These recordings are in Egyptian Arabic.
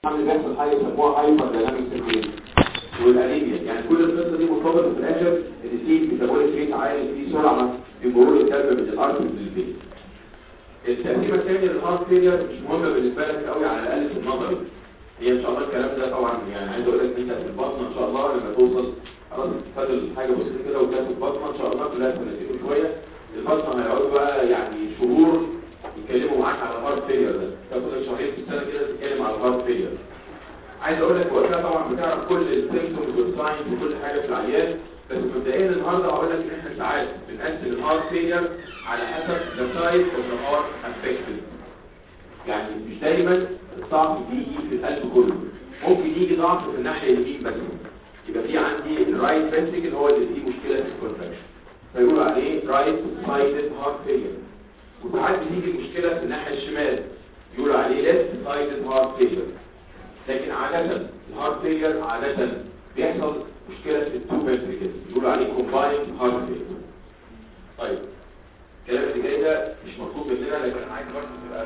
عامل بيحصل حاجه يسموها هايبر دايناميك سيركيليشن والانيميا يعني كل القصه دي مرتبطه في الاخر ان في ميتابوليك ريت عالي في سرعه في مرور الدم من الارض للبيت التقسيمه الثانيه للهارت فيلير مش مهمه بالنسبه لك قوي على الاقل في النظر هي ان شاء الله الكلام ده طبعا يعني عايز اقول لك انت في البطنه ان شاء الله لما توصل خلاص فاضل حاجه بسيطه كده وجات البطنه ان شاء الله كلها سنتين وشويه البطنه هيقعدوا بقى يعني شهور يتكلموا معاك على الهارت فيلير ده تاخد لك شهرين في السنه كده تتكلم على الهارت فيلير عايز اقول لك وقتها طبعا بتعرف كل السيمبتومز والساينز وكل حاجه في العيان بس مبدئيا النهارده هقول لك ان احنا ساعات بنقسم الهارت فيلير على حسب ذا تايب اوف ذا هارت افكتد يعني مش دايما الضعف بيجي في القلب كله ممكن يجي ضعف في الناحيه اليمين بس يبقى في عندي الرايت فنتريكل هو اللي فيه مشكله في الكونتراكشن فيقولوا عليه رايت سايدد هارت فيلير وساعات بتيجي المشكله في الناحيه الشمال يقولوا عليه ليفت سايدد هارت فيلير لكن عادة الهارت فيلير عادة بيحصل مشكلة في التو فنتريكلز بيقولوا عليه كومبايند هارت فيلير طيب الكلام اللي جاي ده مش مطلوب مننا لكن انا عايز برضه تبقى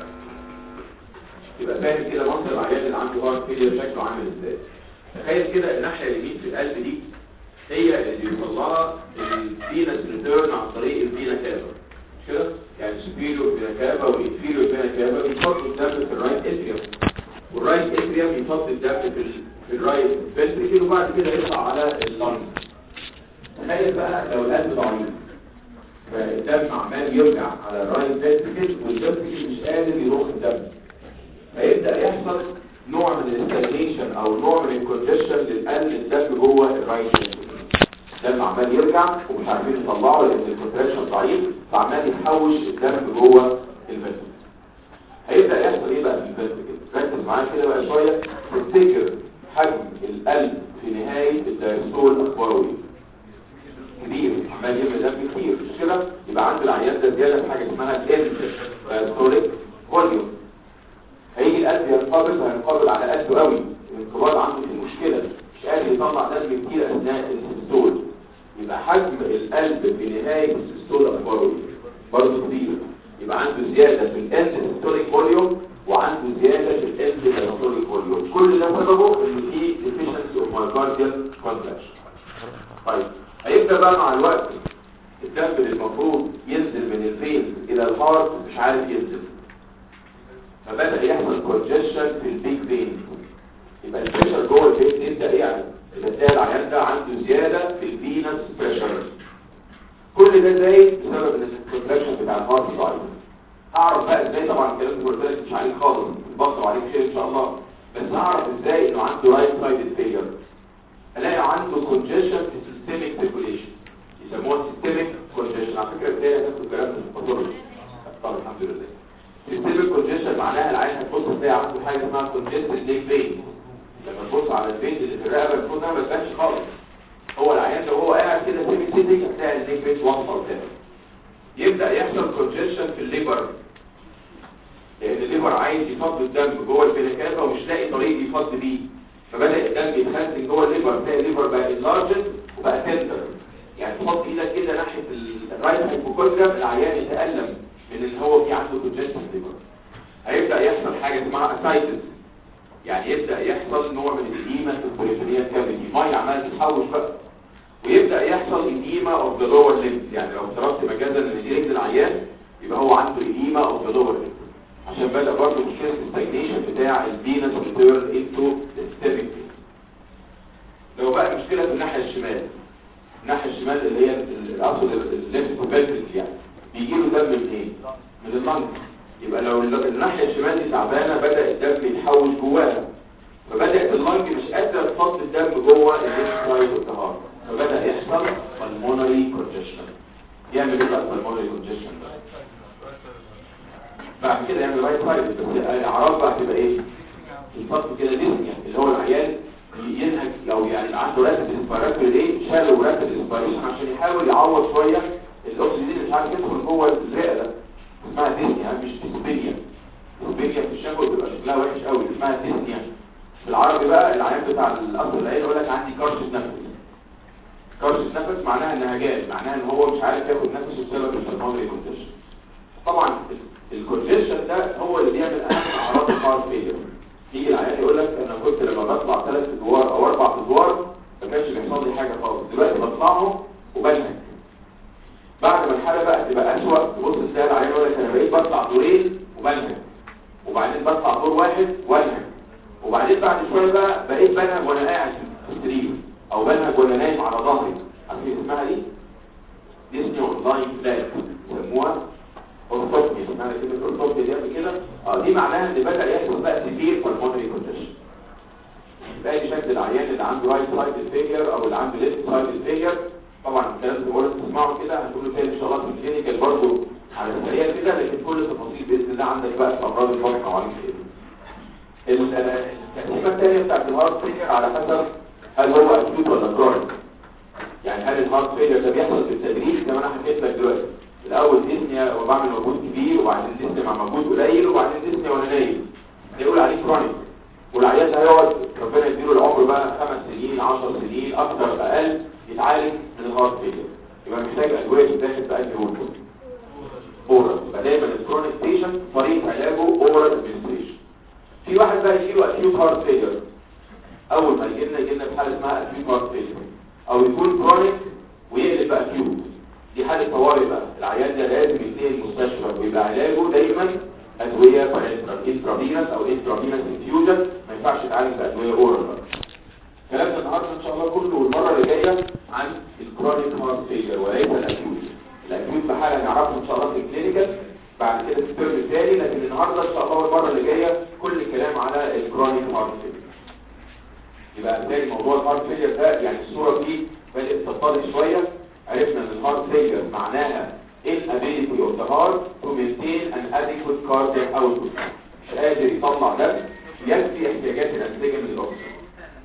تبقى فاهم كده منظر العيان اللي عنده هارت فيلير شكله عامل ازاي تخيل كده الناحية اليمين في القلب دي هي اللي بيوصلها الفينس ريتيرن عن طريق الفينا كافا مش كده؟ يعني السوبيريور فينا كافا والانفيريور فينا كافا بيفضوا الدم في الرايت اتريوم والرايت اتريوم يفضي الدم في ال... في الرايت فنتريكل وبعد كده يطلع على اللنج تخيل بقى لو القلب ضعيف فالدم عمال يرجع على الرايت فنتريكل والفنتريكل مش قادر يضخ الدم فيبدا يحصل نوع من الاستاجنيشن او نوع من الكونجشن للقلب الدم جوه الرايت فنتريكل الدم عمال يرجع ومش عارفين يطلعه لان الكونتراكشن ضعيف فعمال يحوش الدم جوه الفنتريكل هيبدا يحصل ايه بقى في الفنتريكل ركز معايا كده بقى شويه تفتكر حجم القلب في نهايه الدايستول اخباره ايه كبير عمال يعمل دم كتير مش كده يبقى عند العيان ده زياده في حاجه اسمها الاند دايستوليك فوليوم هيجي القلب ينقبض هينقبض على قده قوي الانقباض عنده فيه مشكله مش قادر يطلع دم كتير اثناء السيستول يبقى حجم القلب في نهايه السيستول اخباره ايه برضه كبير يبقى عنده زياده في الاند دايستوليك فوليوم وعنده زيادة في الاند دايستوليك فوليوم كل ده سببه ان في deficiency of myocardial contraction طيب هيبدأ بقى مع الوقت الدم اللي المفروض ينزل من الفين الى الهارت مش عارف ينزل فبدأ يحصل congestion في البيج فين يبقى البريشر جوه الفين يبدأ يعني يبقى تلاقي العيان ده عنده زيادة في الفينس بريشر كل ده زايد بسبب ان الكونتراكشن بتاع الهارت ضعيف اعرف بقى ازاي طبعا الكلام ده قلت لك مش عليه خالص بصوا عليه خير ان شاء الله بس اعرف ازاي انه عنده رايت سايد فيلير الاقي عنده كونجيشن في سيستميك سيركوليشن يسموها سيستميك كونجيشن على فكره ازاي هتاخد الكلام ده في الباثولوجي طب الحمد لله سيستميك كونجيشن معناها العين هتبص تلاقي عنده حاجه اسمها كونجيستد ليك فين لما تبص على الفين اللي في الرقبه المفروض انها ما تبانش خالص هو العيان لو هو قاعد كده سيمي سيتنج هتلاقي الليك فين وانطه قدامه يبدا يحصل كونجيشن في الليبر لان الليبر عايز يفضي الدم جوه الفينيكافا ومش لاقي طريق يفضي بيه فبدا الدم يتخزن جوه الليبر تلاقي الليبر بقى انلارجد وبقى تندر يعني تحط ايدك كده ناحيه الرايت هايبوكوندريا العيان يتالم من ان هو في عنده كونجستيف ليبر هيبدا يحصل حاجه اسمها اسايتس يعني يبدا يحصل نوع من الاديمه في البريفيريال كافيتي ميه عماله تتحوش بقى ويبدا يحصل اديمه اوف ذا لور ليمب يعني لو افترضت مجازا ان دي رجل العيان يبقى هو عنده اديمه اوف ذا لور ليمب عشان بدأ برضه مشكلة الستاجنيشن بتاع الفينس ريتيرن انتو سيستميك لو بقى مشكلة في الناحية الشمال الناحية الشمال اللي هي اقصد الليفت كوبالتنس يعني بيجي له دم من ايه؟ من اللنج يبقى لو الناحية الشمال دي تعبانة بدأ الدم يتحوش جواها فبدأت اللنج مش قادرة تفضي الدم جوه الليفت سايد والظهر فبدأ يحصل pulmonary congestion يعمل ايه بقى pulmonary congestion ده؟ بعد كده يعمل رايت سايد بس الاعراض بقى هتبقى ايه الفصل كده ديسنيا اللي هو العيان ينهج لو يعني عنده راتب اسبيراتوري ايه شالوا راتب اسبيريشن عشان يحاول يعوض شويه الاكسجين اللي مش عارف يدخل جوه الرئه ده اسمها ديسنيا مش ديسبينيا ديسبينيا في الشكوى بتبقى شكلها وحش قوي اسمها ديسنيا بالعربي بقى العيان بتاع الاصل العين يقول لك عندي كرشه نفس كرشه نفس معناها النهجان معناها ان هو مش عارف ياخد نفسه بسبب البلمونري كونديشن طبعا الكونجيشن ده هو اللي بيعمل اهم اعراض الهارت فيلير يجي العيان يقول لك انا وبعدين بعد شويه بقى بقيت بنهج وانا قاعد في السرير او بنهج وانا نايم على ظهري عارفين اسمها دي ديسني اونلاين فلاج يسموها اورثوبيا اسمها كلمه اورثوبيا دي قبل كده اه دي معناها ان بدا يحصل بقى سيفير بالمونري كونديشن باقي شكل العيان اللي عنده رايت سايد فيلير او اللي عنده ليفت سايد فيلير طبعا الكلام اللي بقوله تسمعوا كده هتقولوا تاني ان شاء الله في الكلينيكال برضه على السريع كده لكن كل التفاصيل باذن الله عندك بقى في امراض البطن وعليك كده التقسيمه الثانيه بتاعت الهارت فيلير على حسب هل هو اكيوت ولا كرونيك يعني هل الهارت فيلير ده بيحصل بالتدريج زي ما انا حكيت لك دلوقتي الاول ديسنيا وبعمل مجهود كبير وبعدين ديسنيا مع مجهود قليل وبعدين ديسنيا وانا نايم يقول عليه كرونيك والعيان ده هيقعد ربنا يديله العمر بقى خمس سنين 10 سنين اكتر اقل يتعالج من الهارت فيلير يبقى محتاج ادويه تتاخد بقى جهود اورال يبقى دايما الكرونيك بيشنت طريقه علاجه اورال ادمنستريشن في واحد بقى يجيله اكيوت هارت فيلير اول ما يجي لنا يجي لنا بحاله اسمها اكيوت هارت فيلير او يكون كرونيك ويقلب بقى اكيوت دي حاله طوارئ بقى العيان ده لازم ينتهي المستشفى ويبقى علاجه دايما ادويه انترافينوس او انترافينوس انفيوجن ما ينفعش يتعالج بادويه اورال بقى كلامنا النهارده ان شاء الله كله والمره اللي جايه عن الكرونيك هارت فيلير وليس الاكيوت الاكيوت بحاله نعرفه ان شاء الله في الكلينيكال بعد كده في الترم الثاني لكن النهارده ان شاء الله والمره اللي جايه كل الكلام على الكرونيك هارت فيلير يبقى بالتالي موضوع الهارت فيلير ده يعني الصوره فيه بدات تتضح شويه عرفنا ان الهارت فيلير معناها inability of the heart to maintain an adequate cardiac output مش قادر يطلع دم يكفي احتياجات الانسجه من الاكسجين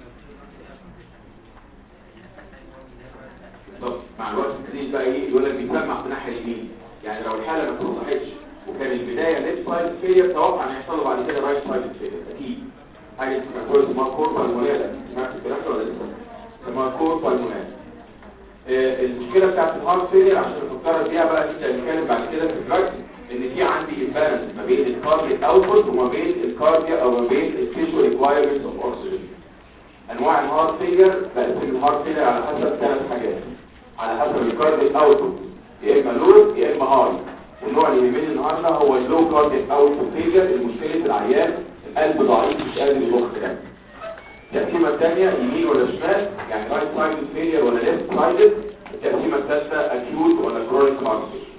بالظبط مع الوقت الجديد بقى ايه يقول لك بيسمع في الناحيه اليمين يعني لو الحاله ما اتوضحتش وكان البدايه ليفت سايد فيلير توقع ان يحصل له بعد كده رايت سايد فيلير اكيد حاجه اسمها كورس اسمها كور بالمونال سمعت الكلام ده ولا لسه اسمها كور بالمونال آه المشكله بتاعت الهارت فيلير عشان نفكر بيها بقى نبدا نتكلم بعد كده في الدراج ان في عندي امبالانس ما بين الكاردياك اوتبوت وما بين الكارديا او ما بين التيشو ريكوايرمنتس اوف اوكسجين انواع الهارت فيلير بقسم الهارت فيلير على حسب ثلاث حاجات على حسب الكاردياك اوتبوت يا اما لو يا اما هاي النوع اللي يهمني النهارده هو اللو كاردياك اوتبوت فيلير المشكله العيان القلب ضعيف مش قادر يضخ دم التقسيمه الثانيه يمين ولا شمال يعني رايت سايد فيلير ولا ليفت سايد التقسيمه الثالثه اكيوت ولا كرونيك هارت فيلير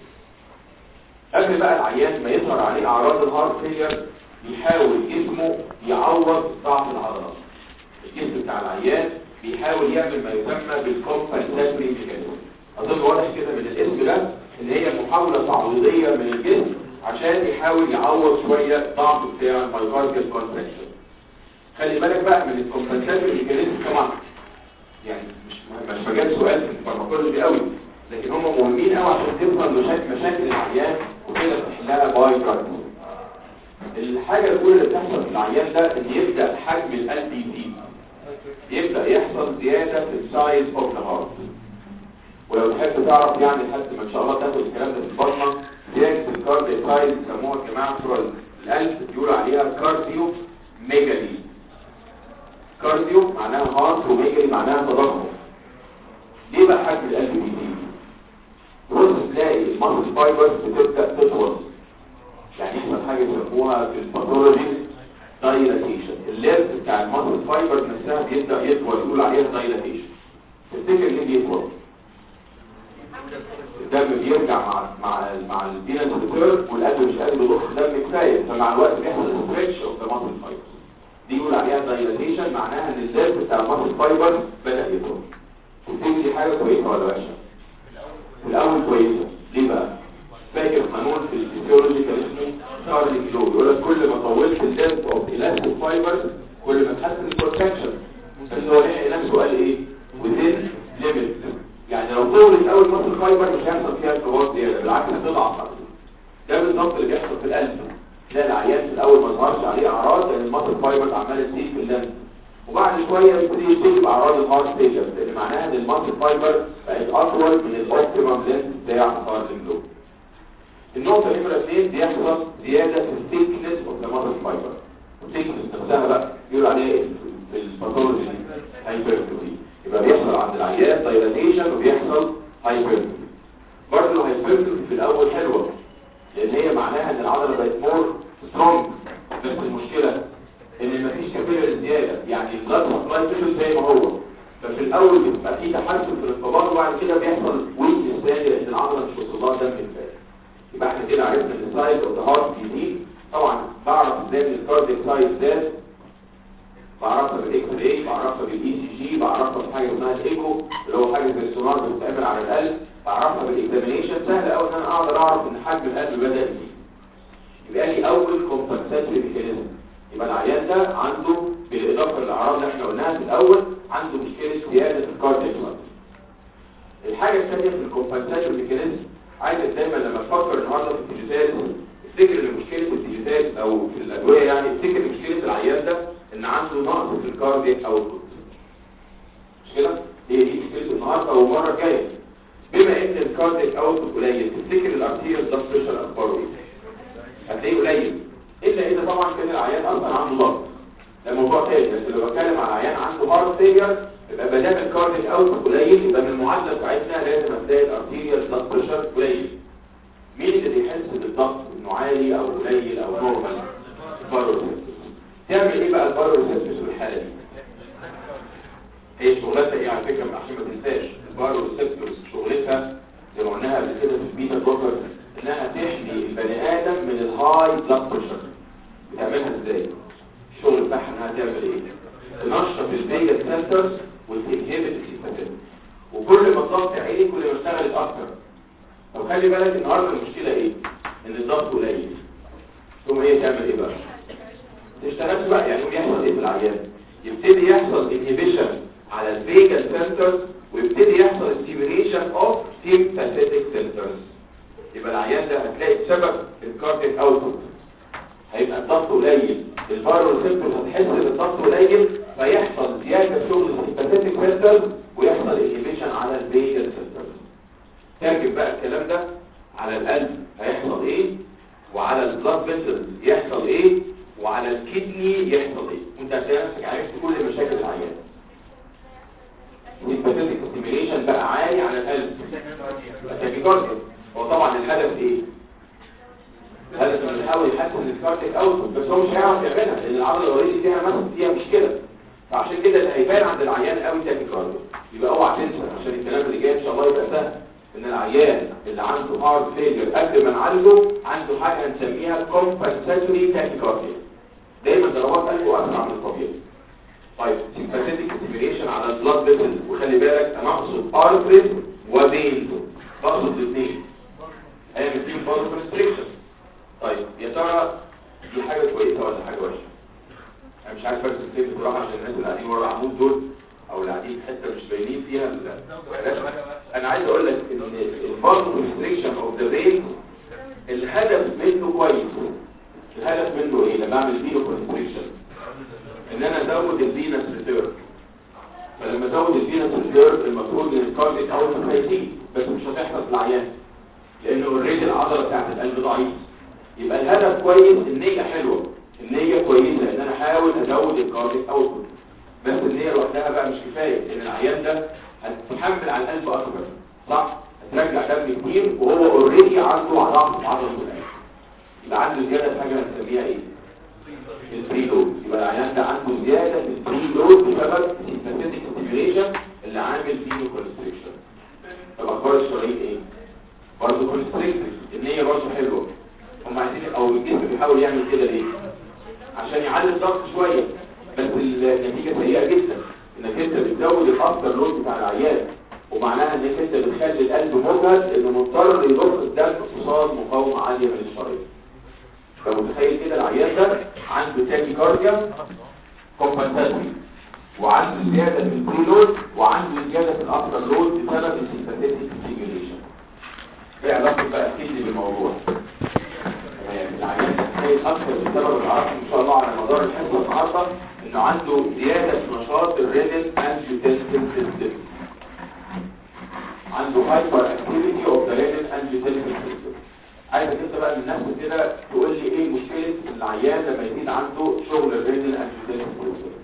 قبل بقى العيان ما يظهر عليه اعراض الهارت فيلير بيحاول جسمه يعوض ضعف العضلات الجسم بتاع العيان بيحاول يعمل ما يسمى بالكومبنساتوري ميكانيزم اظن واضح كده من الاسم ده ان هي محاوله تعويضيه من الجسم عشان يحاول يعوض شويه ضعف بتاع المايوكارديال كونتراكشن خلي بالك بقى من الكومبنساتوري ميكانيزم كمان يعني مش مش مجال سؤال في الفارماكولوجي قوي لكن هم مهمين قوي عشان تفهم مشاكل مشاكل العيان وكده تحلها باي كارديو الحاجه الاولى اللي بتحصل في العيان ده ان يبدا حجم القلب يزيد يبدا يحصل زياده في السايز اوف ذا هارت ولو تحب تعرف يعني لحد ما ان شاء الله تاخد الكلام ده في البطنه زياده الكارديو سايز يسموها الجماعه بتوع القلب بيقولوا عليها كارديو ميجالي كارديو معناها هارت وميجالي معناها تضخم ليه بقى حجم القلب بيزيد تبص تلاقي الماسل فايبرز بتبدا تطول يعني يحصل حاجه يسموها في الباثولوجي دايلاتيشن الليرز بتاع الماسل فايبرز نفسها بيبدا يطول يقول عليها دايلاتيشن تفتكر ليه بيطول الدم بيرجع مع مع مع الفينس ريتيرن والقلب مش قادر يضخ دم كفايه فمع الوقت بيحصل ستريتش اوف ذا ماسل فايبرز دي يقول عليها دايلاتيشن معناها ان الليرز بتاع الماسل فايبرز بدا يطول تفتكر دي حاجه كويسه ولا وحشه في الاول كويسه ليه بقى فاكر قانون في الفيزيولوجيكال اسمه كارليك لو يقول لك كل ما طولت اللينث اوف الاستيك فايبرز كل ما تحسن الكونتراكشن بس هو لحق نفسه قال ايه within limit يعني لو طولت اول ماسل فايبر مش هيحصل فيها ارتباط زياده بالعكس هتضعف اكتر ده بالظبط اللي بيحصل في القلب تلاقي العيان في الاول ما ظهرش عليه اعراض لان الماسل فايبرز عماله تزيد في اللينث وبعد شوية يبتدي يشتكي بأعراض الهارت فيلير لأن معناها إن الماسل فايبر بقت أطول من الأوبتيمم لينث بتاع الهارت لوب. النقطة نمرة اثنين بيحصل زيادة في الثيكنس اوف ذا ماسل فايبر. الثيكنس نفسها بقى يقول عليها ايه في الباثولوجي هايبرتروفي. يبقى بيحصل عند العيان دايلاتيشن وبيحصل هايبرتروفي. برضه الهايبرتروفي في الأول حلوة لأن هي معناها إن العضلة بقت مور سترونج بس المشكلة ان مفيش كابيلاري زياده يعني البلاد سبلاي فضل زي ما هو ففي الاول بيبقى في تحسن في الانقباض وبعد كده بيحصل ويكنس ثاني لان العضله مش واصل لها دم كفايه يبقى احنا كده عرفنا ان السايز اوف ذا هارت بيزيد طبعا بعرف ازاي ان الكارديك سايز زاد بعرفها بالاكس راي بعرفها بالاي سي جي بعرفها بحاجه اسمها الايكو اللي هو حاجه زي السونار بتتعمل على القلب بعرفها بالاكزامينيشن سهل قوي ان انا اقدر اعرف ان حجم القلب بدا يزيد يبقى لي اول كومبنساتوري ميكانيزم يبقى العيان ده عنده بالاضافه للاعراض اللي احنا قلناها في الاول عنده مشكله زياده الكاردياك الحاجه الثانيه في الكومبنساتوري ميكانيزم عايزك دايما لما تفكر النهارده في التيجيتات افتكر ان مشكله التيجيتات او في الادويه يعني افتكر مشكله العيان ده ان عنده نقص في الكاردياك اوتبوت مش كده هي دي مشكله النهارده والمره الجايه بما ان الكاردياك اوتبوت قليل تفتكر الارتيريال بلاد بريشر اخباره ايه هتلاقيه قليل الا اذا طبعا كان العيان اصلا عنده ضغط ده موضوع تاني بس لو بتكلم على عيان عنده هارت فيلير يبقى ما دام الكاردياك اوتبوت قليل يبقى من المعادله بتاعتنا لازم هتلاقي الارتيريال بلاد بريشر قليل مين اللي بيحس بالضغط انه عالي او قليل او نورمال الباروسيبتوس تعمل ايه بقى الباروسيبتوس في الحاله دي هي شغلتها ايه على فكره عشان ما تنساش الباروسيبتوس شغلتها زي ما قلناها قبل كده في البيتا بلوكر انها تحمي البني ادم من الهاي بلاد بريشر بتعملها ازاي الشغل بتاعها انها تعمل ايه تنشط الفيجا سنترز وتنهبت السيستم وكل ما الضغط عالي كل ما اشتغلت اكتر طب خلي بالك النهارده المشكله ايه ان الضغط قليل ثم هي تعمل ايه بقى تشتغلش بقى يعني بيحصل ايه في العيان يبتدي يحصل انهبيشن على الفيجا سنترز ويبتدي يحصل ستيميوليشن اوف سيمباثيتك سنترز يبقى العيان ده هتلاقي بسبب الكارديك اوتبوت هيبقى الضغط قليل الفيروس سيمبتوم هتحس ان الضغط قليل فيحصل زياده في شغل السيمباثيتك سنترز ويحصل انهبيشن على الفيجا سنترز ترجم بقى الكلام ده على القلب هيحصل ايه وعلى البلاد فيسلز يحصل ايه وعلى الكدني يحصل ايه وانت هتلاقي نفسك عرفت كل مشاكل العيان السيمباثيتك ستيميوليشن بقى عالي على القلب التاكيكارديا هو طبعا الهدف ايه الهدف انه يحاول يحسن الكارديك اوتبوت بس هو مش هيعرف يعملها لان العضله اوريدي فيها مثلا فيها مشكله فعشان كده اللي هيبان عند العيان قوي تاكيكارديا يبقى اوعى تنسى عشان الكلام اللي جاي ان شاء الله يبقى سهل ان العيان اللي عنده هارت فيلير قبل ما نعالجه عنده حاجه هنسميها كومبنساتوري تاكيكارديا دايما ضربات قلبه اسرع من الطبيعي طيب سيمباثيتك ستيميوليشن على البلاد فيسل وخلي بالك انا اقصد ارتريز وفينز بقصد الاثنين ايام الدين فاضل كونستريكشن طيب يا ترى دي حاجه كويسه ولا حاجه وحشه انا مش عارف ارسم فين بصراحه عشان الناس اللي قاعدين ورا العمود دول او اللي قاعدين في حته مش باينين فيها ال- انا عايز اقول لك ان الفاضل كونستريكشن اوف ذا فين الهدف منه كويس الهدف منه ايه لما اعمل فينو كونستريكشن ان انا ازود الفينس ريتيرن فلما ازود الفينس ريتيرن المفروض ان الكارديك اوت هيزيد بس مش هتحصل في العيان لانه اوريدي العضله بتاعت القلب ضعيف يبقى الهدف كويس النيه حلوه النيه كويسه ان انا احاول ازود الكارديك اوت بس النيه لوحدها بقى مش كفايه لان العيان ده هتحمل على القلب اكبر صح هترجع دم كتير وهو اوريدي عنده ضعف في عضله القلب يبقى عنده زياده في حاجه هنسميها ايه البري لود يبقى العيان ده عنده زياده في البري لود بسبب السيمباثيك ستيميوليشن اللي عامل فيه كونستريكشن طب اخبار الشرايين ايه برضه كونستريكتد النيه برضه حلوه هم عايزين او الجسم بيحاول يعمل كده ليه عشان يعلي الضغط شويه بس النتيجه سيئه جدا انك انت بتزود الافتر لود بتاع العيان ومعناها انك انت بتخلي القلب مجهد انه مضطر يضخ الدم قصاد مقاومه عاليه من الشرايين فمتخيل كده العيان ده عنده تاكي كارديا كومبنساتوري وعنده زياده في البري لود وعنده زياده في الافتر لود بسبب السيمباثيك ستيميوليشن ايه علاقه بقى الكدني بالموضوع العيان هتخيل اكثر بسبب العرض ان شاء الله على مدار الحصه النهارده انه عنده زياده في نشاط الرينال انجيوتنسين سيستم عنده هايبر اكتيفيتي اوف ذا رينال انجيوتنسين سيستم عايزك انت بقى من نفسك كده تقول لي ايه مشكله العيان لما يزيد عنده شغل الرينال انجيوتنسين سيستم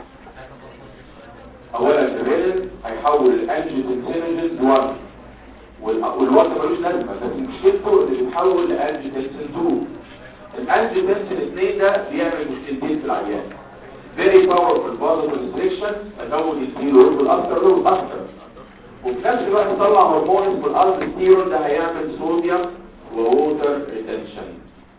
اولا الرينال هيحول الانجيوتنسينوجين لوان والوقت ملوش لازمه بس مشكلته ان بيتحول لانجيوتنسين 2 الانجيوتنسين 2 ده بيعمل مشكلتين في العيان very powerful vasoconstriction ازود الستيرويد والافتر لود اكتر وفي نفس الوقت يطلع هرمون اسمه الالستيرون ده هيعمل صوديوم وووتر ريتنشن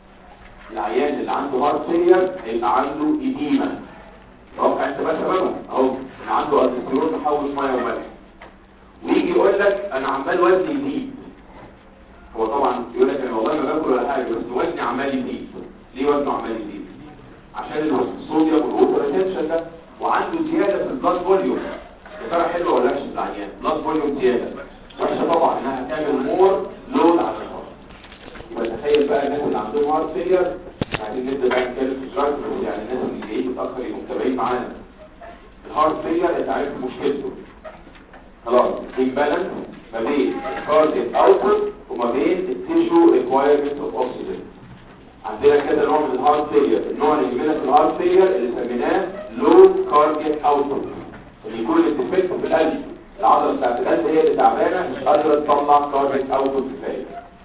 العيان اللي عنده هارت فيلير هيبقى عنده ايديما رفع انت بقى سببهم اهو ان عنده الستيرون محوش ميه وملح ويجي يقول لك انا عمال وزني يزيد هو طبعا يقول لك انا والله ما باكل ولا حاجه بس وزني عمال يزيد ليه وزنه عمال يزيد عشان الصوديوم والووتر ريتنشن ده وعنده زياده في البلاد فوليوم يا ترى حلوه ولا وحشه العيان بلاد فوليوم زياده وحشه طبعا انها هتعمل مور لود على الهارت يبقى تخيل بقى الناس اللي عندهم هارت فيلير عايزين نبدا بقى نتكلم في الجرايد بس يعني الناس اللي جايين متاخر يبقوا متابعين معانا الهارت فيلير انت عارف مشكلته خلاص امبالانس ما بين الكاردياك اوتبوت وما بين التيشو ريكوايرمنت اوف اوكسجين عندنا كده نوع من الهارت فيلير النوع اللي يجينا في الهارت فيلير اللي سميناه لو كاردياك اوتبوت اللي يكون الديفكت في القلب العضله بتاعت القلب هي اللي تعبانه مش قادره تطلع كاردياك اوتبوت كفايه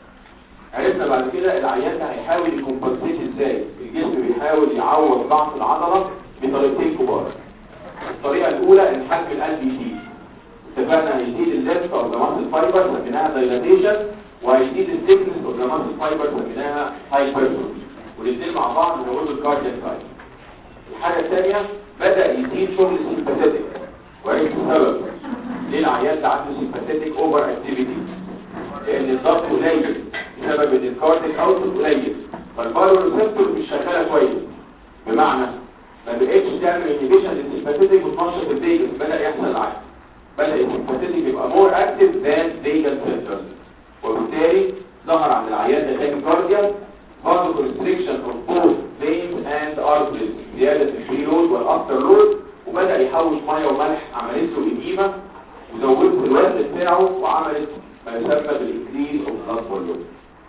عرفنا بعد كده العيان ده هيحاول يكمبنسيت ازاي الجسم بيحاول يعوض ضعف العضله بطريقتين كبار الطريقه الاولى ان حجم القلب يزيد اتفقنا هيزيد الليفت اوف ذا ماسل فايبر سميناها دايلاتيشن وهيزيد الثيكنس اوف ذا ماسل فايبر سميناها هايبرتروفي والاثنين مع بعض بنقول الكاردياك سايد الحاجه الثانيه بدا يزيد شغل السيمباثيك وعرفت السبب ليه العيان ده عنده سيمباثيك اوفر اكتيفيتي لان الضغط قليل بسبب ان الكارديك اوتبوت قليل فالبارو ريسبتور مش شغاله كويس بمعنى ما بقتش تعمل انهبيشن للسيمباثيك وتنشط الفيجاس بدا يحصل العكس بدا السيمباثيك يبقى مور اكتف ذان فيجاس سنترز وبالتالي ظهر عند العيان ده تاكيكارديا vasoconstriction of both veins and arteries زياده الفري لود والافتر لود وبدا يحوش ميه وملح عملت له اديمه وزودت الوزن بتاعه وعملت ما يسمى بالانكريز اوف بلاد فوليوم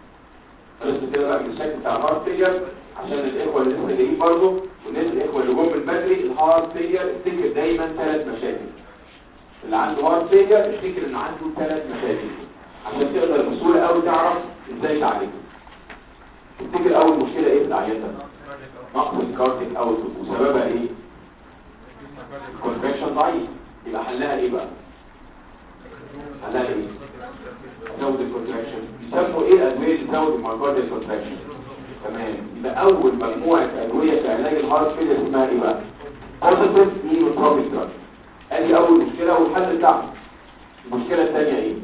خلصت كده بقى من الشكل بتاع الهارت فيلير عشان الاخوه اللي لسه جايين برضه والناس الاخوه اللي جم من بدري الهارت فيلير افتكر دايما ثلاث مشاكل اللي عنده هارت فيلير افتكر ان عنده ثلاث مشاكل عشان تقدر بسهوله قوي تعرف ازاي تعالجها تفتكر اول مشكله ايه في العيان ده نقص الكارتيك اوتبوت وسببها ايه الكونفكشن ضعيف يبقى حلها ايه بقى حلها ايه زود الكونتراكشن بيسموا ايه الادويه اللي تزود المايكارديال كونتراكشن تمام يبقى اول مجموعه ادويه في علاج الهارت فيلير اسمها ايه بقى بوزيتيف نيوتروبيك دراج ادي اول مشكله والحل بتاعها المشكله الثانيه ايه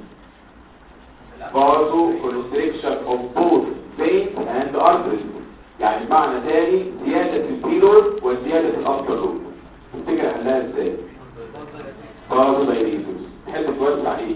برضه كونستريكشن اوف بوث فين اند ارتريز يعني معنى تاني زياده في البيلود وزياده في الافتر لود تفتكر حلها ازاي برضه دايريتوس تحب توسع ايه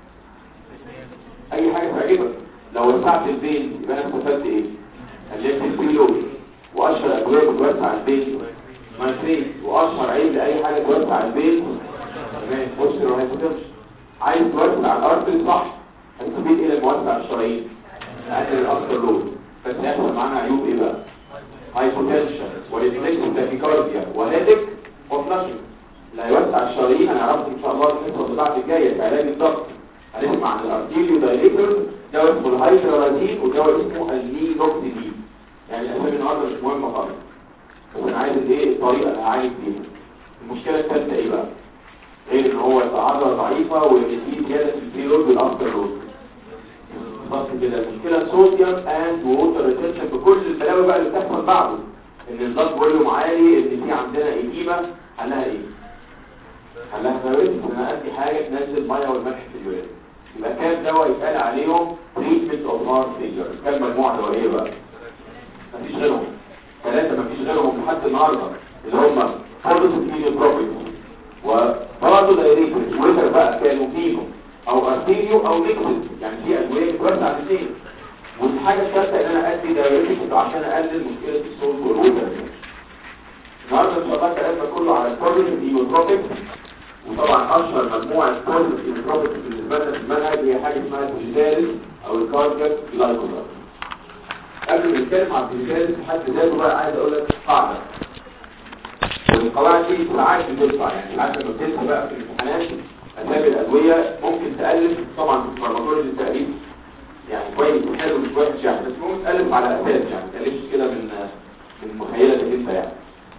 اي حاجة تعجبك لو وسعت البين يبقى انا استفدت ايه قللت البيلود واشهر ادويه بتوسع البين مايتريت واشهر عيب لاي حاجه توسع البين تمام بص لو هتفهمش عايز توسع الارض صح هتستفيد ايه لما توسع الشرايين اقلل الاكثر لود بس هيحصل معانا عيوب ايه بقى هايبوتنشن وريفلكس تاكيكارديا وهيدك وفلاشنج اللي هيوسع الشرايين هنعرفه ان شاء الله في الحصه بتاعت الجايه في علاج الضغط هنسمع عن الارتيريو دايليتور دواء اسمه الهايدرالازين ودواء اسمه اللينوكسيدين يعني الاسامي النهارده مش مهمه خالص بس انا عايز ايه الطريقه اللي هعالج بيها المشكله الثالثه ايه بقى غير ان هو العضله ضعيفه وان في زياده في البيلود والافتر لود بس كده المشكله صوديوم اند ووتر ريتنشن بكل البلاوي بقى اللي بتحصل بعده ان الضغط فوليوم عالي ان في عندنا ايديما حلها ايه حلها ثوابت ان انا ادي حاجه تنزل ميه والملح في اليورين يبقى كام دواء يتقال عليهم تريتمنت اوف هارت فيلير كام مجموعه دوائيه بقى مفيش غيرهم ثلاثه مفيش غيرهم لحد النهارده اللي هم فورتوسيتين بروبيت وبرضه دايريترز ويتر بقى كانوا فيهم او ارتيريو او ميكسد يعني في ادويه بتوسع الاثنين والحاجه الثالثه ان انا ادي دايريترز عشان اقلل مشكله الصوت والوتر النهارده ان شاء الله كلامنا كله على البروبيت وطبعا اشهر مجموعه بوزيتيف ايلكتروبيك بالنسبه لنا في المنهج هي حاجه اسمها الديجيتاليز او الكاردياك جلايكوزال قبل ما نتكلم عن الديجيتاليز في حد ذاته بقى عايز اقول لك قاعده والقواعد دي ساعات بتنفع يعني ساعات لما بتنسى بقى في الامتحانات اسامي الادويه ممكن تالف طبعا في الفارماكولوجي التاليف يعني كويس وحلو مش وحش يعني بس ممكن تالف على اساس يعني ما تالفش كده من من مخيلتك انت يعني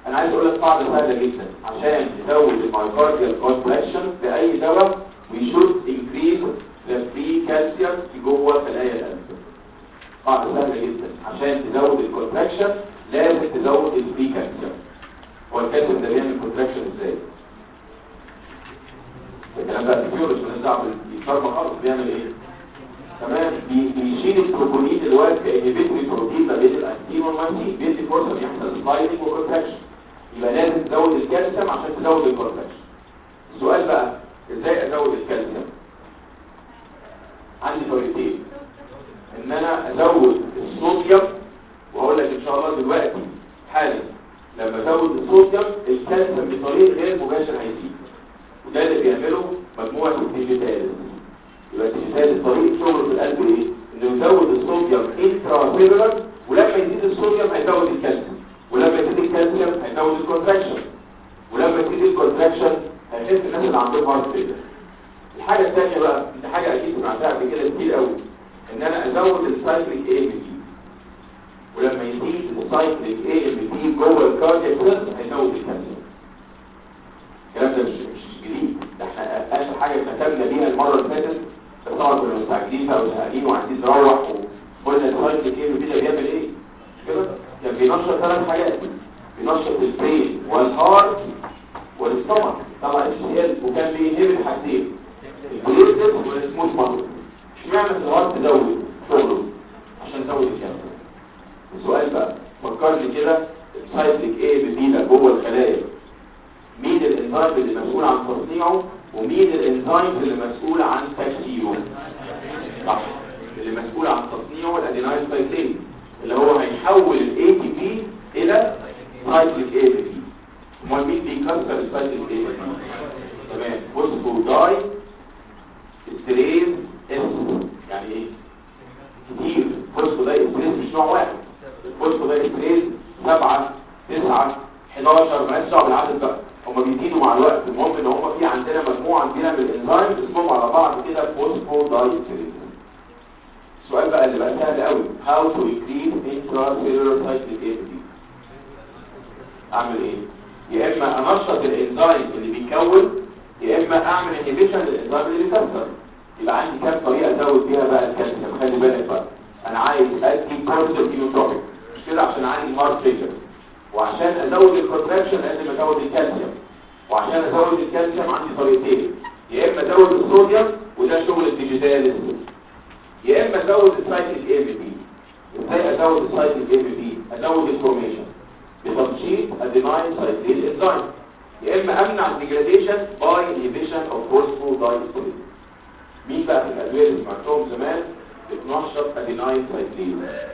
انا عايز اقول لك قاعده سهله جدا عشان تزود المايكارديال كونتراكشن باي دواء we should increase the free calcium في جوه خلايا القلب قاعده سهله جدا عشان تزود الكونتراكشن لازم تزود الفري كالسيوم هو الكالسيوم ده بيعمل كونتراكشن ازاي الكلام ده فيورس من الزعب الفارما خالص بيعمل ايه تمام بي- بيشيل البروتين اللي واقف كانهبيتوري بروتين ما بين الاكتين والمايسين بيدي فرصه ان يحصل سلايدنج وكونتراكشن يبقى لازم تزود الكالسيوم عشان تزود الكونتراكشن السؤال بقى ازاي ازود الكالسيوم عندي طريقتين ان انا ازود الصوديوم وهقول لك ان شاء الله دلوقتي حالا لما ازود الصوديوم الكالسيوم بطريق غير مباشر هيزيد وده اللي بيعمله مجموعه الديجيتالز يبقى الديجيتالز طريقه شغله في القلب ايه انه يزود الصوديوم انترا سيلولر ولما يزيد الصوديوم هيزود الكالسيوم ولما يزيد الكالسيوم هيزود الكونتراكشن ولما يزيد الكونتراكشن هيحس الناس اللي عندهم هارت فيلر الحاجه الثانيه بقى دي حاجه اكيد سمعتها قبل كده كتير قوي ان انا ازود السايكليك اي ام بي ولما يزيد السايكليك اي ام بي جوه الكاردياك سيلز هيزود الكالسيوم الكلام ده مش مش جديد ده احنا اخر حاجه كتبنا بيها المره اللي فاتت بس طبعا كنا مستعجلين بقى وزهقانين وعايزين نروح وقلنا السايكليك اي ام بي ده بيعمل ايه مش كده كان بينشط ثلاث حاجات بينشط البرين والهارت والاستمك طبعا ال وكان بينهبط حاجتين البليتس والسموث ماسل اشمعنى الهارت زود شغله عشان زود الكالسيوم السؤال بقى فكرني كده السايكليك ايه بيبينا جوه الخلايا مين الانزيم اللي مسؤول عن تصنيعه ومين الانزيم اللي مسؤول عن تكسيره صح اللي مسؤول عن تصنيعه الادينايل سايكلين اللي هو هيحول الاي تي بي الى سايكليك اي بي امال مين بيكسر السايكليك اي بي تمام فوسفوداي ستريز اس يعني ايه كتير فوسفوداي ستريز مش نوع واحد الفوسفوداي ستريز سبعة تسعة 11 مالهاش دعوه بالعدد بقى هم بيزيدوا مع الوقت المهم ان هم في عندنا مجموعه كبيره من الانزيم اسمهم على بعض كده فوسفوداي ستريز السؤال بقى اللي بقى سهل قوي how to increase intracellular cyclic ATP اعمل ايه يا اما انشط الانزيم اللي بيكون يا اما اعمل انهبيشن للانزيم اللي بيكسر يبقى عندي كام طريقه ازود بيها بقى الكالسيوم خلي بالك بقى انا عايز ادي كورسل كيموتروبيك مش كده عشان عندي هارت فيجر وعشان ازود الكونتراكشن لازم ازود الكالسيوم وعشان ازود الكالسيوم عندي طريقتين يا اما ازود الصوديوم وده شغل الديجيتاليس يا اما ازود السايكل ام بي ازاي ازود السايكل ام بي ازود الفورميشن بتنشيط اديناين سايكليز انزيم يا اما امنع الديجراديشن باي انهبيشن اوف فوسفودايستريز مين بقى في الادويه اللي سمعتهم زمان بتنشط اديناين سايكليز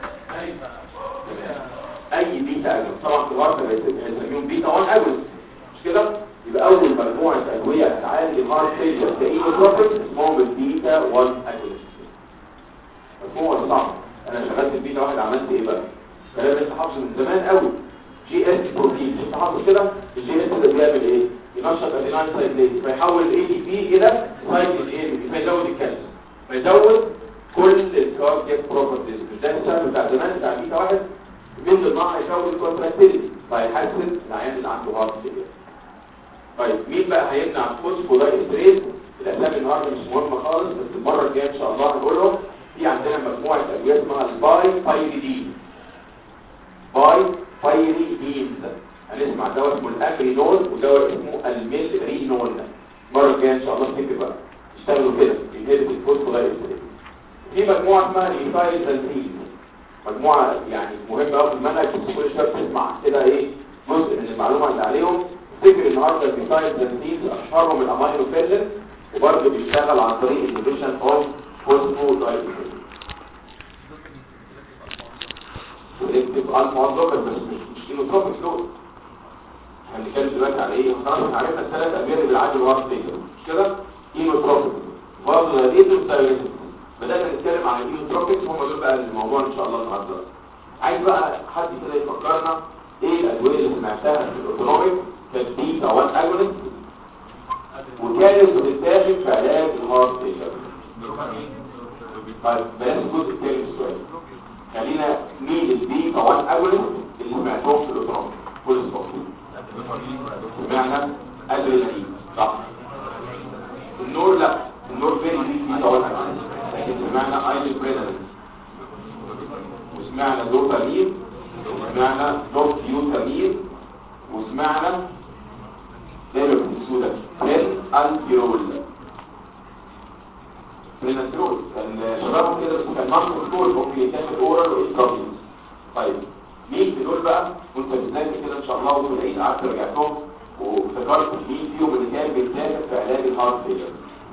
اي بيتا اجل طبعا في الغرب هيسميهم بيتا 1 اجل مش كده يبقى اول مجموعه ادويه هتعالج الهارت فيلير كاينوتروبيك اسمهم البيتا 1 اجل مفهوم ولا صعب انا شغلت البيتا واحد عملت ايه بقى كلام لسه حافظه من زمان قوي جي اس بروتين انت حافظ كده الجي اس ده بيعمل ايه ينشط اديناين سايكليز فيحول الاي تي بي الى سايكل اي بي فيزود الكالسيوم فيزود كل الكاردياك بروبرتيز مش ده السبب بتاع زمان بتاع بيتا واحد من ضمنها هيزود الكونتراكتيليتي فيحسن العيان اللي عنده هارت فيلير طيب مين بقى هيمنع الفوسفودايستريز الاسامي النهارده مش مهمه خالص بس المره الجايه ان شاء الله هنقولهم في عندنا مجموعه ادويه اسمها الباي بايريدين باي بايريدين هنسمع دواء اسمه الامرينول ودواء اسمه الميلرينول المره الجايه ان شاء الله نفتكر بقى اشتغلوا كده ينهبط الفوسفودايستريز في مجموعه اسمها الايثايلزانتين مجموعه يعني مهمه قوي في المنهج بس كل شويه بتسمع كده ايه جزء من المعلومه اللي عليهم افتكر النهارده الايثايلزانتين اشهرهم الامينوفيلين وبرضه بيشتغل عن طريق انهبيشن اوف فوسفودايستريز واكتب الموظفة بس مش مش كيلوتروبيك دول احنا بنتكلم دلوقتي على ايه خلاص احنا عرفنا الثلاث ادويه اللي بالعادي الوقت فيها مش كده كيموتروبيك برضه راديتيف دايريتيف بدانا نتكلم عن الكيموتروبيك هم دول بقى الموضوع ان شاء الله النهارده عايز بقى حد كده يفكرنا ايه الادويه اللي سمعتها في الاوتونوميك كانت بيتا 1 اجونست وكانت بتتاخد في علاج الهارت فيلر طيب بلاش الجزء الثاني من السؤال خلينا مين البيتا 1 اجونست اللي سمعتهم في الاوتونوميك فول ستوب سمعنا ادرينالين صح النور لا النور فين دي في طبعا لكن سمعنا ايزوبرينالين وسمعنا دوبامين وسمعنا دوبيوتامين وسمعنا دايما بتنسوا ده فين الفيرول بريناترول كان شبابهم كده بس كان مصر كنترول ممكن يتاخد اورال وانترافيوس طيب مين في دول بقى وانت بتذاكر كده ان شاء الله وفي العيد قعدت رجعتهم وافتكرت مين فيهم اللي كان بيتاخد في علاج الهارت فيلر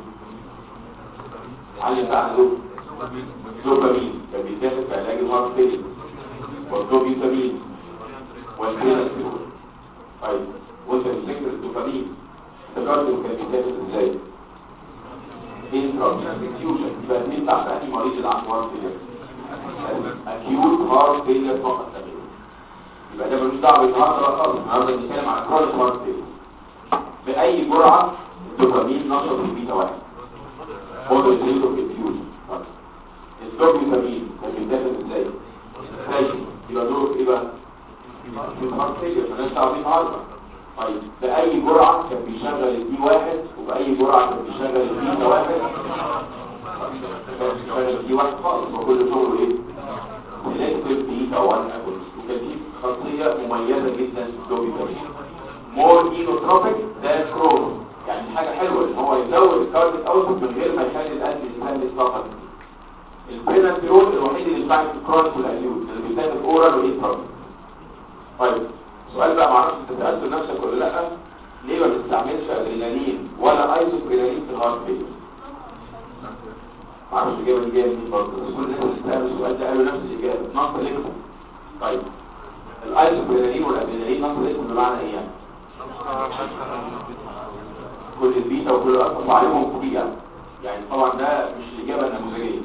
علم بقى على دول دوبامين كان بيتاخد في علاج الهارت فيلر والدوبيوتامين والبريناترول طيب وانت بتذاكر الدوبامين افتكرت كان بيتاخد ازاي infusion يبقى دي بتاعت اي مريض اللي عنده هارت فيلر acute heart failure فقط لا غير يبقى ده ملوش دعوه بالنهارده بقى خالص النهارده بنتكلم على chronic heart failure باي جرعه الدوبامين نشط البيتا واحد موديل ريت اوف انفيوجن الدوبامين كان بيتاخد ازاي؟ ازاي يبقى دوره ايه بقى؟ الهارت فيلر مالناش دعوه بيه النهارده طيب بأي جرعة كان بيشغل الدي واحد وبأي جرعة كان بيشغل الدي واحد كان بيشغل الدي واحد خالص وكل شغله ايه؟ سيلكتيف بيتا 1 اجونست وكان دي خاصية مميزة جدا في الدوبيتامين مور اينوتروبيك ده كرونو يعني حاجة حلوة ان هو يزود الكارديك اوتبوت من غير ما يخلي القلب يستهلك طاقة البريناتيرول الوحيد اللي بيساعد في الكرونيك والاكيوت اللي بيتاخد اورال وايترابيك طيب سؤال بقى معرفش انت سألت نفسك ولا لا ليه ما بتستعملش ادرينالين ولا ايزوبرينالين في الهارت فيلر معرفش الاجابه دي جايه منين برضه بس كل الناس اللي سالوا السؤال ده قالوا نفس الاجابه نص ليكم طيب الايزوبرينالين والادرينالين نص ليكم بمعنى ايه يعني كل البيتا وكل الالفا عليهم كبيره يعني طبعا ده مش الاجابه النموذجيه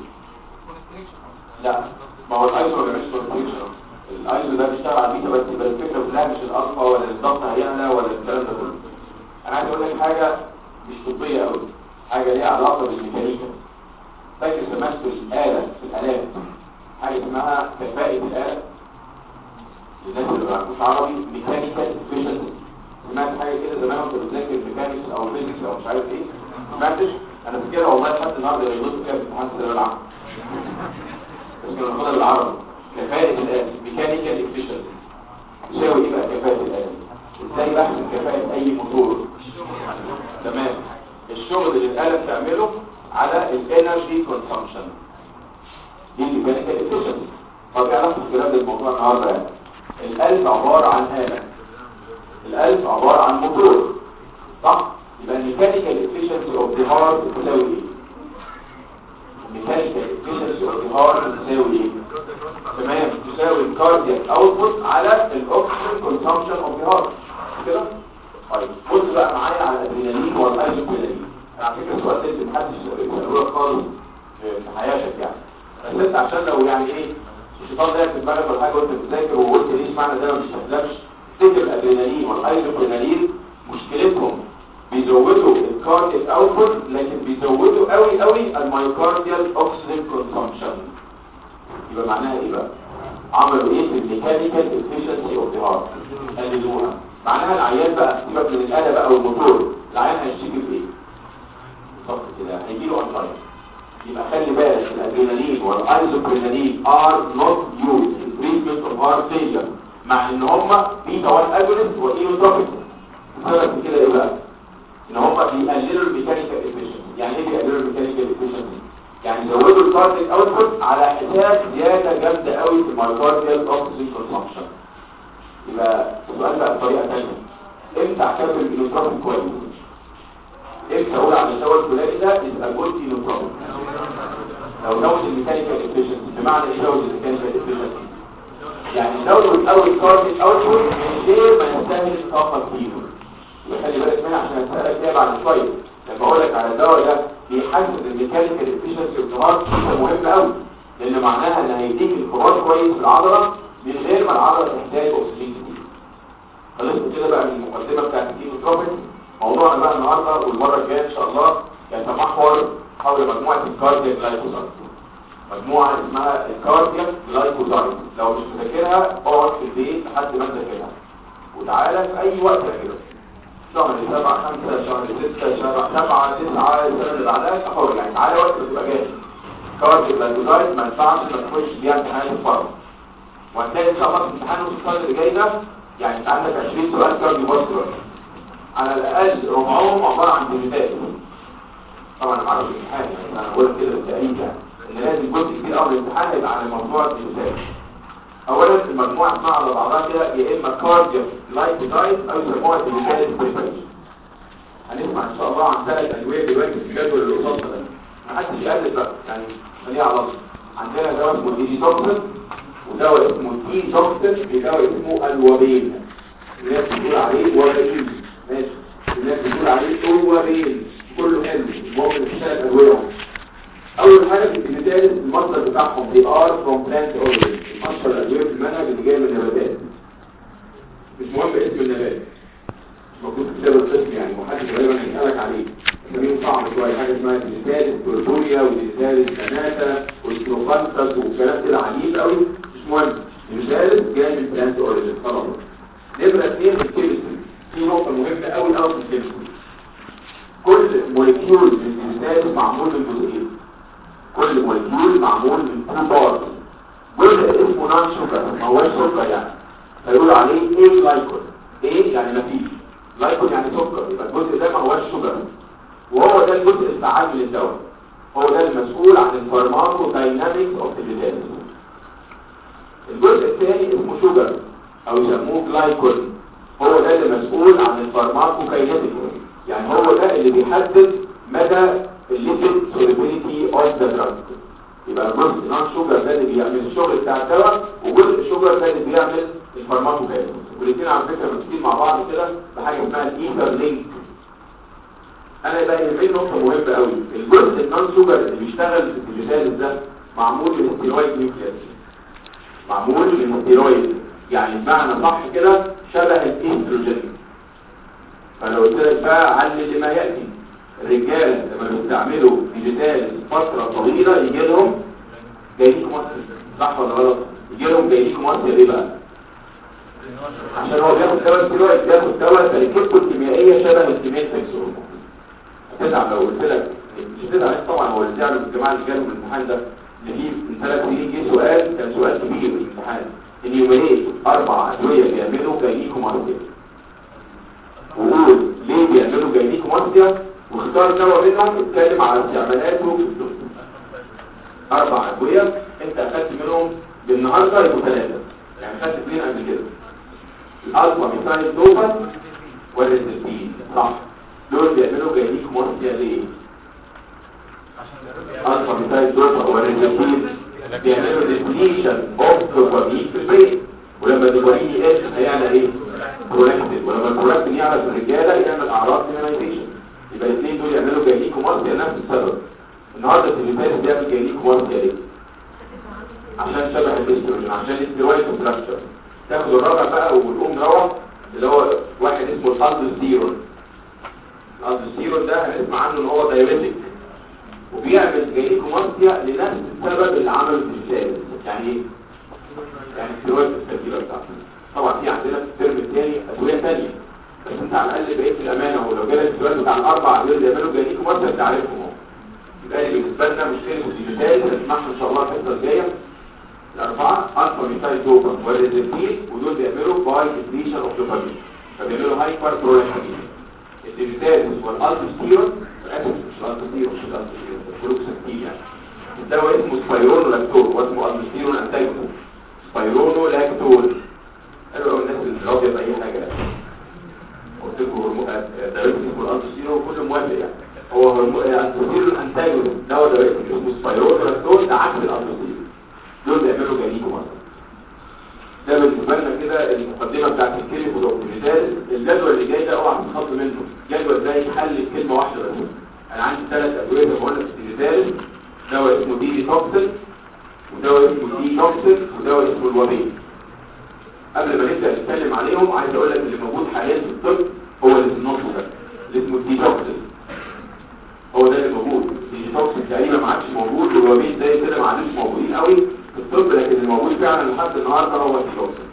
لا ما هو الايزو ما بيعملش كونستريكشن الايزو ده بيشتغل على البيتا بس يبقى الفكره كلها مش الالفا ولا الضغط هيعلى ولا الكلام ده كله انا عايز اقول لك حاجه مش طبيه قوي حاجه ليها علاقه بالميكانيكا فاكر سمعت الاله في الالات حاجه اسمها كفاءه الاله الناس اللي ما يعرفوش عربي ميكانيكال افيشنسي سمعت حاجه كده زمان وانت بتذاكر ميكانيكس او فيزيكس او مش عارف ايه ما سمعتش انا فاكرها والله لحد النهارده يغلطوا فيها في امتحان الثانويه العامه بس كانوا بناخدها بالعربي كفاءة الآلة ميكانيكال افيشنسي تساوي ايه بقى كفاءة الآلة ازاي بحسب كفاءة اي موتور تمام الشغل اللي الآلة بتعمله على الانرجي كونسامشن دي ميكانيكال افيشنسي طب ايه علاقة الكلام ده الموضوع النهارده يعني القلب عبارة عن آلة القلب عبارة عن موتور صح يبقى الميكانيكال افيشنسي اوف ذا هارت تساوي ايه ميكانيكال افيشنسي اوف ذا هارت تساوي ايه تمام تساوي الكاردياك اوتبوت على الاكسجين كونسامشن اوف ذا هارت كده طيب بص بقى معايا على الادرينالين والايزوبرينالين على فكره السؤال ده انت محدش يسالوه خالص في حياتك يعني بس انت عشان لو يعني ايه الشيطان ده في دماغك ولا حاجه وانت بتذاكر وقلت ليه معنى ده ما بيستخدمش تفتكر الادرينالين والايزوبرينالين مشكلتهم بيزودوا الكاردياك اوتبوت لكن بيزودوا قوي قوي المايوكارديال اوكسجين كونسامشن يبقى معناها ايه بقى عملوا ايه في الميكانيكال افيشنسي اوف ذا هارت قللوها معناها العيان بقى سيبك من الاله بقى والموتور العيان هيشتكي بايه بالظبط كده هيجي له انفايت يبقى خلي بالك الادرينالين والايزوبرينالين ار نوت يوز ان تريتمنت اوف هارت فيلير مع ان هم بيتا 1 اجونست وايوتروبيك السبب في كده ايه بقى ان هم بيقللوا الميكانيكال افيشنسي يعني ايه بيقللوا الميكانيكال افيشنسي يعني زودوا الكارديك اوتبوت على حساب زياده جامده قوي في المايوكارديال اوكسجين كونسامشن يبقى السؤال بقى بطريقه ثانيه امتى اعتبر الانوتروبيك كويس امتى اقول على الدواء الفلاني ده يبقى جود انوتروبيك لو زود الميكانيكال افيشنسي بمعنى ايه زود الميكانيكال افيشنسي يعني زود قوي الكارديك اوتبوت من غير ما يستهلك طاقه كتير يبقى خلي بالك منها عشان اسالك فيها بعد شويه لما اقول لك على الدواء ده بيحسن الميكانيكال افيشنسي اوف ذا ده مهم قوي لان معناها ان هيديك انقباض كويس في العضله من غير ما العضله تحتاج اكسجين كتير خلصت كده بقى من المقدمه بتاعت الكيموتروبيك موضوعنا بقى النهارده والمره الجايه ان شاء الله يتمحور حول مجموعه الكاردياك جلايكوسايد مجموعه اسمها الكاردياك جلايكوسايد لو مش مذاكرها اقعد في البيت لحد ما تذاكرها وتعالى في اي وقت كده شهر سبعة خمسة شهر ستة شهر سبعة تسعة السنة اللي بعدها تحر يعني تعالى وقت تبقى جاهز كارد البلاتوزايت ما ينفعش ما تخش بيها امتحانات الفرق وهتلاقي ان شاء الله في امتحان نص السنة اللي جاي ده يعني انت عندك 20 سؤال كارديو فاسكولار على الاقل ربعهم عبارة عن ديجيتال طبعا انا معرفش الامتحان يعني انا بقول كده بالتقريب يعني ان لازم جزء كبير قوي من الامتحان يبقى على موضوع الديجيتال اولا المجموعه اسمها على بعضها كده يا اما كارديو لايكوزايت او يسموها ديجيتال بريبريشن هنسمع ان شاء الله عن ثلاث ادويه دلوقتي في الجدول اللي قصادنا ده محدش يقلب بقى يعني خليها على الله عندنا دواء اسمه ديجي توكسين ودواء اسمه دي توكسين ودواء اسمه الوبين الناس بتقول عليه وبين ماشي الناس بتقول عليه وبين كله حلو ممكن الثلاث ادويه اول حاجه في الديجيتال المصدر بتاعهم دي ار فروم بلانت اوريجن اشهر الادويه في المنهج اللي جايه من النباتات مش مهم اسم النبات موجود في كتاب القسم يعني محدش غالبا هيسألك عليه اساميهم صعب شويه حاجه اسمها ديجيتاليس توربوريا وديجيتاليس كاناتا والكروفانتس وكلام كده عجيب قوي مش مهم ديجيتاليس جاي من بلانت اوريجن خلاص نمره اثنين الكيمستري في نقطه مهمه قوي قوي في الكيمستري كل موليكيول من الديجيتاليس معمول من جزئين كل موليكيول معمول من تو بارت جزء اسمه نون شوجر ما هوش سكر يعني فيقولوا عليه ايه جلايكول ايه يعني مفيش لايكون يعني سكر يبقى الجزء ده ما هوش شجر وهو ده الجزء الفعال من الدواء هو ده المسؤول عن الفارماكو دايناميكس اوف ذا الجزء الثاني اسمه شجر او يسموه جلايكون هو ده اللي مسؤول عن الفارماكو كاينيتيك يعني هو ده اللي بيحدد مدى الليبيد سوليبيليتي اوف ذا دراج يبقى الجزء نون شوجر ده اللي بيعمل الشغل بتاع الدواء وجزء الشوجر ده اللي بيعمل الفارماكو كاينيتيك والاثنين على فكره ماسكين مع بعض كده بحاجه اسمها الايثر لينك انا بقى يهمني نقطه مهمه قوي الجزء النون شوجر اللي بيشتغل في الديجيتال ده معمول من ستيرويد نيوكليس معمول من ستيرويد يعني بمعنى صح كده شبه الاستروجين فلو قلت لك بقى علل لما ياتي الرجاله لما بيستعملوا ديجيتال فتره طويله يجي لهم جايليكم مصر صح ولا غلط يجي لهم جايليكم مصر ليه بقى عشان هو بياخد دواء ستيرويد بياخد دواء تركيبته الكيميائيه شبه الكيمياء السكسول هتزعل لو قلت لك مش هتزعل طبعا هو اللي زعلوا الجماعه اللي جالوا من الامتحان ده ان في من ثلاث سنين جه سؤال كان سؤال كبير في الامتحان ان يومين اربع ادويه بيعملوا جايليكو مارسيا وقول ليه بيعملوا جايليكو مارسيا واختار دواء منهم اتكلم على استعمالاته في الطب اربع ادويه انت اخدت منهم بالنهارده يبقوا ثلاثه يعني خدت اثنين قبل كده الالفا ميثايل دوبا والريزلتين صح دول بيعملوا جايليك مورفيا ليه الفا ميثايل دوبا والريزلتين بيعملوا ديفينيشن اوف دوبامين في البرين ولما الدوبامين يقل هيعمل ايه برولاكتين ولما البرولاكتين يعمل في الرجاله يعمل اعراض مينايزيشن يبقى الاثنين دول يعملوا جايليك مورفيا نفس السبب النهارده التليفاز بيعمل جايليك مورفيا ليه عشان شبه الاستروجين عشان الاسترويد ستراكشر تاخد الرابع بقى والقوم روح اللي هو واحد اسمه الالدوستيرون الالدوستيرون ده هنسمع عنه ان هو دايوريتك وبيعمل جايليكومارسيا لنفس السبب اللي عمله الديجيتال يعني ايه؟ يعني ستيرويد التركيبه بتاعته طبعا في عندنا في الترم الثاني ادويه ثانيه بس انت على الاقل بقيت في الامانه ولو جالك السؤال بتاع الاربع ادويه اللي بيعملوا جايليكومارسيا انت عارفهم اهو يبقى بالنسبه لنا مشكله الديجيتال هنسمعها ان شاء الله الحصه الجايه الأربعة ألفا ميثايل دوبا والريزلتين ودول بيعملوا باي ديبريشن اوف دوبامين فبيعملوا هايبر برولكتين الديجيتالس والالتوستيرون اسف مش الالتوستيرون مش الالتوستيرون الفلوكسكتين يعني الدواء اسمه سبايرونو لاكتور واسمه التوستيرون انتاجون سبايرونو لاكتور قالوا الناس اللي راضيه باي حاجه قلت لكم دواء اسمه الالتوستيرون كله موافق يعني هو الالتوستيرون انتاجون دواء دواء اسمه سبايرونو لاكتور ده عكس الالتوستيرون دول بيعملوا جليكو مثلا ده بالنسبه لنا كده المقدمه بتاعت الكلمه والاوبتيميزال الجدول اللي جاي ده اوعى تتخض منه جدول ده يحل كلمه واحده بس انا عندي ثلاث ادويه زي ما قلنا في الاوبتيميزال دواء اسمه دي توكسين ودواء اسمه دي توكسين ودواء اسمه الوبين قبل ما نبدا نتكلم عليهم عايز اقول لك اللي موجود حاليا في الطب هو اللي في النص ده اللي اسمه الدي توكسين هو ده اللي موجود الدي توكسين تقريبا ما عادش موجود والوبين زي كده ما عادش موجودين قوي في الطب لكن الموجود فعلا لحد النهارده هو الديوكسين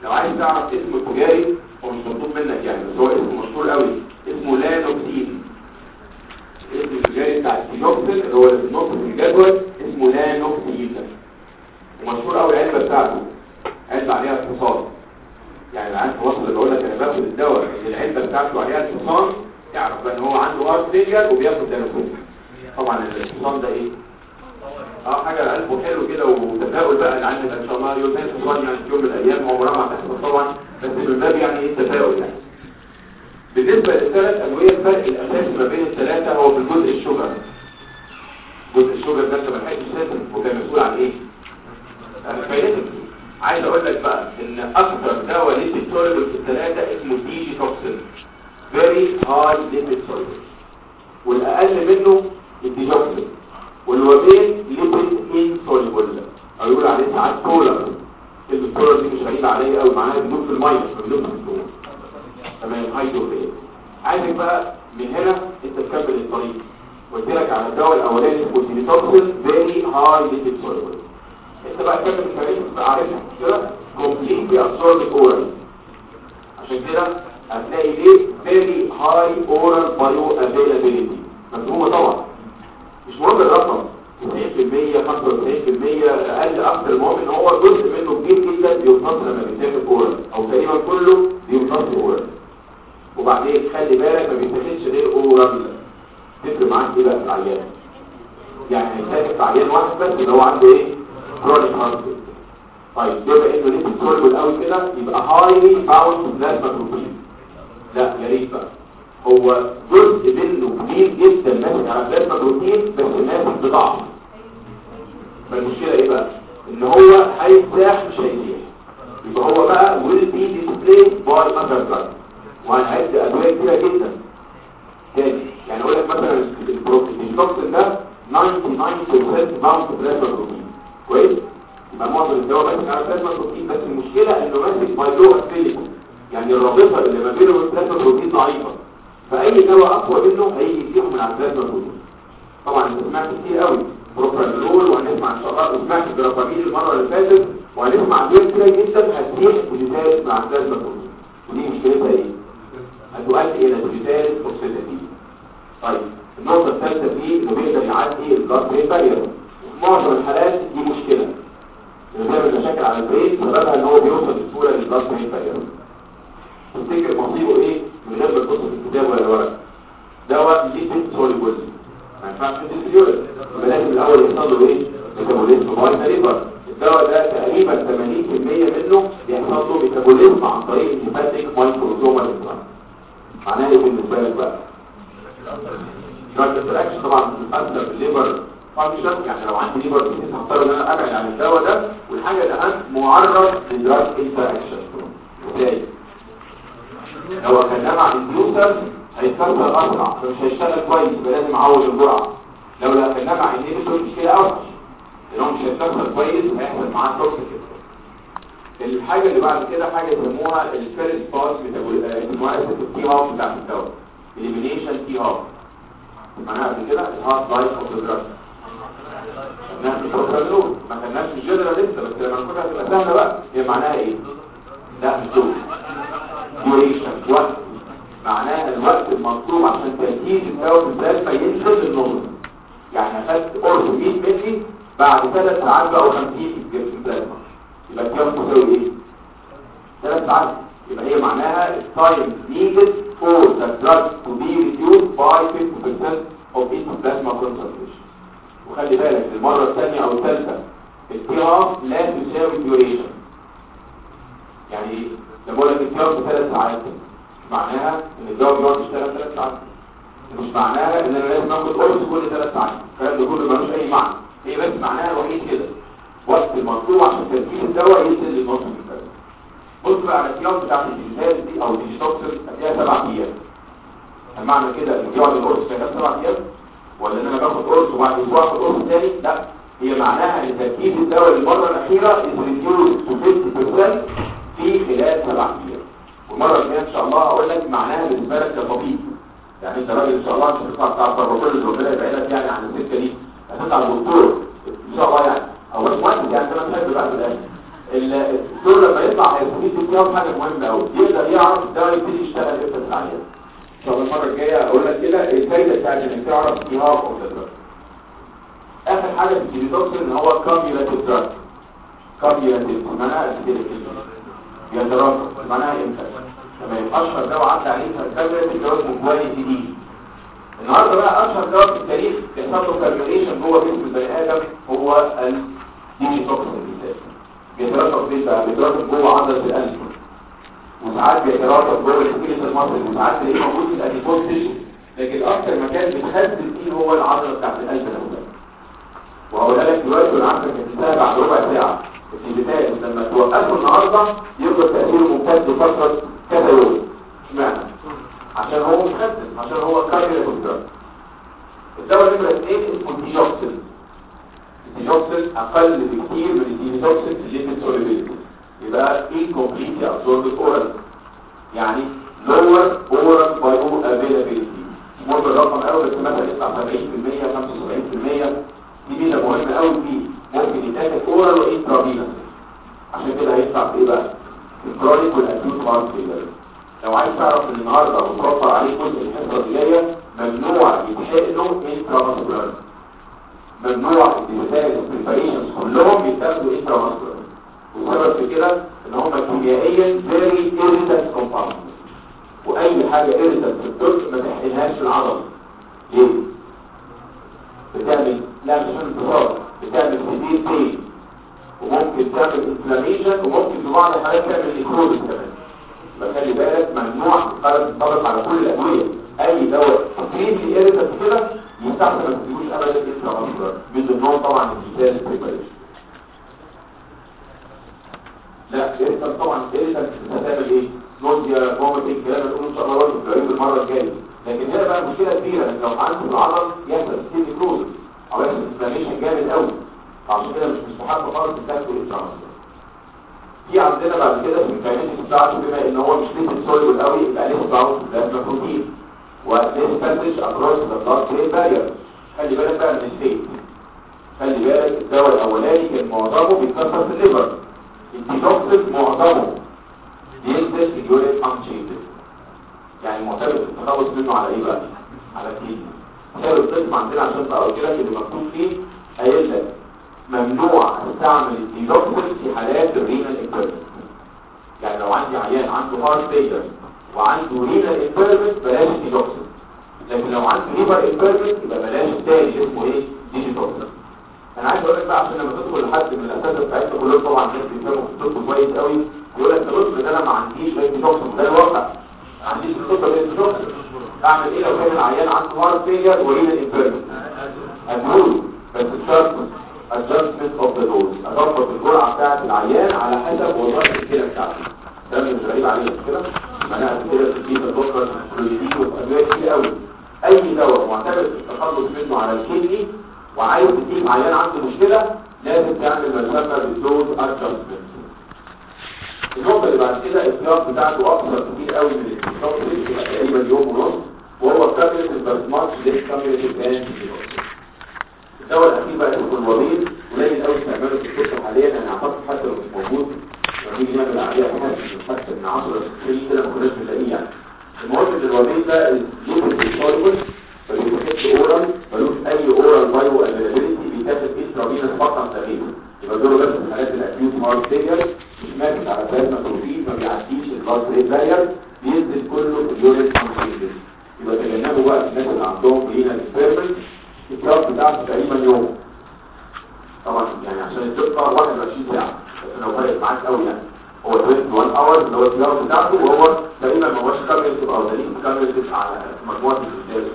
لو عايز تعرف اسمه التجاري هو مش مطلوب منك يعني بس هو اسمه مشهور قوي اسمه لانوكسين الاسم التجاري بتاع السينوكسين اللي هو النص في الجدول اسمه لانوكسين ومشهور قوي العلبه بتاعته علبه عليها اتصال يعني العيان في مصر اللي بقول لك انا باخد الدواء اللي العلبه بتاعته عليها اتصال تعرف بقى ان هو عنده هارت فيلير وبياخد لانوكسين طبعا الاتصال ده ايه اه حاجه قلبه حلو كده وتفاؤل بقى اللي عندنا ان شاء الله يوم ناس تصلي يعني في يوم من الايام عمرها ما هتحصل طبعا بس من باب يعني ايه التفاؤل يعني بالنسبه للثلاث ادويه الفرق الاساسي ما بين الثلاثه هو في الجزء الشجر جزء الشجر ده انت ما لحقتش تسافر وكان مسؤول عن ايه؟ عن الكاينيتكس عايز اقول لك بقى ان اكثر دواء ليبيد سوليبل في الثلاثه اسمه دي جي توكسين فيري هاي ليبيد سوليبل والاقل منه الديجوكسين والوبين ليبيد انسوليبل او يقول عليه ساعات كولر الكولر دي مش غريبه عليا قوي معناها بيدوب في الميه مش بيدوب في السوق تمام هيدروفيل عايزك بقى من هنا انت تكمل الطريق قلت لك على الدواء الاولاني اسمه ديجوكسين فيري هاي ليبيد سوليبل انت بقى تكمل الطريق تبقى عارفها كده كومبليتلي ابسورب اورال عشان كده هتلاقي ليه فيري هاي اورال بايو افيلابيلتي مفهومه طبعا مش مهم الرقم 90% 95% اقل اكتر المهم ان هو جزء منه كبير جدا بيمتص لما بيتاخد اورال او تقريبا كله بيمتص اورال وبعدين خلي بالك ما بيتاخدش غير اورال تفرق معاك ايه بقى في العيان يعني هيتاخد في عيان واحد بس اللي هو عنده ايه كرونيك هارت طيب بما انه ليه بتسولبل قوي كده يبقى هايلي باوند بلازما بروتين لا يا ريت بقى هو جزء منه كبير جدا ماسك على بلازما بروتين بس ماسك بضعف فالمشكله ايه بقى ان هو هيتزاح مش هيزيح يبقى هو بقى will be displayed by other drugs وهنعد ادويه كتيره جدا تاني يعني اقول لك مثلا البروتين ده 99% باوند بلازما بروتين كويس يبقى معظم الدواء ماسك على بلازما بروتين بس المشكله انه ماسك بايلو افيليتي يعني الرابطه اللي ما بينه وبين البلازما بروتين ضعيفه فاي دواء اقوى منه هيجي فيهم من على البلازما بروتين طبعا انت سمعت كتير قوي بروبرانول وهنسمع ان شاء الله وسمعت الجرافامين المره اللي فاتت وهنسمع ادويه كتير جدا هتزيد وتزايد مع البلازما بروتين ودي مشكلتها ايه؟ هتؤدي الى زيادة توكسيسيتي طيب النقطه الثالثه فيه انه بيقدر يعدي البلاد برين بارير في معظم الحالات دي مشكله اللي بيعمل مشاكل على البرين سببها ان هو بيوصل بسهوله للبلاد برين بارير تفتكر مصيبه ايه من غير ما تبص في الكتاب ولا الورق دواء ليبيد سوليبل ما ينفعش تدي اليورين يبقى لازم الاول يحصل له ايه ميتابوليزم باي ليفر الدواء ده تقريبا 80% منه بيحصل له ميتابوليزم عن طريق الهيباتيك مايكروزومال انزيم معناه ايه بالنسبه لك بقى دراج انتراكشن طبعا بتاثر بالليفر فانكشن يعني لو عندي ليفر ديزيز هضطر ان انا ابعد عن الدواء ده والحاجه الاهم معرض لدراج انتراكشن ازاي لو اكلنا مع انديوسر هيتكسر اسرع فمش هيشتغل كويس يبقى لازم اعوض الجرعه لو لا اكلنا مع انهبيتور مشكله اوحش لانه مش هيتكسر كويس هيحصل معاه توكسيك الحاجه اللي بعد كده حاجه يسموها الفيرست باس اسمها التي هاف بتاعت الدواء اليمينيشن تي هاف معناها قبل كده الهاف لايف اوف ذا دراج خدناها في البروبرانول ما خدناش في الجدرة لسه بس لما ناخدها تبقى سهله بقى هي معناها ايه؟ لا مش دول duration وقت معناها الوقت المطلوب عشان تركيز الدواء في البلازما ينزل للنص يعني اخدت قرص 100 مللي بعد ثلاث ساعات بقوا 50 في البلازما يبقى الكام تساوي ايه؟ ثلاث ساعات يبقى هي معناها time needed for the drug to be reduced by 50% of its plasma concentration وخلي بالك المرة الثانية او الثالثة التيار لا تساوي duration يعني ايه؟ لما اقول لك التيار بثلاث ساعات معناها ان الدواء بيقعد يشتغل ثلاث ساعات مش معناها ان انا لازم اخد قرص كل ثلاث ساعات الكلام ده كله ملوش اي معنى هي بس معناها الوحيد كده وقت المطلوب عشان تركيز الدواء ينزل للنص في الفرق بص بقى على الكيان بتاعت الجلسات دي او الديجيتوكسين هتلاقيها سبع ايام المعنى كده ان بيقعد القرص شغال سبع ايام ولا ان انا باخد قرص وبعد اسبوع اخد قرص تاني لا هي معناها ان تركيز الدواء للمره الاخيره is reduced to 50% في خلال سبع ايام والمره الجايه ان شاء الله هقول لك معناها بالنسبه لك كطبيب يعني انت راجل ان شاء الله مش هتطلع بتاع البروتوكول اللي ربنا يبعد لك يعني عن السكه دي هتطلع دكتور ان شاء الله يعني او مش مهندس يعني انت ما تحب بقى في الاخر الدكتور لما يطلع هيستفيد فيها حاجه مهمه قوي يقدر يعرف الدواء يبتدي يشتغل امتى في العيان طب المره الجايه اقول لك كده الفايده بتاعت انك تعرف ايه هو اخر حاجه في الديتوكس ان هو كاميولاتيف دراج كاميولاتيف معناها يتراكم معناها امتى تمام اشهر دواء عدى عليه كاميولاتيف دراج مجواني جديد النهارده بقى اشهر دواء في التاريخ بيحصل له كاميوليشن جوه جسم البني ادم هو الديتوكسين بيتراكم فين بقى بيتراكم جوه عضله القلب وساعات بيتراكم جوه السكيلت المصري وساعات تلاقيه موجود في الاديبوز تيشو لكن اكتر مكان بيتخزن فيه هو العضله بتاعت القلب نفسها وهقولها لك دلوقتي وانا عارفك هتنتهي بعد ربع ساعه البدايه لما توقفه النهارده يفضل تاثيره ممتد لفتره كذا يوم اشمعنى عشان هو مخزن عشان هو كارير كونتراكت الدواء نمره اثنين اسمه ديجوكسين الديجوكسين اقل بكتير من الديجوكسين في الليمت سوليبيلتي يبقى incomplete absorbed oral يعني lower oral bioavailability مر الرقم قوي بس مثلا يطلع 70% 75% دي ميزه مهمه قوي فيه ممكن يتاخد اورال وانترافينوس عشان كده هيطلع في ايه بقى الكرونيك والاكيوت هارت فيلر لو عايز تعرف ان النهارده متوفر عليه جزء الحصه اللي جايه ممنوع يتحقنوا انترافاسكولار ممنوع الديزايز بريباريشنز كلهم يتاخدوا انترافاسكولار والسبب في كده ان هم كيميائيا فيري irritant كومباوند واي حاجه irritant في الطب ما تحقنهاش في العضله ليه؟ بتعمل لا مش انتصار بتعمل سيفير بين وممكن تعمل انفلاميشن وممكن في بعض الحالات تعمل نيكروز كمان فخلي بالك ممنوع تطبق على كل الادويه اي دواء كريملي ايريتنت كده يستحسن ما تديهوش ابدا انترا من ضمنهم طبعا الجيتال بريباريشن لا ايريتنت طبعا ايريتنت هتعمل ايه؟ نوزيا فوميتنج الكلام اللي ان شاء الله برضه في المره الجايه لكن هنا بقى مشكله كبيره انك لو عندك العضل يحصل ستيل نيكروز او يحصل انفلاميشن جامد قوي عشان كده مش مستحب خالص تاخدوا الانترا في عندنا بعد كده في الكاينيتكس بتاعته بما ان هو مش ليكويد سوليبل قوي يبقى ليه ضعف لازم بروتين وليه باسج اكروس ذا بلاد برين بارير خلي بالك بقى من الستيت خلي بالك الدواء الاولاني كان معظمه بيتكسر في الليفر الديتوكسين معظمه بينزل في اليورين انشيتد يعني معتمد التخلص منه على ايه بقى على الكلينيك كتاب الطب عندنا عشان تقرا كده اللي مكتوب فيه قايل لك ممنوع استعمل الديلوكسين في حالات الرينال امبيرمنت يعني لو عندي عيان عنده هارت فيلر وعنده رينال امبيرمنت بلاش الديلوكسين لكن لو عندي ليفر امبيرمنت يبقى بلاش التاني اسمه ايه ديجيتوكسين انا عايز اقول لك بقى عشان لما تدخل لحد من الاساتذه بتاعتنا كلهم طبعا ناس بيفهموا في الطب كويس قوي يقول لك بص ده انا ما عنديش ديجيتوكسين ده الواقع ما عنديش الخطه ديجيتوكسين اعمل ايه لو كان العيان عنده هارت فيلر ورينال امبيرمنت ادوله بس الشرط adjustment of the dose اضبط الجرعه بتاعه العيان على حسب وظائف الكلى بتاعته ده مش غريب عليه مش كده معناها كده في الدكتور كلوريدين وادويه كتير قوي اي دواء معتمد في التخلص منه على الكدني وعايز تجيب عيان عنده مشكله لازم تعمل ما يسمى بالدوز ادجستمنت النقطه اللي بعد كده السياق بتاعته اقصر كتير قوي من الاستشفاء بيبقى تقريبا يوم ونص وهو كاميرا البرسمات ليش كاميرا البان الدواء الاخير بقى اسمه الوبيل قليل قوي استعماله في الطب حاليا انا اعتقد حتى لو مش موجود ونيجي نعمل عليها بحث حتى من 10 سنين كده ما كناش بنلاقيه يعني المهم ان الوبيل ده ليكويد سوليبل فبيتاخد اورال ملوش اي اورال بايو افيلابيلتي بيتاخد انترافينوس فقط تقريبا يبقى دول بس في حالات الاكيوت هارت فيلير مش ماسك على بلازما بروتين ما بيعديش البلاد برين بارير بينزل كله في اليورين كونسنتريشن يبقى تجنبوا بقى الناس اللي عندهم رينال اكسبيرمنت الجواب بتاعته تقريبا يوم طبعا يعني عشان الدقة 21 ساعة بس لو فرق معاك قوي يعني هو 21 اور اللي هو الجواب بتاعته وهو تقريبا ما هوش كاميرتيف او دليل كاميرتيف على مجموعة الرجال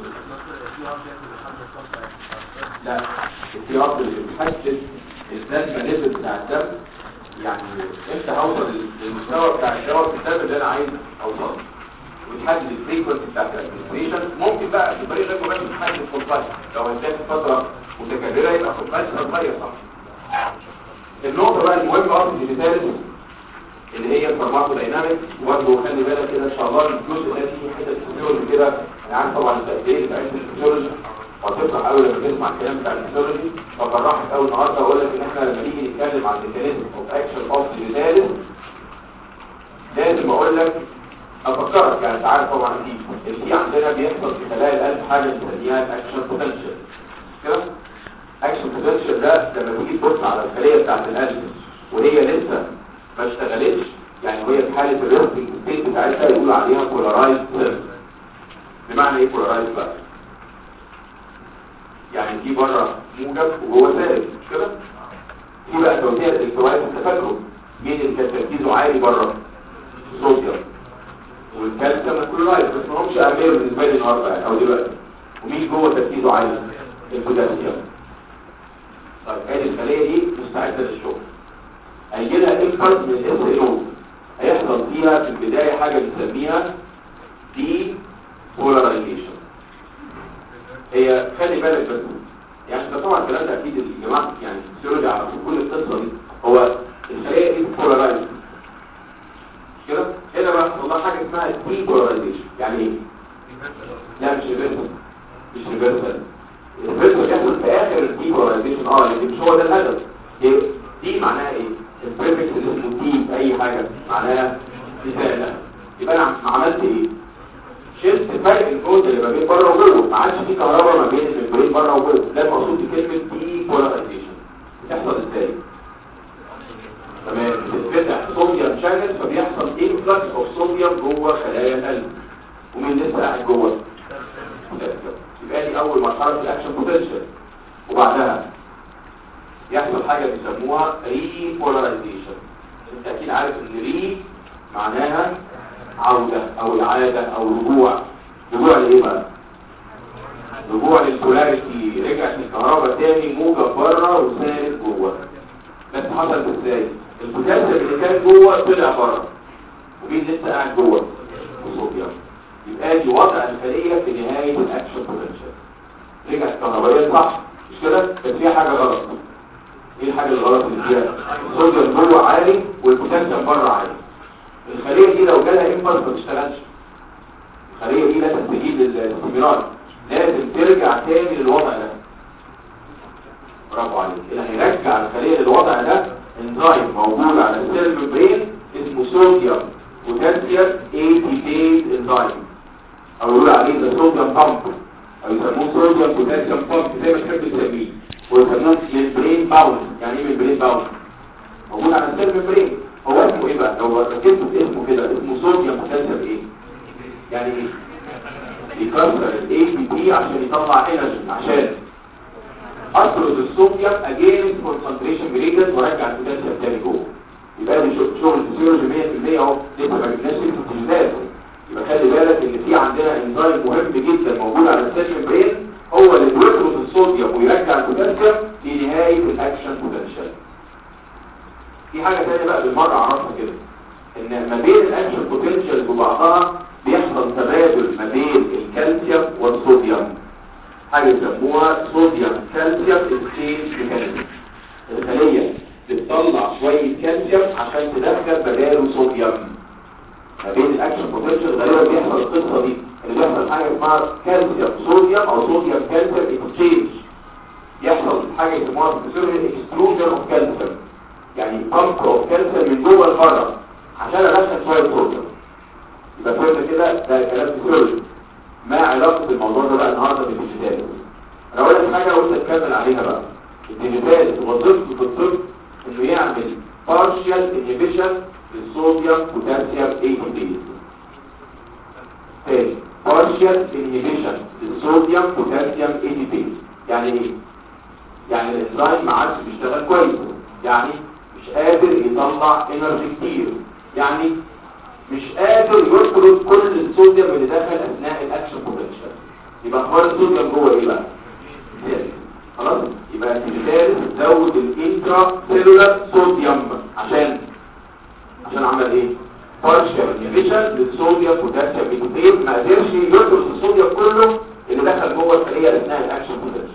لا السياق اللي بتحدد البلازما ليفل بتاع الدم يعني امتى هوصل للمستوى بتاع الدواء في الدم اللي انا عايز اوصله وتحدد الفريكونسي بتاعت الادمنستريشن ممكن بقى في طريق غير مباشر تحدد الفولفايت لو هتاخد فتره متكرره يبقى فولفايت صغير صح النقطه بقى المهمه اصلا اللي ثالث اللي هي الفارماكو داينامكس وبرضه خلي بالك كده ان شاء الله الجزء ده فيه حته فيزيولوجي كده انا عارف طبعا انت قد ايه في علم الفيزيولوجي وهتفرح قوي لما تسمع الكلام بتاع الفسيولوجي ففرحك قوي النهارده اقول لك ان احنا لما نيجي نتكلم عن الميكانيزم اوف اكشن اوف ديجيتاليس لازم اقول لك افكرك يعني انت عارف طبعا دي ان في عندنا بيحصل في خلايا القلب حاجه بنسميها الاكشن بوتنشال كده اكشن بوتنشال ده لما تيجي تبص على الخليه بتاعت القلب وهي لسه ما اشتغلتش يعني وهي في حاله الريستنج ستيت بتاعتها يقولوا عليها بولارايز بمعنى ايه بولارايز بقى يعني دي بره موجب وجوه سالب مش كده في بقى توزيع الالكترولايت انت فاكره مين اللي كان تركيزه عالي بره الصوديوم والكالسيوم الكلورايد بس ما همش اهميه بالنسبه لي النهارده يعني او دلوقتي ومين جوه تركيزه عالي البوتاسيوم طيب ادي الخليه دي مستعده للشغل هيجي لها امبلس من الاس ال هيحصل فيها في البدايه حاجه بنسميها دي بولاريزيشن هي خلي بالك بس يعني ده طبعا الكلام ده اكيد الجماعه يعني الفسيولوجي على كل القصه دي هو الخليه دي بولارايز كده هنا بقى حصل لها حاجه اسمها دي بولاريزيشن يعني ايه لا مش ريفرسال مش ريفرسال الريفرسال بيحصل في اخر الدي بولاريزيشن اه لكن مش هو ده الهدف إيه؟ دي معناها ايه البريفكس اللي اسمه دي في اي حاجه معناها مثال لا يبقى انا عملت ايه شلت فرق الجهد اللي ما بين بره وجوه ما عادش في كهرباء ما بين الممبرين بره وجوه ده المقصود بكلمه دي بولاريزيشن بتحصل ازاي تمام بتتفتح صوديوم شانل فبيحصل انفلكس اوف صوديوم جوه خلايا القلب ومين لسه قاعد جوه يبقى دي اول مرحله في الاكشن بوتنشال وبعدها يحصل حاجه بيسموها ري بولاريزيشن انت اكيد عارف ان ري معناها عودة او العادة او رجوع رجوع لايه بقى رجوع للبولاريتي رجعت الكهرباء تاني موجب بره وسالب جوه بس حصل ازاي البوتاسيوم اللي كان جوه طلع بره ومين لسه قاعد جوه الصوديوم يبقى دي وضع الخليه في نهايه الاكشن بوتنشال رجعت الكهربائيه صح مش كده بس فيها حاجه غلط ايه الحاجه الغلط اللي فيها الصوديوم جوه عالي والبوتاسيوم بره عالي الخلية دي لو جالها امبلس ما تشتغلش الخلية دي لا تستجيب للاستمرار لازم ترجع تاني للوضع ده برافو عليك اللي هيرجع الخلية للوضع ده انزيم موجود على السيل ممبرين اسمه صوديوم بوتاسيوم اي تي بيز انزيم او يقولوا عليه ده صوديوم بامب او يسموه صوديوم بوتاسيوم بامب زي ما تحب تسميه ويسموه ممبرين باوند يعني ايه ممبرين باوند موجود على السيل ممبرين هو اسمه ايه بقى لو ركزت في اسمه كده اسمه صوديوم بوتاسيوم ايه يعني ايه يكسر الاي بي بي عشان يطلع انرجي عشان اطرد الصوديوم اجينست كونسنتريشن جريدنت وارجع البوتاسيوم تاني جوه يبقى دي شغل فيزيولوجي 100% اهو لسه ما جبناش في التلزاز يبقى خلي بالك ان في عندنا انزيم مهم جدا موجود على السيل برين هو اللي بيطرد الصوديوم ويرجع البوتاسيوم في نهايه الاكشن بوتنشال في حاجة تانية بقى بالمرة عرفها كده ان ما بين الاكشن بوتنشال وبعضها بيحصل تبادل ما بين الكالسيوم والصوديوم حاجة يسموها صوديوم كالسيوم اكسشينج ميكانيزم الخلية بتطلع شوية كالسيوم عشان تدخل بداله صوديوم ما بين الاكشن بوتنشال غالبا بيحصل القصة دي اللي بيحصل حاجة اسمها كالسيوم صوديوم او صوديوم كالسيوم اكسشينج يحصل حاجة يسموها في الفسيولوجي اكستروجن اوف كالسيوم يعني بامب اوف كالسيوم من جوه لبره عشان ادخل شويه صوديوم يبقى فهمت كده ده كلام فيزيولوجي ما علاقه الموضوع ده بقى النهارده بالديجيتال انا اقول لك حاجه قلت اتكلم عليها بقى الديجيتال وظيفته في الطب انه يعمل partial inhibition للصوديوم بوتاسيوم اي تي بي تاني partial inhibition للصوديوم بوتاسيوم اي تي بي يعني ايه يعني الانزيم ما عادش بيشتغل كويس يعني مش قادر يطلع انرجي كتير يعني مش قادر يطرد كل الصوديوم اللي دخل اثناء الاكشن بوتنشال يبقى اخبار الصوديوم جوه ايه بقى زيادة. خلاص يبقى الثالث زود الانترا سيلولار صوديوم عشان عشان عمل ايه بارشال انيبيشن للصوديوم بوتاسيوم ايتوبيت ما قدرش يطرد الصوديوم كله اللي دخل جوه الخليه اثناء الاكشن بوتنشال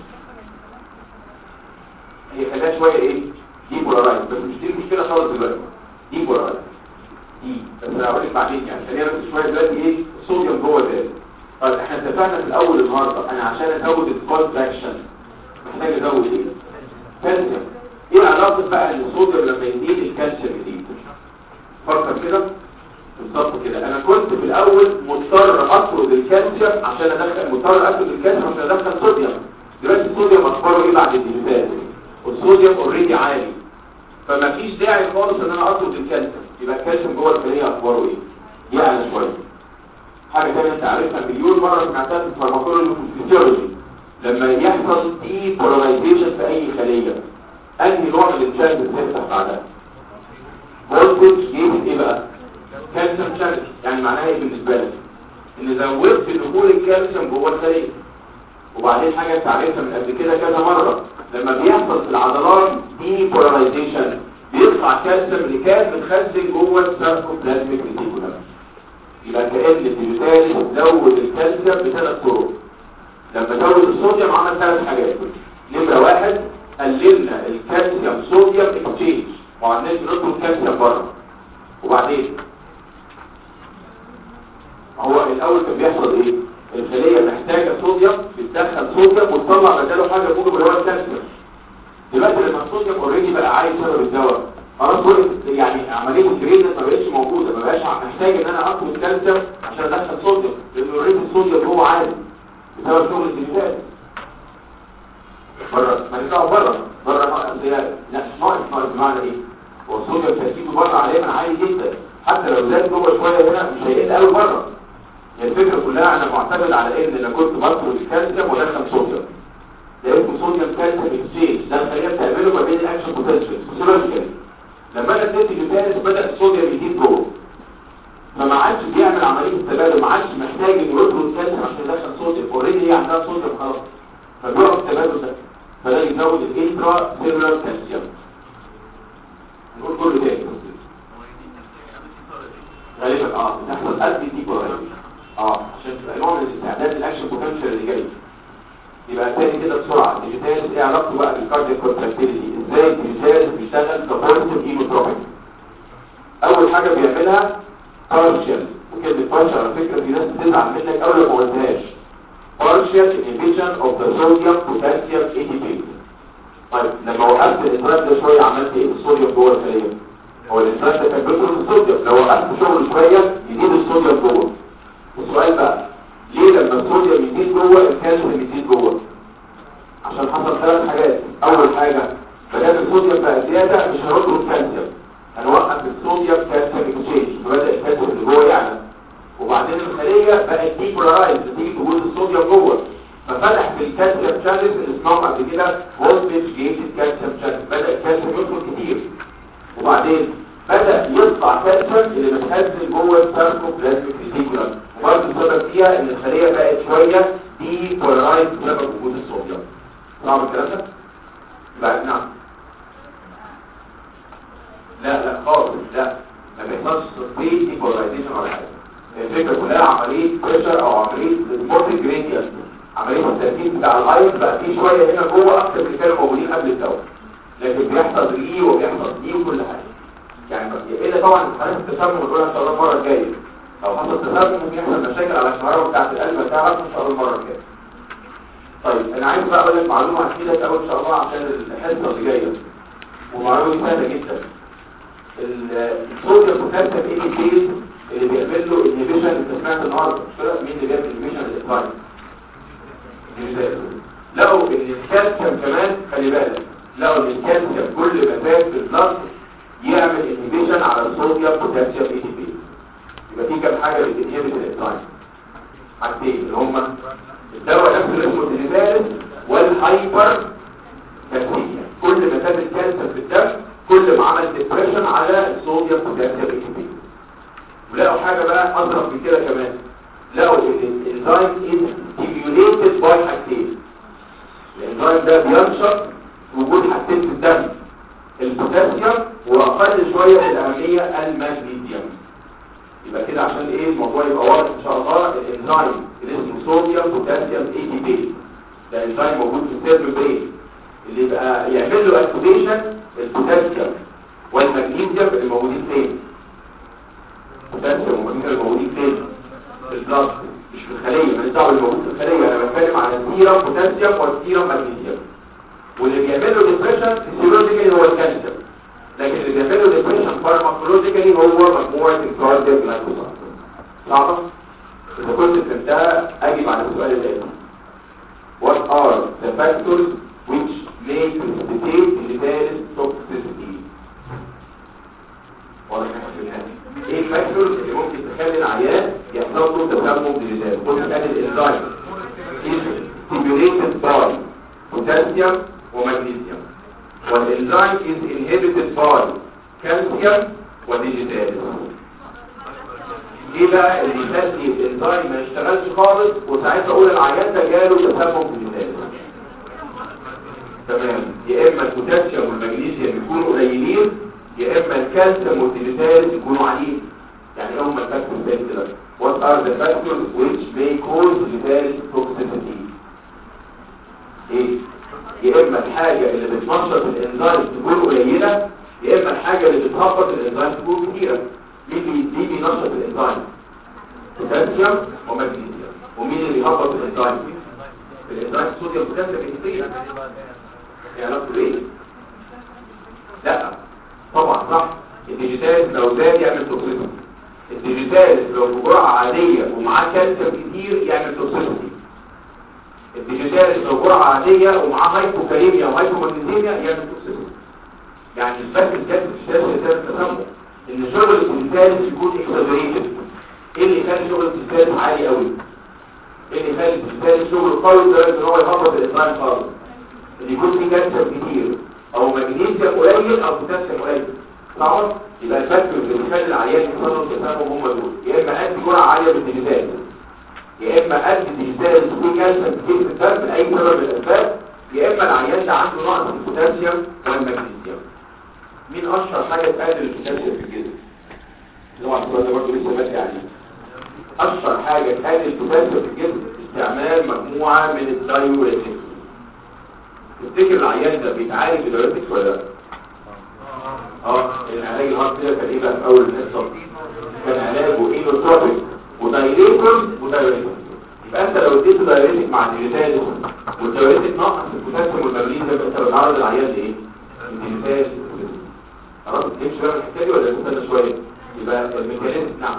هي خلاها شويه ايه دي بولارايز بس مش دي المشكله خالص دلوقتي دي بولارايز دي بس انا هقول لك بعدين يعني خلينا بس شويه دلوقتي ايه الصوديوم جوه ده طيب احنا اتفقنا في الاول النهارده انا عشان ازود الكونتراكشن محتاج ازود ايه كالسيوم ايه علاقه بقى ان الصوديوم لما يزيد الكالسيوم يزيد فكر كده بالظبط كده انا كنت في الاول مضطر اطرد الكالسيوم عشان ادخل مضطر اطرد الكالسيوم عشان ادخل صوديوم دلوقتي الصوديوم اخباره ايه بعد الديليتاز والصوديوم اوريدي عالي فما فيش داعي خالص ان انا اطرد الكالسيوم يبقى الكالسيوم جوه الخليه اخباره ايه يعلى شويه حاجه ثانيه انت عارفها مليون مره سمعتها في الفارماكولوجي والفيزيولوجي لما يحصل دي بولاريزيشن في اي خليه انهي نوع من الشانل بتفتح بعدها فولتج جيب ايه بقى كالسيوم شانل يعني معناها ايه بالنسبه لك ان زودت دخول الكالسيوم جوه الخليه وبعدين حاجه انت عارفها من قبل كده كذا مره لما بيحصل في العضلات دي بولاريزيشن بيطلع كالسيوم اللي كان متخزن جوه الساركوبلازميك ريتيكولم يبقى كأن الديجيتالي زود الكالسيوم بثلاث طرق لما زود الصوديوم عمل ثلاث حاجات نمرة واحد قللنا الكالسيوم صوديوم اكسشينج وعندنا نطلب الكالسيوم بره وبعدين هو الاول كان بيحصل ايه الخليه محتاجه صوديوم بتدخل صوديوم وتطلع بداله حاجه فوق اللي هو الكالسيوم دلوقتي لما الصوديوم اوريدي بقى عايز سبب الدواء خلاص وقت يعني عمليه الجريد ما بقتش موجوده ما بقاش محتاج ان انا اخد الكالسيوم عشان ادخل صوديوم لان اوريدي الصوديوم هو عالي بسبب شغل الديجيتال بره ما يطلعوا بره بره ناقص زياده لا مش ناقص ناقص بمعنى ايه هو الصوديوم تركيزه بره عليه عالي جدا حتى لو زاد جوه شويه هنا مش هيقل قوي بره هي الفكره كلها انا معتمد على ان انا كنت بطلب الكالسيوم وادخل صوديوم ده اسمه صوديوم كالسيوم اكسشينج ده الخليه بتعمله ما بين الاكشن بوتنشال فيسيولوجيكال لما انا اديت الجلوكاز بدا الصوديوم يزيد جوه فما عادش بيعمل عمليه التبادل ما عادش محتاج انه يطرد الكالسيوم عشان يدخل صوديوم اوريدي هي عندها صوديوم خلاص فبيقف التبادل ده فده يزود الانترا سيلولار كالسيوم نقول كله تاني غالبا اه بتحصل قد دي بولاريزيشن اه عشان تبقى نوع من الاستعداد الاكشن بوتنشال اللي جاي يبقى تاني كده بسرعه الديجيتال ايه علاقته بقى بالكاردياك كونتراكتيليتي ازاي الديجيتال بيشتغل كبوزيتيف ايموتروبيك اول حاجه بيعملها بارشال وكلمه بارشال على فكره في ناس بتزعل منك اول ما قلتهاش partial inhibition of the sodium potassium ATP طيب لما وقفت الانتراك ده شويه عملت ايه الصوديوم جوه الخليه هو الانتراك ده كان بيطلب الصوديوم لو وقفت شغل شويه يزيد الصوديوم جوه السؤال بقى ليه لما الصوديوم يزيد جوه الكالسيوم يزيد جوه عشان حصل ثلاث حاجات اول حاجه ما دام الصوديوم بقى زياده مش هنطلب الكالسيوم هنوقف الصوديوم كالسيوم اكسشينج فبدا الكالسيوم اللي جوه يعلى وبعدين الخليه بقت ديبولارايز نتيجه وجود الصوديوم جوه ففتح في الكالسيوم شانلز اللي اسمهم قبل كده فولتج جيتد كالسيوم شانلز بدا الكالسيوم يدخل كتير وبعدين بدا يطلع كالسيوم اللي متخزن جوه الساركوبلازميك ريتيكولم وبرضه السبب فيها ان الخليه بقت شويه ديبولارايز بسبب وجود الصوديوم صعب الكلام ده؟ بعد نعم لا لا خالص لا ما بيحصلش تصديق ديبولارايزيشن ولا حاجه الفكرة كلها عملية بريشر او عملية سبورتنج جريديانت عملية التركيز بتاع الايض بقى فيه شوية هنا جوه اكتر من كانوا موجودين قبل الدواء لكن بيحصل ري وبيحصل دي وكل حاجة يعني الا طبعا حالات التسمم نقولها ان شاء الله المرة الجاية لو حصل تسمم بيحصل مشاكل على الكهرباء بتاعت القلب بتاعك ان شاء الله المرة الجاية طيب انا عايز بقى اقول لك معلومة هحكي لك اول ان شاء الله عشان الحصة اللي جاية ومعلومة سهلة جدا الصوديوم بوتاسيوم اي دي اللي بيعمل له انهبيشن انت سمعت النهارده مش كده مين اللي بيعمل انهبيشن للاسباين لقوا ان الكالسيوم كمان خلي بالك لقوا ان الكالسيوم كل ما زاد في البلد يعمل انهبيشن على الصوديوم بوتاسيوم اي دي بي يبقى في كام حاجه بتنهبت الاسباين حاجتين اللي هما الدواء نفسه اللي اسمه الدينيزالس والهايبر كالسيميا كل ما زاد الكالسيوم في الدم كل ما عمل ديبريشن على الصوديوم بوتاسيوم اي دي بي ولقوا حاجة بقى أضرب من كده كمان لقوا ان الانزيم is stimulated by حاجتين الانزيم ده بينشط وجود حاجتين في الدم البوتاسيوم واقل شوية في الأهمية المغنيسيوم يبقى كده عشان ايه الموضوع يبقى واضح ان شاء الله الانزيم اللي اسمه صوديوم بوتاسيوم اي تي بي ده انزيم موجود في السيرفر برين اللي يبقى يعمل له اكتيفيشن البوتاسيوم والمغنيسيوم الموجودين فين البوتاسيوم والمغنيسيوم الموجودين فين في البلاد مش في الخليه ماليش دعوه بالموجود في الخليه انا بتكلم على السيرم بوتاسيوم والسيرم مغنيسيوم واللي بيعمل له ديبريشن فيسيولوجيكالي هو الكالسيوم لكن اللي بيعمل له ديبريشن فارماكولوجيكالي هو مجموعه الكاردياك جلايكوسايد صعبه اذا كنت فهمتها اجيب على السؤال الاتي What are the factors which may precipitate lethal toxicity واضح ايه الفاكتورز اللي ممكن تخلي العيان يحصل له تسمم بلدان قلنا كان الانزيم is stimulated by potassium ومغنيسيوم والانزيم is inhibited by calcium وديجيتاليس ايه بقى اللي يخلي الانزيم ما يشتغلش خالص وساعتها اقول العيان ده جاله تسمم بلدان تمام يا اما البوتاسيوم والمغنيسيوم يكونوا قليلين يا اما الكالسيوم والتليفاز يكونوا عاليين يعني هم الفاكتورز زي كده what are the factors which may cause lethal toxicity ايه يا اما الحاجه اللي بتنشط الانزيم تكون قليله يا اما الحاجه اللي بتهبط الانزيم تكون كتيره مين بي- مين بينشط الانزيم بوتاسيوم ومغنيسيوم ومين اللي بيهبط الانزيم الانزيم الصوديوم بوتاسيوم كتير يعني علاقته ايه لا طبعا صح الديجيتال لو زاد يعمل توكسيسيتي الديجيتال لو بجرعه عاديه ومعاه كالسيوم كتير يعمل توكسيسيتي الديجيتال لو جرعه عاديه ومعاه هايبوكاليميا وهايبومagنيسيميا يعمل توكسيسيتي يعني مش بس الكالسيوم مش لازم يزداد التسمم ان شغل الديجيتال يكون اكسجريتد ايه اللي يخلي شغل الديجيتال عالي قوي ايه اللي يخلي الديجيتال شغل قوي لدرجه ان هو يهبط الانسان خالص ان يكون في كالسيوم كتير او مغنيسيوم قليل او بوتاسيوم قليل طبعا يبقى الفاكتور اللي بيخلي العيان يحصل له تسمم هم دول يا اما ادي جرعه عاليه من الديجيتال يا اما ادي ديجيتال في كالسيوم كتير في الدم لاي سبب من الاسباب يا اما العيان ده عنده نقص في البوتاسيوم والمغنيسيوم مين اشهر حاجه تقلل البوتاسيوم في الجسم طبعا السؤال ده برضه لسه بدري عليه اشهر حاجه تقلل البوتاسيوم في الجسم استعمال مجموعه من الدايوريتكس تفتكر العيان ده بيتعالج بدايوريتكس ولا لا اه العلاج الهارت كده كان ايه بقى في اول الحصه كان علاجه اينوتروبيك ودايليتور ودايوريتك يبقى انت لو اديت دايوريتك مع ديليتاز والدايوريتك نقص البوتاسيوم والمغنيسيوم يبقى انت بتعرض العيان لايه؟ الديليتاز خلاص تمشي بقى الحكايه دي ولا نستنى شويه يبقى الميكانيزم نعم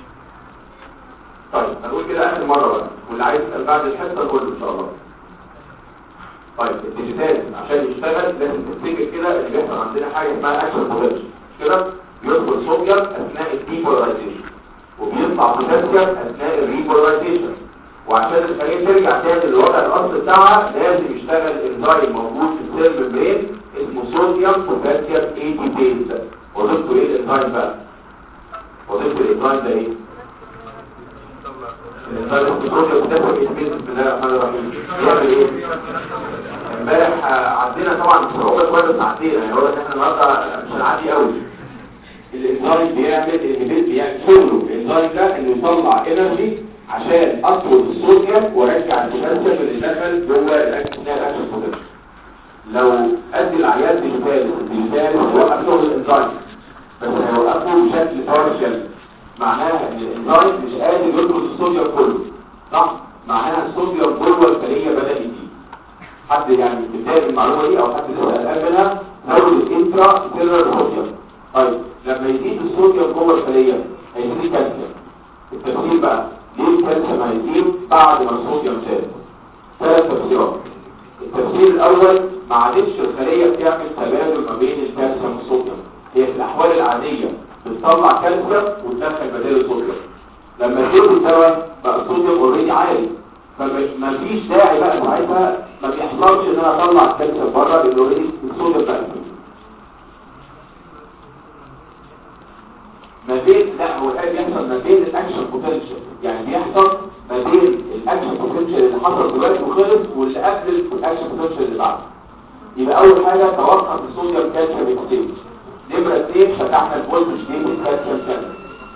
طيب هنقول كده اخر مره بقى واللي عايز يسال بعد الحصه قول ان شاء الله طيب الديجيتال عشان يشتغل لازم تفتكر كده اللي بيحصل عندنا حاجه اسمها اكشن بوتنشال كده بيدخل صوديوم اثناء الديبولايزيشن وبيطلع بوتاسيوم اثناء الريبولايزيشن وعشان الخليه ترجع تاني للوضع الاصلي بتاعها لازم يشتغل انزيم موجود في السيل ميمبرين اسمه صوديوم بوتاسيوم اي دي بيز وظيفته ايه الانزيم بقى وظيفه الانزيم ده ايه الانزيم اسمه صوديوم بوتاسيوم اي دي بيز بسم الله الرحمن الرحيم بيعمل ايه امبارح عدينا طبعا صعوبة شوية بس عدينا يعني واضح ان احنا النهارده مش هنعدي قوي الانزيم بيعمل الهبيل بيعمل شغله الانزيم ده انه يطلع انرجي عشان اطرد الصوديوم وارجع البوتاسيوم اللي دخل جوه الاكل بتاع الاكل بوتاسيوم لو ادي العيان ديجيتال ديجيتال يوقف شغل الانزيم بس هيوقفه بشكل بارشل معناها ان الانزيم مش قادر يطرد الصوديوم كله صح معناها الصوديوم جوه الخليه بدا يزيد حد يعني متضايق المعلومه دي او حد لسه قلقان منها نقول الانترا سيلولار صوديوم طيب لما يزيد الصوديوم جوه الخليه هيزيد الكالسيوم التفسير بقى ليه الكالسيوم هيزيد بعد ما الصوديوم زاد ثلاث تفسيرات التفسير الاول ما عادتش الخليه بتعمل تبادل ما بين الكالسيوم والصوديوم هي في الاحوال العاديه بتطلع كالسيوم وتدخل بدل الصوديوم لما تزود الدواء بقى الصوديوم اوريدي عالي فما فيش داعي بقى ساعتها ما بيحصلش ان انا اطلع الكالسيوم بره لان اوريدي الصوديوم بقى ما بين لا هو الان بيحصل ما بين الاكشن بوتنشال يعني بيحصل ما بين الاكشن بوتنشال اللي حصل دلوقتي وخلص واللي قبل الاكشن بوتنشال اللي بعده يبقى اول حاجه توقف الصوديوم كالسيوم اكسشينج نمره اثنين فتحنا الفولتج دي الكالسيوم شانل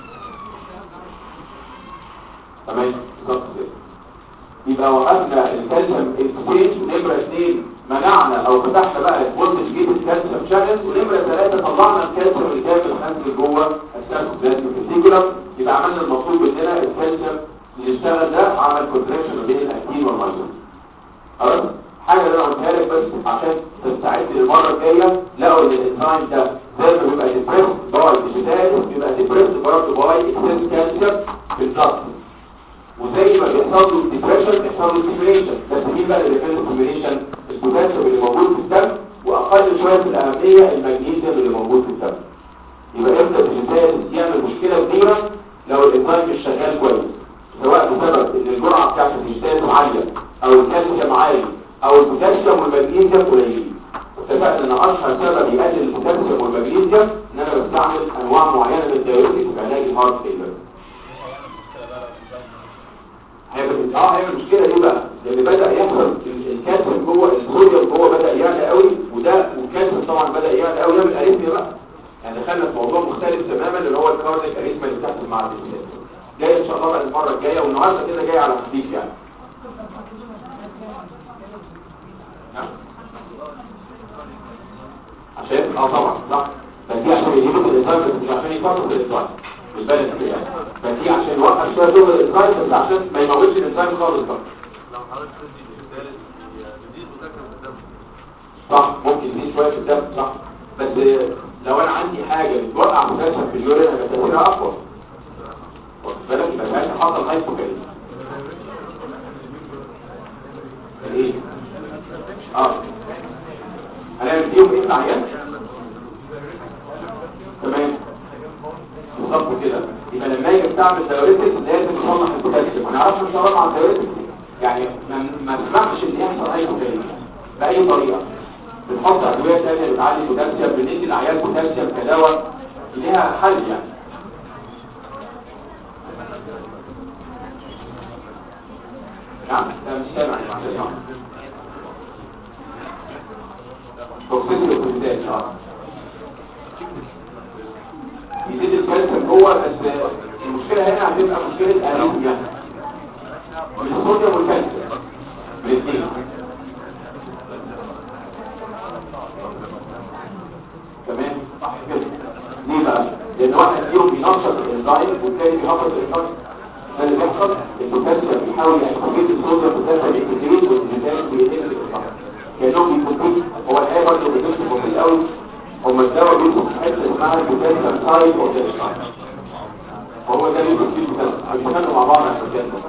تمام بالظبط كده يبقى وقفنا الكالسيوم اكسشينج ونمره اثنين منعنا او فتحنا بقى الفولتج جيت الكالسيوم شانل ونمره ثلاثه طلعنا الكالسيوم اللي كان متخزن جوه السيركوبلازم فيسيكولم يبقى عملنا المطلوب مننا الكالسيوم اللي اشتغل ده عمل كونتراكشن ما بين الاكتين والمايزون خلاص حاجه اللي انا قلتها لك بس عشان تستعد للمره الجايه لقوا ان الانزيم ده زي ما بيبقى ديبريس باي ديجيتال بيبقى ديبريس برضه باي اكسس كالسيوم في الضغط وزي ما بيحصل له ديبريشن بيحصل له ستيميوليشن بس مين بقى اللي بيعمل ستيميوليشن البوتاسيوم اللي موجود في الدم واقل شويه في الاهميه المغنيسيوم اللي موجود في الدم يبقى امتى الديجيتال يعمل مشكله كبيره لو الانزيم مش شغال كويس سواء بسبب ان الجرعه بتاعت الديجيتال عاليه او الكالسيوم عالي او البوتاسيوم والمغنيسيوم قليلين اتفقنا ان اشهر سبب يقلل البوتاسيوم والمغنيسيوم ان انا بستعمل انواع معينه من الدايوريتكس في علاج الهارت فيلر هيبقى اه هيعمل مشكله ليه بقى لان بدا يحصل الكالسيوم جوه الصوديوم جوه بدا يعلى قوي وده والكالسيوم طبعا بدا يعلى قوي يعمل اريثميا بقى يعني دخلنا في موضوع مختلف تماما اللي هو الكارديك اريثميا اللي بتحصل مع الانسان جاي ان شاء الله بقى المره الجايه والنهارده كده جاي على خفيف يعني عشان اه طبعا صح فدي عشان يجيبوا الانسان بس مش عشان يفصل الانسان مش بالك كده يعني فدي عشان يوقف شويه شغل الانسان بس عشان ما يموتش الانسان خالص بقى لو حضرتك تدي الثالث يزيد متاكد في الدم صح ممكن يزيد شويه في الدم صح بس لو انا عندي حاجه بتوقع بوتاسيوم في اليورين هيبقى تاثيرها اقوى واخد بالك يبقى ساعتها حصل هايبوكاليميا ايه اه هنعمل فيهم ايه العيان تمام بالظبط كده يبقى لما يجي استعمل دايوريتكس لازم نصلح البوتاسيوم ما نعرفش نشتغل مع الدايوريتكس يعني ما ما نسمحش ان يحصل هايبوكاليميا باي طريقه بنحط ادويه ثانيه بتعلي البوتاسيوم بندي العيال بوتاسيوم كدواء ليها حل يعني نعم لا مش سامع يا معلش توكسيسيتي اوكسيدات اه يزيد الكالسيوم جوه بس المشكله هنا هتبقى مشكله انيميا من الصوديوم والكالسيوم الاثنين تمام صح كده ليه بقى لان واحد فيهم بينشط الانزيم والتاني بيهبط الانزيم ده اللي بيحصل البوتاسيوم بيحاول يكتيفيت الصوديوم بوتاسيوم يكتيفيت والبوتاسيوم بيقل الانزيم كانهم بيكتيفيت هو الحقيقه برضه بيكتيفيت بسيط قوي هم الدواء بيمسك في حته اسمها البوتاسيوم سايد اوف ذا وهو ده اللي بيكتيفيت البوتاسيوم بيشتغلوا مع بعض على البوتاسيوم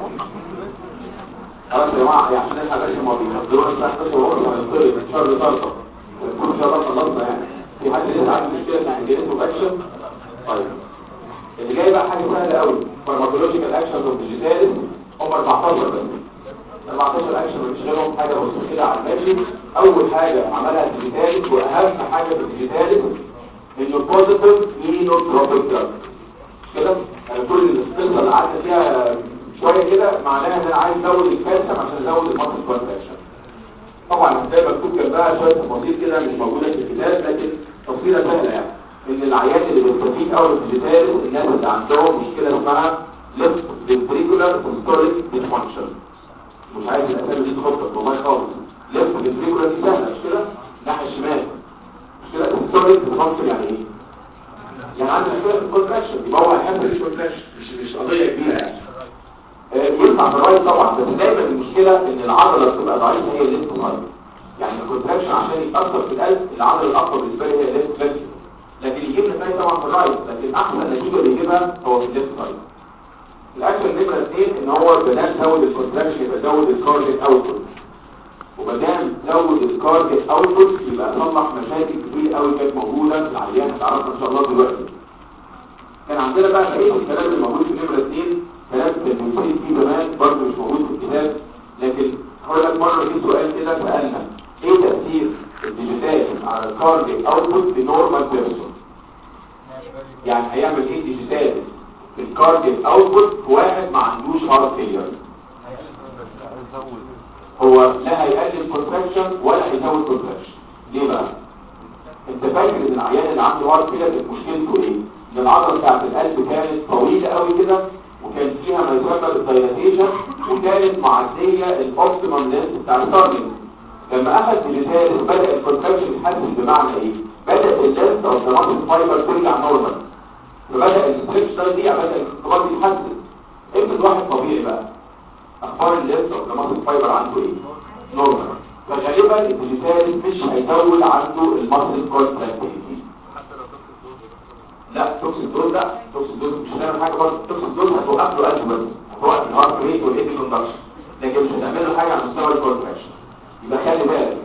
خلاص يا جماعه يعني عشان احنا بس ما بينزلوش الساعه 11 ونص هنطلب ان شاء الله طرطه ان شاء الله خلصنا يعني في حد لسه عنده مشكله في الجينيتو اكشن طيب اللي جاي بقى حاجه سهله قوي فارماكولوجيكال اكشن اوف ديجيتاليس هم 14 بس 14 اكشن بنشتغلهم حاجه بسيطه كده على الماشي اول حاجه عملها الديجيتاليس واهم حاجه في الديجيتاليس انه بوزيتيف اينوتروبيك دراج كده انا كل القصه اللي قعدنا فيها شويه كده معناها ان انا عايز ازود الكالسيوم عشان ازود الماسل كونتراكشن طبعا هتلاقي مكتوب جنبها شويه تفاصيل كده مش موجوده في الكتاب لكن تفصيله سهله يعني ان العيان اللي بيستفيد اول الديجيتال الناس اللي عندهم مشكله اسمها ليفت فنتريكولار سيستوليك ديسفانكشن مش عايز الاسامي دي تخبط والله خالص ليفت فنتريكولار دي سهله مش كده ناحيه الشمال مش كده سيستوليك ديسفانكشن يعني ايه يعني عنده مشكله في الكونتراكشن يبقى هو هيحب الكونتراكشن مش مش قضيه كبيره يعني ينفع في الرايت طبعا بس دايما المشكله ان العضله بتبقى ضعيفه هي الليفت سايد يعني الكونتراكشن عشان يتاثر في القلب العضله الاقوى بالنسبه لي هي الليفت فينتريكل لكن يجيب نتائج طبعا في الرايت لكن احسن نتيجه اللي يجيبها هو في الليفت سايد الاكشن نمره اثنين ان هو بدل زود الكونتراكشن يبقى زود الكارديك اوتبوت وما دام زود الكارديك اوتبوت يبقى صلح مشاكل كتير قوي كانت موجوده في العيان هتعرفها ان شاء الله دلوقتي كان عندنا بقى بقيه الكلام اللي موجود في نمره اثنين كلام كان بنسيب فيه زمان برضه مش موجود في الكتاب لكن هقول لك مره في سؤال كده سالنا ايه تاثير الديجيتال على الكارديك اوتبوت في نورمال بيرسون يعني هيعمل ايه الديجيتال في الكارديك اوتبوت في واحد ما عندوش هارت فيلير هو لا هيقلل كونتراكشن ولا هيزود كونتراكشن ليه بقى انت فاكر ان العيان اللي عنده هارت فيلير مشكلته ايه ان العضله بتاعت القلب كانت طويله قوي كده وكان فيها ما يسمى بالدايلاتيشن وكانت معديه الاوبتيمم لينس بتاع الستارلينج لما اخذ ديجيتاليس بدا الكونتراكشن يتحسن بمعنى ايه بدا اللينس او الدراسه الفايبر ترجع نورمال فبدا الستريتش ده دي بدا الانقباض يتحسن افرض واحد طبيعي بقى اخبار الليست اوف ذا ماسل فايبر عنده ايه نورمال فغالبا الديجيتال مش هيزود عنده الماسل كونتراكتيليتي حتى لو تفصل دول لا توكسيك دوز لا توكسيك دوز مش هتعمل حاجه برضه توكسيك دوز هتوقف له قلبه بس هتوقف الهارت ريت والايدي كوندكشن لكن مش هتعمل له حاجه على مستوى الكونتراكشن يبقى خلي بالك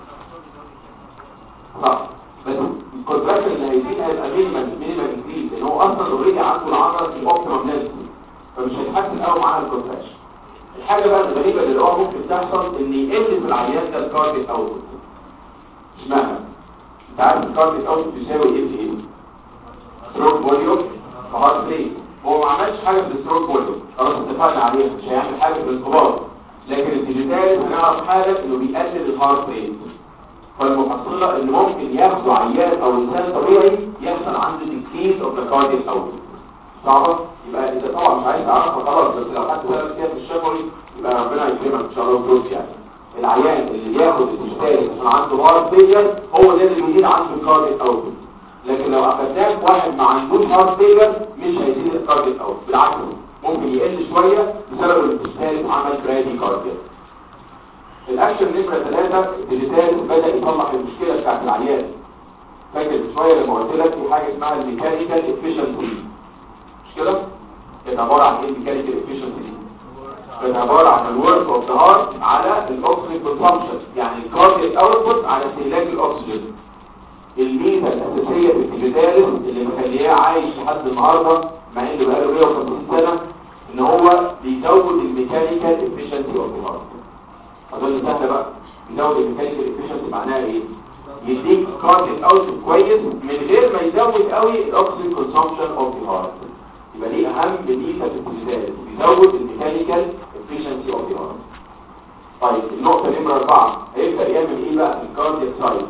صح بس الكونتراكشن اللي هيزيد هيبقى مينيمال مينيمال انكريز لان هو اصلا اوريدي عنده العضله في الاوبتيمم ليفل فمش هيتحسن قوي معاها الكونتراكشن الحاجه بقى الغريبه اللي هو ممكن تحصل ان يقل في العيان ده الكارديك اوتبوت اشمعنى انت عارف الكارديك اوتبوت بيساوي ايه في ايه ستروك فوليوم وهارت ريت هو ما عملش حاجه في الستروك فوليوم خلاص اتفقنا عليها مش هيعمل حاجه في الانقباض لكن الديجيتال هنعرف حاجه انه بيقلل الهارت ريت فالمحصله اللي ممكن ياخده عيان او انسان طبيعي يحصل عنده ديكريز اوف ذا كارديك اوتبوت صعبه يبقى انت طبعا مش عايز تعرفها خلاص بس لو حد سالك فيها في الشفوي يبقى ربنا يكرمك ان شاء الله وتوفي يعني العيان اللي ياخد الديجيتال عشان عنده هارت فيلير هو ده اللي بيزيد عنده الكارديك اوتبوت لكن لو اخدناه واحد ما عندوش هارت فيلير مش هيزيد الكارديك اوت بالعكس ممكن يقل شويه بسبب ان الثالث عمل برادي كارديك الاكشن نمره ثلاثة الديجيتال بدا يصلح المشكله بتاعت العيان فاكر شويه لما قلت لك في حاجه اسمها الميكانيكال افيشنسي مش كده كانت عباره عن ايه الميكانيكال افيشنسي دي كانت عباره عن الورك اوف ذا هارت على الاكسجين كونسامشن يعني الكارديك اوتبوت على استهلاك الاكسجين الميزه الاساسيه في الديجيتاليس اللي مخلياه عايش لحد النهارده مع انه بقاله 150 سنه ان هو بيزود الميكانيكال افيشنسي اوف ذا هارت اظن سهله بقى يزود الميكانيكال افيشنسي معناها ايه يديك كارديك اوتبوت كويس من غير ما يزود قوي الاكسجين كونسامشن اوف ذا هارت يبقى دي اهم ميزه في الديجيتاليس بيزود الميكانيكال افيشنسي اوف ذا هارت طيب النقطه نمره 4 هيبدا يعمل ايه بقى في الكاردياك سايز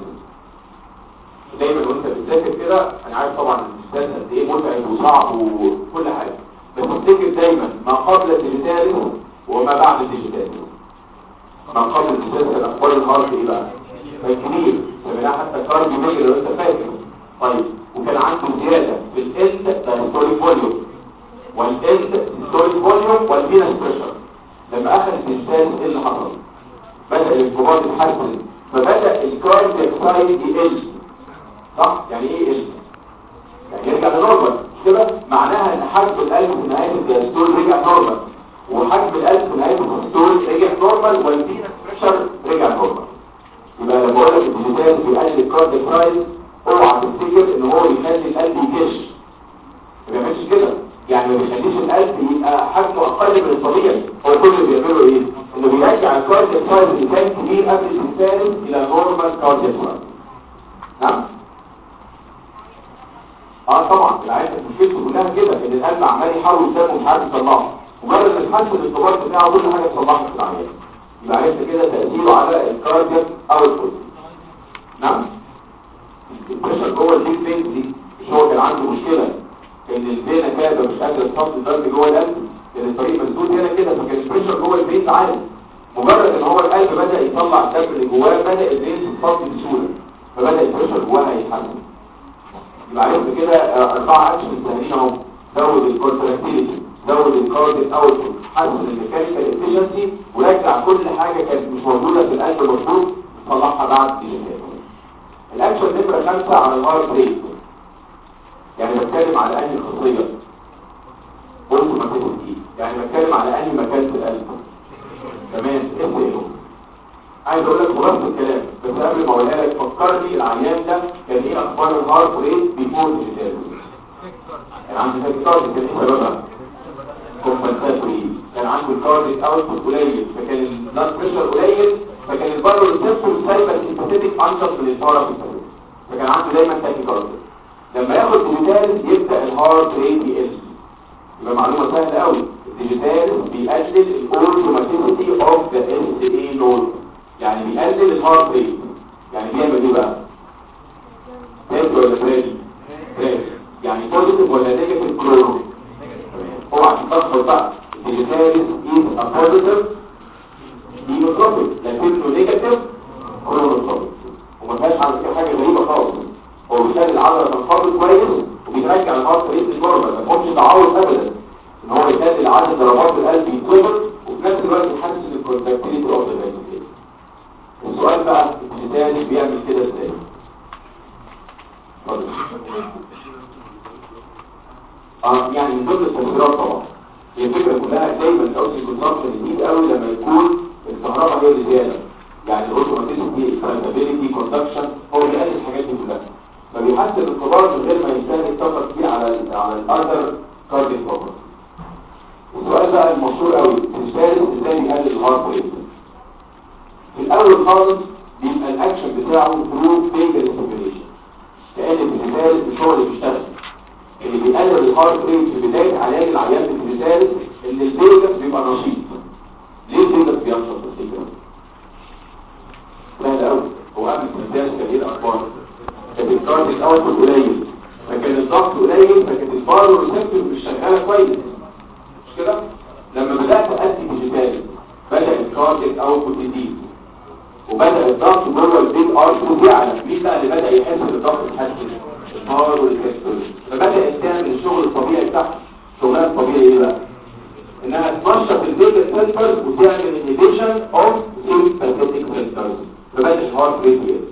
دايما وانت بتذاكر كده انا عارف طبعا الاستاذ قد ايه متعب وصعب وكل حاجه بس افتكر دايما ما قبل الديجيتال وما بعد الديجيتال ما قبل الديجيتال كان اخبار الهارت ايه بقى كان كبير سميناه حتى كارديو ميجر لو انت فاكر طيب وكان عنده زياده في الانت دايستوليك فوليوم والانت دايستوليك فوليوم والفينس بريشر لما اخذ الديجيتال ايه اللي حصل بدا الانقباض يتحسن فبدا الكاردياك سايز يقل صح يعني ايه يقل يعني يرجع لنورمال مش كده معناها ان حجم القلب في نهايه الدايستول رجع نورمال وحجم القلب في نهايه الدايستول رجع نورمال والفينس بريشر رجع نورمال يبقى لما بقول لك الديجيتال بيقلل الكارديك سايز اوعى تفتكر ان هو يخلي القلب يكش ما بيعملش كده يعني ما بيخليش القلب يبقى حجمه اقل من الطبيعي هو كل اللي بيعمله ايه انه بيرجع الكارديك سايز اللي كان كبير قبل الديجيتال الى نورمال كارديك سايز نعم اه طبعا العيان مشكلته كلها كده ان القلب عمال يحاول يسامه ومش عارف يطلعه مجرد ما تحسن الانضباط بتاعه كل حاجه تصلحها في العيان يبقى عرفت كده تاثيره على الكاردياك اوتبوت نعم البريشر جوه الديك فين دي مش هو كان عنده مشكله ان الفينا كده مش قادره تصفي الدم جوه القلب كان الطريق مسدود هنا كده فكان البريشر جوه الفين عالي مجرد ان هو القلب بدا يطلع الدم اللي جواه بدا الفين تصفي بسهوله فبدا البريشر جواها يتحسن يبقى عرفت كده اربعه اكشن سهلين اهو زود الكونتراكتيليتي زود الكارديك اوتبوت حسن الميكانيكال افيشنسي ورجع كل حاجه كانت مش موجوده في القلب المفروض تصلحها بعد الديجيتال الاكشن نمره خمسه على الهارت ريت يعني بتكلم على انهي خاصيه قلت ما تنسي يعني بتكلم على انهي مكان في القلب تمام اسمه عايز اقول لك خلاصه الكلام بس قبل ما اقولها لك فكرني العيان ده كان ايه اخبار الهارت ريت بيفور ديجيتال كان عنده تاكيكارد كان ايه سببها كومبنساتوري كان عنده الكارديك اوتبوت قليل فكان البلاد بريشر قليل فكان البارو ريسبتور سايبر سيمباثيك انشط من الباراسيمباثيك فكان عنده دايما تاكيكارد لما ياخد ديجيتال يبدا الهارت ريت يقل يبقى معلومه سهله قوي الديجيتال بيقلل الاوتوماتيسيتي اوف ذا اس اي نود يعني بيقلل الهارت ريت يعني بيعمل ايه بقى تيست ولا بريدي بريدي يعني بوزيتيف ولا نيجاتيف كلورو اوعى تتلخبط بقى الديجيتاليس از ا بوزيتيف اينوتروبيك لكنه نيجاتيف كلوروتروبيك وما فيهاش على فكره حاجه غريبه خالص هو بيخلي العضله تنقبض كويس وبيرجع الهارت ريت للنورمال ما تكونش تعوض ابدا ان هو يخلي العدد ضربات اه يعني من ضمن التفسيرات طبعا هي الفكره كلها دايما الاوسي كونسبشن يزيد قوي لما يكون الكهرباء هي اللي زياده يعني الاوتوماتيسيتي الكونتابيلتي كوندكشن هو بيقلل الحاجات دي كلها فبيحسن الكبار من غير ما يستهلك طاقه كتير على ال على الاذر كارديك بروبلم السؤال بقى المشهور قوي في الثالث ازاي بيقلل الهارت ريت في الاول خالص بيبقى الاكشن بتاعه ثرو فيجر ستيميوليشن كان الفيزيكاليس مش هو اللي بيشتغل اللي بيقلل الهارت ريت في بدايه علاج العيان بالفيزيكاليس ان الفيجاس بيبقى نشيط ليه الفيجاس بينشط الفيجاس سهل قوي هو قبل الفيزيكاليس كان ايه الاخبار كان الكارديك اوتبوت قليل فكان الضغط قليل فكانت البارو ريسبتور مش شغاله كويس مش كده لما بدات ادي فيزيكاليس بدا الكارديك اوتبوت يزيد وبدأ الضغط جوه البيت ار 2 يعلى مين بقى اللي بدأ يحس بالضغط يتحسن الباور والكاستور فبدأت تعمل الشغل الطبيعي بتاعها شغلها الطبيعي ايه بقى انها تنشط البيتا سنترز وتعمل انهبيشن اوف سيمباثيك سنترز فبدأ الهارت ريت يقل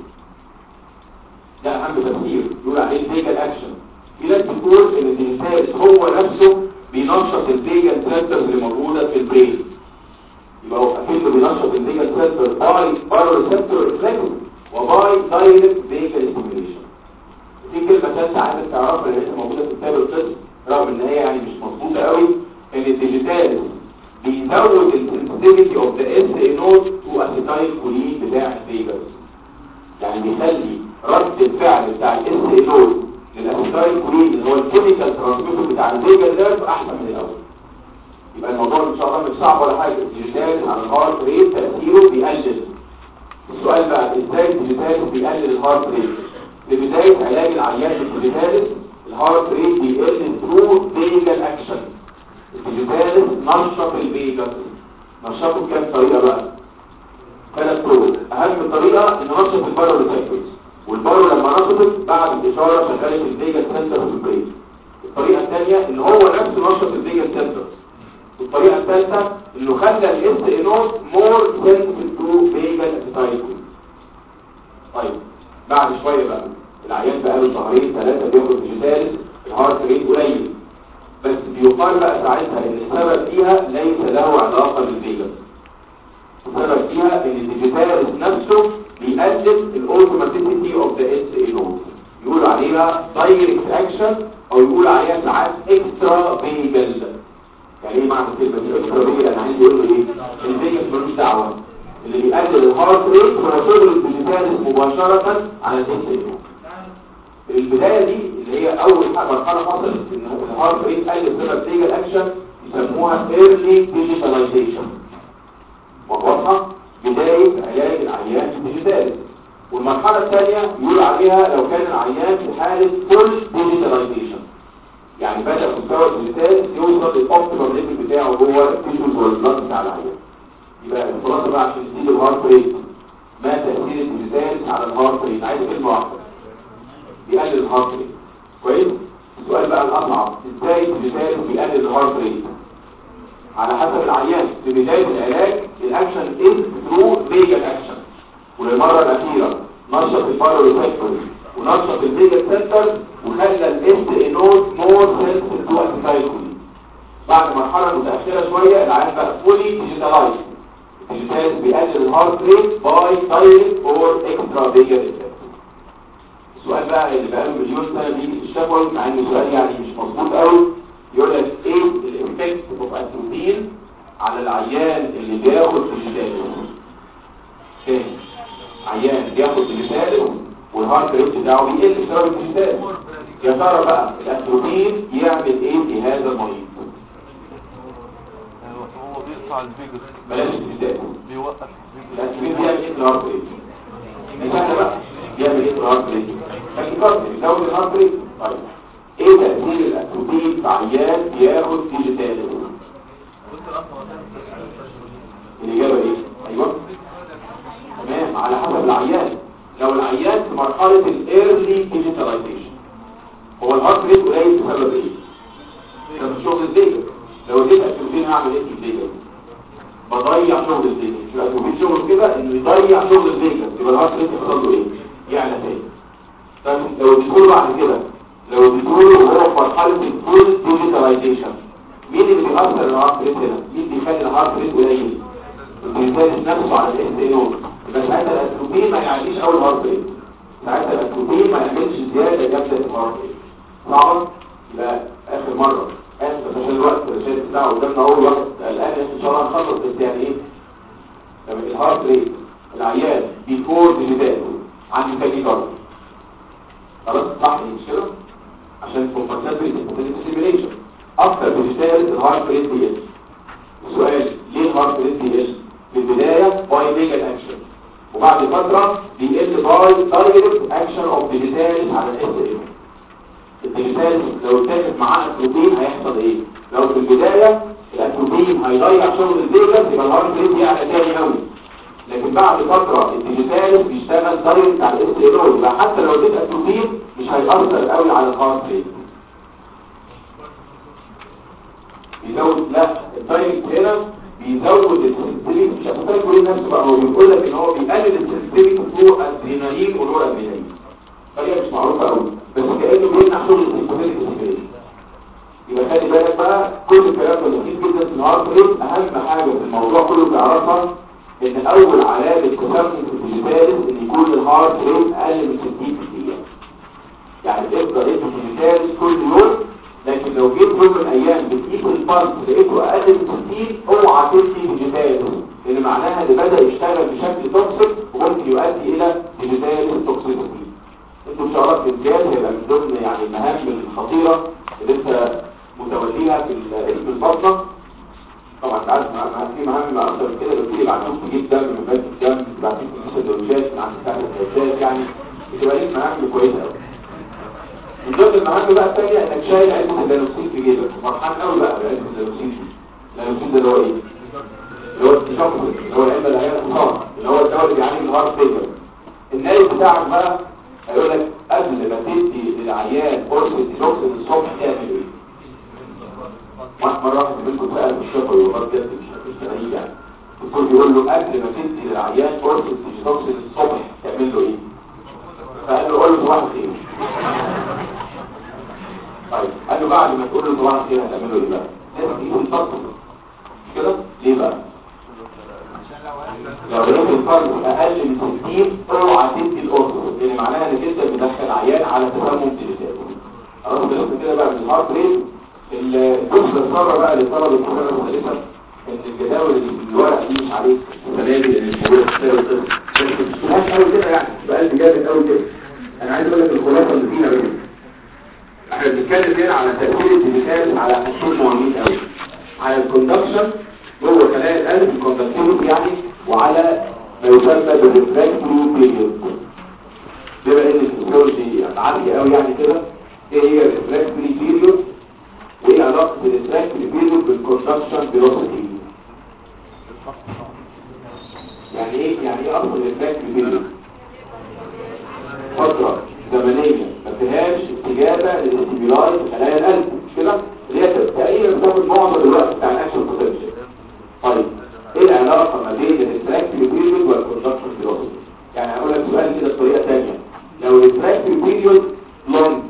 ده اهم تفسير يقول عليه الفيجال اكشن في ناس بتقول ان الانسان هو نفسه بينشط الفيجال سنترز اللي موجوده في البرين يبقى هو اكيد بينشط الفيجال سنتر باي بارو ريسبتور ريفلكس وباي دايركت فيجال ستيميوليشن في كلمه ثالثه عايزك تعرفها اللي لسه موجوده في كتاب القسم رغم ان هي يعني مش مظبوطه قوي ان الديجيتال بيزود السنسيتيفيتي اوف ذا اس اي نوت تو اسيتايل كولين بتاع الفيجاس يعني بيخلي رد الفعل بتاع الاس اي نوت للاسيتايل كولين اللي هو الكيميكال ترانسميتر بتاع الفيجاس نيرف احسن من الاول يبقى الموضوع ان شاء الله مش صعب ولا حاجه الديجيتال على الهارت ريت تاثيره بيقلل السؤال بقى ازاي الديجيتال بيقلل الهارت ريت لبدايه علاج العيان بالديجيتال الهارت ريت بيقل ثرو فيجال اكشن الديجيتال نشط الفيجاس نشطه بكام طريقه بقى ثلاث طرق اهم طريقه ان نشط البارو ريسبتورز والبارو لما نشطت بعد الاشاره شغاله الفيجاس سنتر في البرين الطريقه الثانيه ان هو نفسه نشط الفيجاس سنتر والطريقة الثالثة انه خلى الاس انوت مور سنسيتيف تو فيجال اسيتايل طيب بعد شوية بقى العيان بقى له شهرين ثلاثة بياخد ديجيتال الهارت ريت قليل بس بيقال بقى ساعتها ان السبب فيها ليس له علاقة بالفيجال السبب فيها ان الديجيتال نفسه بيقلل الاوتوماتيسيتي اوف ذا اس انوت يقول عليها دايركت اكشن او يقول عليها ساعات اكسترا فيجال يعني ايه معنى كلمه الاكسترا انا عايز اقول له ايه الفيجاس ملوش دعوه اللي بيقلل الهارت ريت هو شغل الديجيتالس مباشره على الاس البدايه دي اللي هي اول حاجه مرحله حصلت ان الهارت ريت قل بسبب فيجال اكشن يسموها ايرلي ديجيتاليزيشن واضحه بدايه علاج العيان بالديجيتالس والمرحله الثانيه يقول عليها لو كان العيان في حاله فول ديجيتاليزيشن يعني بدأ مستوى الديجيتال يوصل للأوبتيمال ليفل بتاعه جوه التيشوز والبلاد بتاع العيان يبقى الخلاصة بقى عشان تزيد الهارت ريت ما تأثير الديجيتال على الهارت ريت عايز كلمة واحدة بيقلل الهارت ريت كويس السؤال بقى الأصعب ازاي الديجيتال بيقلل الهارت ريت على حسب العيان في بداية العلاج الاكشن از ثرو فيجال اكشن وللمرة الأخيرة نشط البارو ريسبتور ونشط الفيجال سنتر وخلى الاس انود مور سنسيتيف تو اسيتايلكولين بعد مرحله متاخره شويه العيان بقى فولي ديجيتالايز الديجيتال بيقلل الهارت ريت باي دايركت اور اكسترا فيجال السؤال بقى اللي بقى مليون سنه بيجي في الشفوي مع انه سؤال يعني مش مظبوط قوي يقول لك ايه الايفكت اوف اتروبين على العيان اللي بياخد ديجيتال تاني عيان بياخد ديجيتال والهارت ريت بتاعه بيقل بسبب الديجيتال يا ترى بقى الاتروبين يعمل ايه في هذا المريض هو بيقطع الفيجر بلاش الديجيتال بيوقف الاتروبين بيعمل ايه في الهارت ريت دي سهله بقى بيعمل ايه في الهارت ريت تاكيكارديا بيزود الهارت ريت طيب ايه تاثير الاتروبين في عيان بياخد ديجيتال الاجابه ايه ايوه تمام على حسب العيان لو العيان في مرحله الايرلي ديجيتاليزيشن هو الهارت ريت قليل بسبب ايه ده مش شغل الديجا لو اديت اتروبين هعمل ايه في الديجا بضيع شغل الديجا مش الاتروبين شغل كده انه يضيع شغل الديجا يبقى الهارت ريت يحصل له ايه يعلى تاني طيب لو اديته بعد كده لو بتقولوا هو في مرحله الفول ديجيتاليزيشن مين اللي بيأثر الهارت ريت هنا مين بيخلي الهارت ريت قليل الانسان نفسه على الاس اي او يبقى ساعتها الاتروبين ما يعديش اول هارت ريت ساعتها الاتروبين ما يعملش زياده جامده في الهارت ريت صعبه يبقى اخر مره اسف عشان الوقت عشان الساعه قدامنا اول وقت الان ان شاء الله هنخلص بس يعني ايه لما الهارت ريت العيان بيفور ديجيتال عندي تاني كارد خلاص صح مش كده عشان كومبنساتوري سيميليشن اكتر ديجيتال الهارت ريت بيقل السؤال ليه الهارت ريت بيقل في البدايه باي ليجل اكشن وبعد فتره بيقل باي دايركت اكشن اوف ديجيتال على الاس ام الديجيتال لو اتاخد معاه اتروبين هيحصل ايه لو في البدايه الاتروبين هيضيع شغل الفيجاس يبقى الهارت ريت يعلى تاني قوي لكن بعد فترة الديجيتال بيشتغل دايركت على الاس ال يبقى حتى لو اديت اتروبين مش هيأثر قوي على الهارت ريت بيزود لا الدايركت هنا بيزود السنسيتيفيتي مش هتفكر كل نفسه بقى هو بيقول لك ان هو بيقلل السنسيتيفيتي فوق الادرينالين والنور ادرينالين طريقه مش معروفه قوي بس كانه بيمنع شغل السنسيتيفيتي يبقى خلي بالك بقى كل الكلام ده مفيد جدا في الهارت ريت اهم حاجه في الموضوع كله تعرفها ان اول علامه تسمم في الديجيتالز ان يكون الهارت ريت اقل من 60 في الدقيقه يعني تقدر انت ديجيتالز كل يوم لكن لو جيت يوم من الايام بتقيس البلس لقيته اقل من 60 اوعى تدي ديجيتالز لان معناها ان بدا يشتغل بشكل توكسيك وممكن يؤدي الى ديجيتالز توكسيسيتي انتوا ان شاء الله في الجهاز هيبقى من ضمن يعني المهام الخطيره اللي انت متوليها في في البطنه طبعا انت عارف ما في مهام اكتر من كده بتيجي بعدين تجيب دم من بيت الدم بعدين تجيب سندوتشات من عند ساعه الحساسات يعني بتبقى ليك مهام كويسه قوي من ضمن المهام بقى الثانيه انك شايل علبه اللانوكسين في جيبك فرحان قوي بقى بعلبه اللانوكسين دي اللانوكسين ده اللي هو ايه؟ اللي هو التشخص اللي هو العلبه اللي هي الخمار اللي هو الدواء اللي بيعالج الهارت فيلر النايب بتاعك بقى هيقول لك قبل ما تدي للعيان قرص الديلوكسين الصبح تعمل ايه؟ مرة واحدة منكم سأل الشفر وغرب جد مش مستنعيد يعني الدكتور بيقول له قبل ما تدي للعيان قرص الديجيتوكسين الصبح تعمل له ايه؟ فقال له قول له صباح الخير طيب قال له بعد ما تقول له صباح الخير هتعمل له ايه بقى؟ لازم يكون فصل مش كده؟ ليه بقى؟ لو لقيت الفرق اقل من 60 اوعى تدي القرص لان معناها انك انت بتدخل عيان على تسمم ديجيتال خلاص بنقول كده بقى من الهارت ريت الجزء الصغر بقى لطلب الكتابة المختلفة ان الجداول اللي في الورق دي مش عليك السنادل اللي موجودة في كتاب الطب بس مش تبقاش قوي كده يعني بقلب جامد قوي كده انا عايز اقول لك الخلاصة اللي فيها بس احنا بنتكلم هنا على تأثير الديجيتال على حصول مهمين قوي على الكوندكشن جوه خلايا القلب الكوندكتيفيتي يعني وعلى ما يسمى بالريفراكتوري بيريود بما ان الفسيولوجي عالية قوي يعني كده ايه هي الريفراكتوري بيريود وايه علاقة الريفراكتوري بيريود بالكوندكشن فيلوسيتي يعني ايه يعني ايه اصل الريفراكتوري بيريود فترة زمنية ما فيهاش استجابة للاستيمولاي في خلايا القلب مش كده اللي هي تقريبا بتاخد معظم الوقت بتاع الاكشن بوتنشال طيب ايه العلاقة ما بين الريفراكتوري بيريود والكوندكشن فيلوسيتي يعني هقول لك سؤال كده بطريقة ثانية لو الريفراكتوري بيريود لونج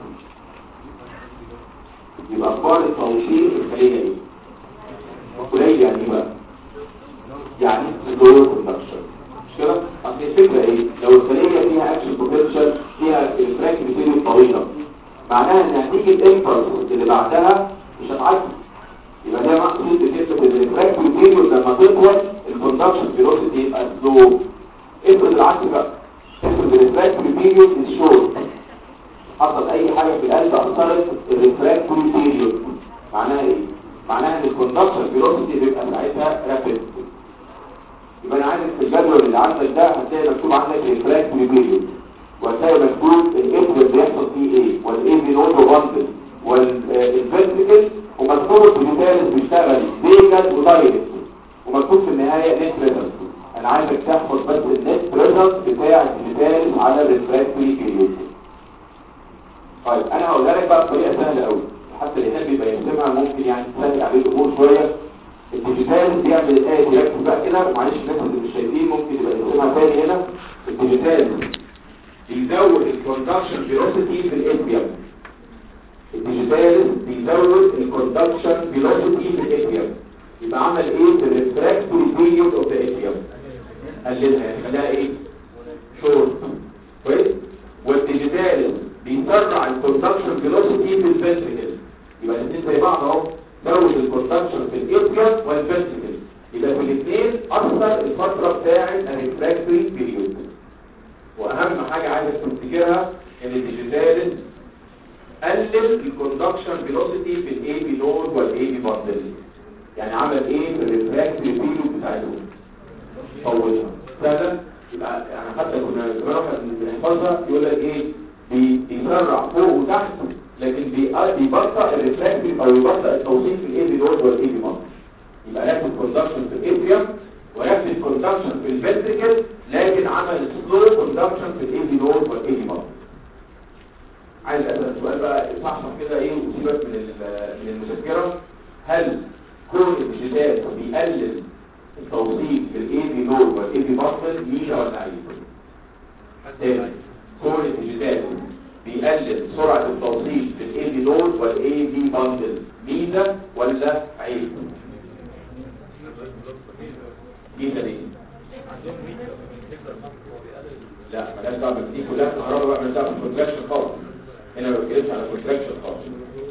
يبقى اخبار التوصيل الخلية ايه قليل يعني ايه بقى يعني سلو كوندكشن مش كده اصل الفكره ايه لو الخليه فيها اكشن بوتنشال فيها الفراك بتيجي طويله معناها ان هتيجي الامبلس اللي بعدها مش هتعدي يبقى ده مقصود بكلمه الفراك بتيجي لما تطول الكوندكشن فيلوسيتي يبقى سلو افرض العكس بقى افرض الفراك بتيجي الشورت حصل اي حاجة في القلب اثرت الريفراكتوري بيريود معناها ايه معناها ان الكوندكشن فيلوسيتي بيبقى ساعتها رابيد يبقى انا عايزك في الجدول اللي عندك ده هتلاقي مكتوب عندك ريفراكتوري بيريود وهتلاقي مكتوب الافرد بيحصل فيه ايه والاي في نود وبندل والفنتريكل ومكتوب الديجيتالز بيشتغل فيجن ودايركت ومكتوب في النهايه نت بريزنت انا عايزك تحفظ بس النت بريزنت بتاع الديجيتالز على الريفراكتوري بيريود طيب انا هقولها لك بقى بطريقه سهله قوي حتى اللي يحب يبقى يرسمها ممكن يعني تسهل عليه الامور شويه الديجيتال بيعمل الايه يركز بقى كده معلش الناس اللي مش شايفين ممكن يبقى يرسمها تاني هنا الديجيتال بيزود الكوندكشن فيلوسيتي في الاسبيوم الديجيتاليس بيزود الكوندكشن فيلوسيتي في الاتريوم يبقى عمل ايه في الريفراكتوري بيريود اوف ذا اتريوم قللها يعني خلاها ايه شورت كويس والديجيتاليس بيسرع الكوندكشن فيلوسيتي في الفنتريكل يبقى الاثنين زي بعض اهو زود الكوندكشن في الاتريوم والفنتريكل يبقى في الاثنين اثر الفتره بتاعه الريفراكتوري بيريود واهم حاجه عايزك تفتكرها ان الديجيتاليس قلل الكوندكشن فيلوسيتي في الاي بي نود والاي بي باندل يعني عمل ايه في الريفراكتوري بيريود بتاعتهم طولها سهله يبقى يعني حتى كنا زمان واحنا بنحفظها يقول لك ايه بي- بيسرع فوق وتحت لكن بي- بيبطئ الريفراكتوري او يبطئ التوصيل في الاي بي نود والاي بي باندل يبقى نفس الكوندكشن في الاتريوم ونفس الكوندكشن في الفنتريكل لكن عمل سلو كوندكشن في الاي بي نود والاي بي باندل عايز اسال سؤال بقى صحصح كده ايه وسيبك من ال- من المذكره هل كون الديجيتال بيقلل التوصيل في الاي بي نود والاي بي باندل ميزه ولا عيب؟ تاني كون الديجيتال بيقلل سرعه التوصيل في الاي بي نود والاي بي باندل ميزه ولا عيب؟ ميزه ليه؟ لا مالهاش دعوه دي كلها كهرباء بقى مالهاش دعوه بالكونتراكشن خالص هنا ما بتكلمش على كونتراكشن خالص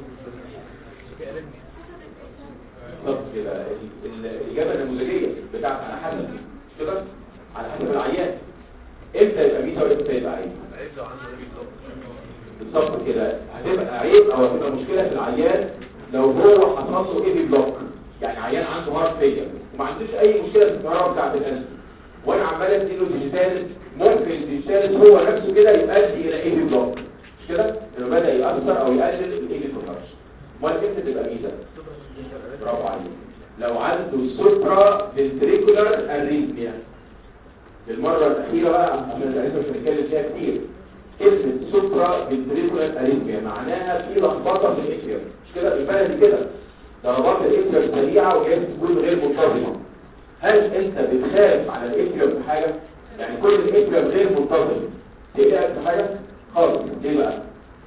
بالظبط كده ال- ال- الاجابه النموذجيه بتاعت على حسب مش كده على حسب العيان امتى يبقى ميزه وامتى يبقى عيب عيب لو عنده ريبي بلوك بالظبط كده هتبقى عيب او هتبقى مشكله في العيان لو هو حصل له ايدي بلوك يعني عيان عنده هارت فيلير وما عندوش اي مشكله في الكهرباء بتاعت القلب وانا عمال اديله ديجيتال ممكن الديجيتال هو نفسه كده يؤدي الى ايدي بلوك مش كده انه بدا ياثر او يقلل الايدي كونتراكشن امال امتى تبقى ميزه برافو عليك لو عنده سوبرا فنتريكولار اريثميا المره الاخيره بقى عشان لسه مش هنتكلم فيها كتير كلمه سوبرا فنتريكولار اريثميا معناها في لخبطه في الاتريوم مش كده البلد كده ضربات الاتريوم سريعه وجايز تكون غير منتظمه هل انت بتخاف على الاتريوم في حاجه يعني كل الاتريوم غير منتظم تقلقك في حاجه خالص ليه بقى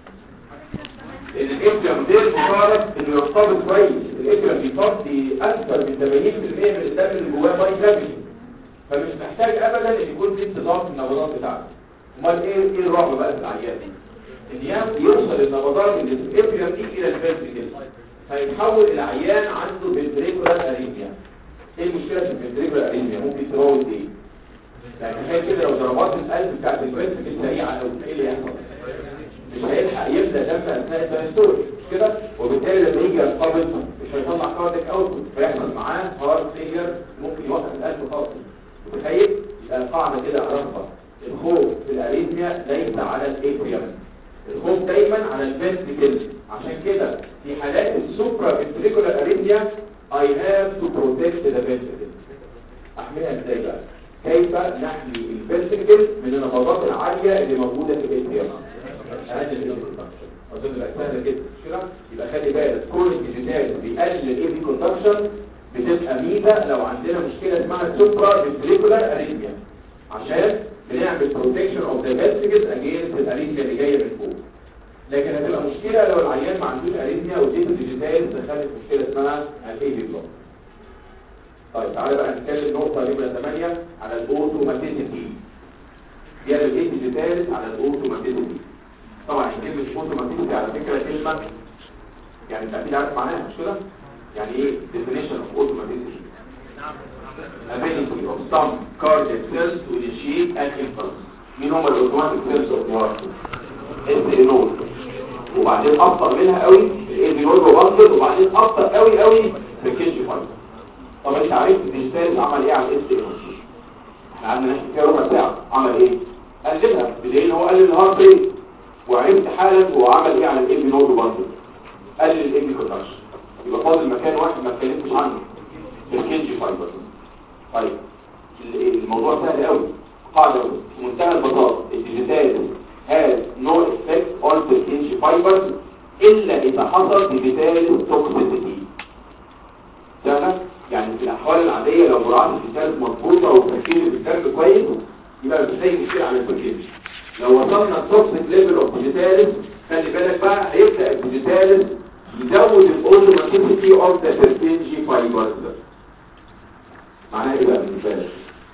الاتريوم غير مطالب انه يرتبط كويس الاتريوم بيفضي اكثر من 80% من الدم اللي جواه باي جرافيتي فمش محتاج ابدا ان يكون في انتظام في النبضات بتاعته امال ايه ايه الرعب بقى في العيان ان يا- يوصل النبضات اللي في الاتريوم دي الى الفنتريكل فيتحول العيان عنده فنتريكولار اريثميا ايه المشكله في الفنتريكولار اريثميا ممكن تموت ايه يعني تخيل كده لو ضربات القلب بتاعت الفنتريكل سريعه قوي ايه اللي يحصل مش هيلحق يبدا دم اثناء الدايستول مش كده وبالتالي لما يجي ينقبض مش هيطلع كارديك اوتبوت فيحصل معاه هارت فيلير ممكن يوقف القلب خالص متخيل يبقى القاعده كده اعرفها الخوف في الاريثميا ليس على الاتريوم الخوف دايما على الفنتريكل عشان كده في حالات السوبرا فنتريكولار اريثميا I have to protect the ventricle احميها ازاي بقى كيف نحمي الفنتريكل من النبضات العاليه اللي موجوده في الاتريوم هذا اللي اظن بقى سهله كده مش كده يبقى خلي بالك كل الديجيتال بيقلل الاي بي كوندكشن بتبقى ميزه لو عندنا مشكله اسمها سوبرا فنتريكولار اريثميا عشان بنعمل بروتكشن اوف ذا فيسيكس اجينست الاريثميا اللي جايه من فوق لكن هتبقى مشكله لو العيان ما عندوش اريثميا واديته ديجيتال دخلت مشكله اسمها الاي بي بلوك طيب تعالى بقى نتكلم نقطه نمره 8 على الاوتوماتيسيتي بيعمل ايه ديجيتال على الاوتوماتيسيتي طبعا كلمه اوتوماتيسيتي على فكره كلمه يعني انت اكيد عارف معناها مش كده يعني ايه definition of automaticity ability of some cardiac cells to initiate an impulse مين هم الاوتوماتيك سيلز اوف the heart اس نود وبعدين ابطا منها قوي الاي بي نود وبنزل وبعدين ابطا قوي قوي في الكينج فايبر طب انت عرفت الديجيتال عمل ايه على الاس نود احنا قعدنا نحكي فيها ربع ساعه عمل ايه قللها بدليل هو قلل الهارت ريت وعرفت حالا هو عمل ايه على الاي بي نود وبنزل قلل الاي بي كونتراكشن يبقى فاضل مكان واحد ما اتكلمتش عنه الكينج فايبر طيب ال- الموضوع سهل قوي قاعده في منتهى البساطه الديجيتال has no effect on the hinge fibers الا اذا حصل ديجيتال توكسيسيتي سهله يعني في الاحوال العاديه لو مراعاه الديجيتال مظبوطه وتركيز الديجيتال كويس يبقى مش هتلاقي مشكله على الباكيج لو وصلنا التوكسيك ليفل اوف ديجيتال خلي بالك بقى هيبدا الديجيتالس يزود الاوتوماتيسيتي اوف ذا بيرتنجي فايبرز معناها ايه بقى بالنسبه لك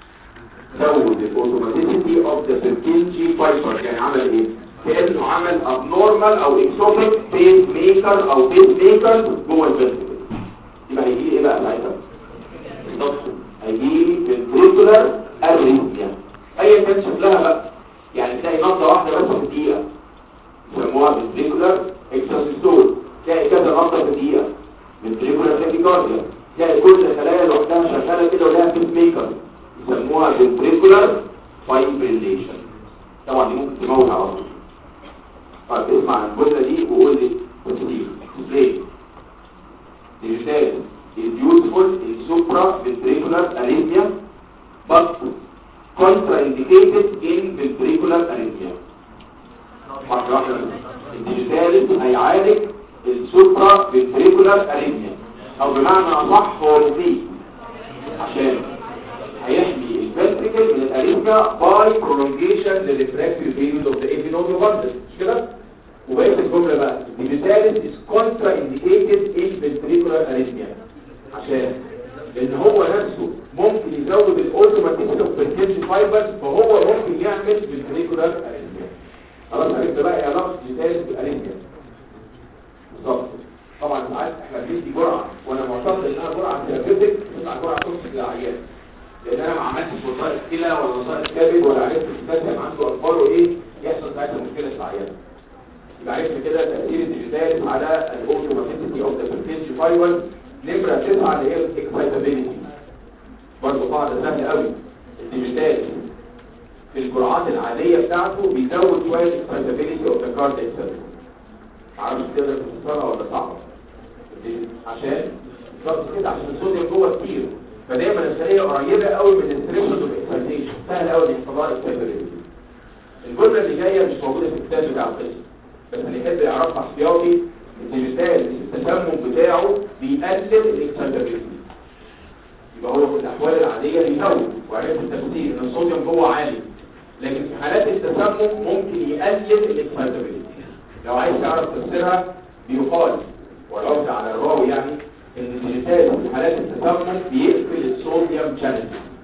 زود الاوتوماتيسيتي اوف ذا بيرتنجي فايبرز يعني عمل ايه كانه عمل ابنورمال او اكسوتيك بيس ميكر او بيس ميكر جوه الفيرتيكال يبقى هيجي ايه بقى ساعتها بالظبط هيجي فنتريكولار اريثميا ايا كان شكلها بقى يعني تلاقي نقطه واحده بس في الدقيقه يسموها فنتريكولار اكسوسيستول تلاقي كذا نقطه في الدقيقه فنتريكولار تاكيكارديا تلاقي كل خلايا لوحدها شغاله كده ولها بيس ميكر يسموها فنتريكولار فايبريليشن طبعا دي ممكن تموت على طول طيب اسمع الجمله دي وقول لي تفسير ليه digital is useful in supraventricular arrhythmia but contraindicated in ventricular arrhythmia واحدة واحدة الديجيتال هيعالج السوبرا فنتريكولار اريثميا او بمعنى اصح هو مفيد عشان هيحمي الفنتريكل من الاريثميا باي prolongation للريفراكتوري بيريود اوف ذا ايبينوديو مش كده وبقيت الجملة بقى الديجيتاليس is contraindicated in ventricular arrhythmia عشان لان هو نفسه ممكن يزود الاوتوماتيك اوف فيرتيج فايبرز فهو ممكن يعمل ventricular arrhythmia خلاص عرفت بقى ايه علاقه الديجيتاليس بالارrhythmia بالظبط طبعا ساعات احنا بندي جرعه وانا معتقد انها جرعه ثيرابيوتيك تطلع جرعه توكسيك للعيان لان انا ما عملتش وظائف كلى ولا وظائف كبد ولا عرفت الكالسيوم عنده اخباره ايه يحصل ساعتها مشكله في العيان يبقى عرفنا كده تأثير الديجيتال على الاوتوماتيسيتي اوف ذا بيرتنج فايبر نمرة تسعة اللي هي الاكسايتابيلتي برضه قاعدة سهلة قوي الديجيتال في الجرعات العادية بتاعته بيزود شوية الاكسايتابيلتي اوف ذا كارد اتسيلف معرفش تقدر تفسرها ولا صعبة عشان بالظبط كده عشان الصوديوم جوه كتير فدايما الخلية قريبة قوي من الثريشولد اوف اكسايتيشن سهل قوي ان يحصل لها اكسايتابيلتي الجملة اللي جاية مش موجودة في الكتاب بتاع القسم بس اللي يحب يعرفها احتياطي الديجيتال التسمم بتاعه بيقلل الاكسايتابيلتي يبقى هو في الاحوال العاديه بيزود وعرفت التفسير ان الصوديوم جوه عالي لكن في حالات التسمم ممكن يقلل الاكسايتابيلتي لو عايز تعرف تفسيرها بيقال ولو على الراوي يعني ان الديجيتال في حالات التسمم بيقفل الصوديوم شانل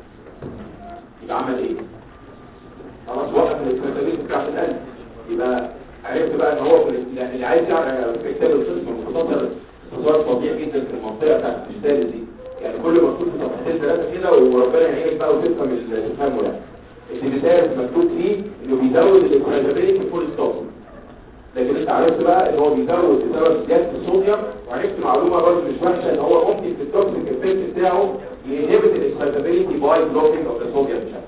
يبقى عمل ايه؟ خلاص وقف الاكسايتابيلتي بتاعت القلب يبقى عرفت بقى ان هو في اللي عايز يعرف في كتاب القسم المختصر اختصار فظيع جدا في المنطقه بتاعت الديجيتال دي يعني كل مكتوب في صفحتين ثلاثه كده وربنا يعينك بقى وتفهم اللي تفهمه يعني الديجيتال مكتوب فيه انه بيزود الاكسايتابيلتي فول ستوب لكن انت عرفت بقى ان هو بيزود بسبب زياده الصوديوم وعرفت معلومه برضه مش وحشه ان هو ممكن في التوكسيك افكت بتاعه ينهبت الاكسايتابيلتي باي بلوكينج اوف ذا صوديوم شانل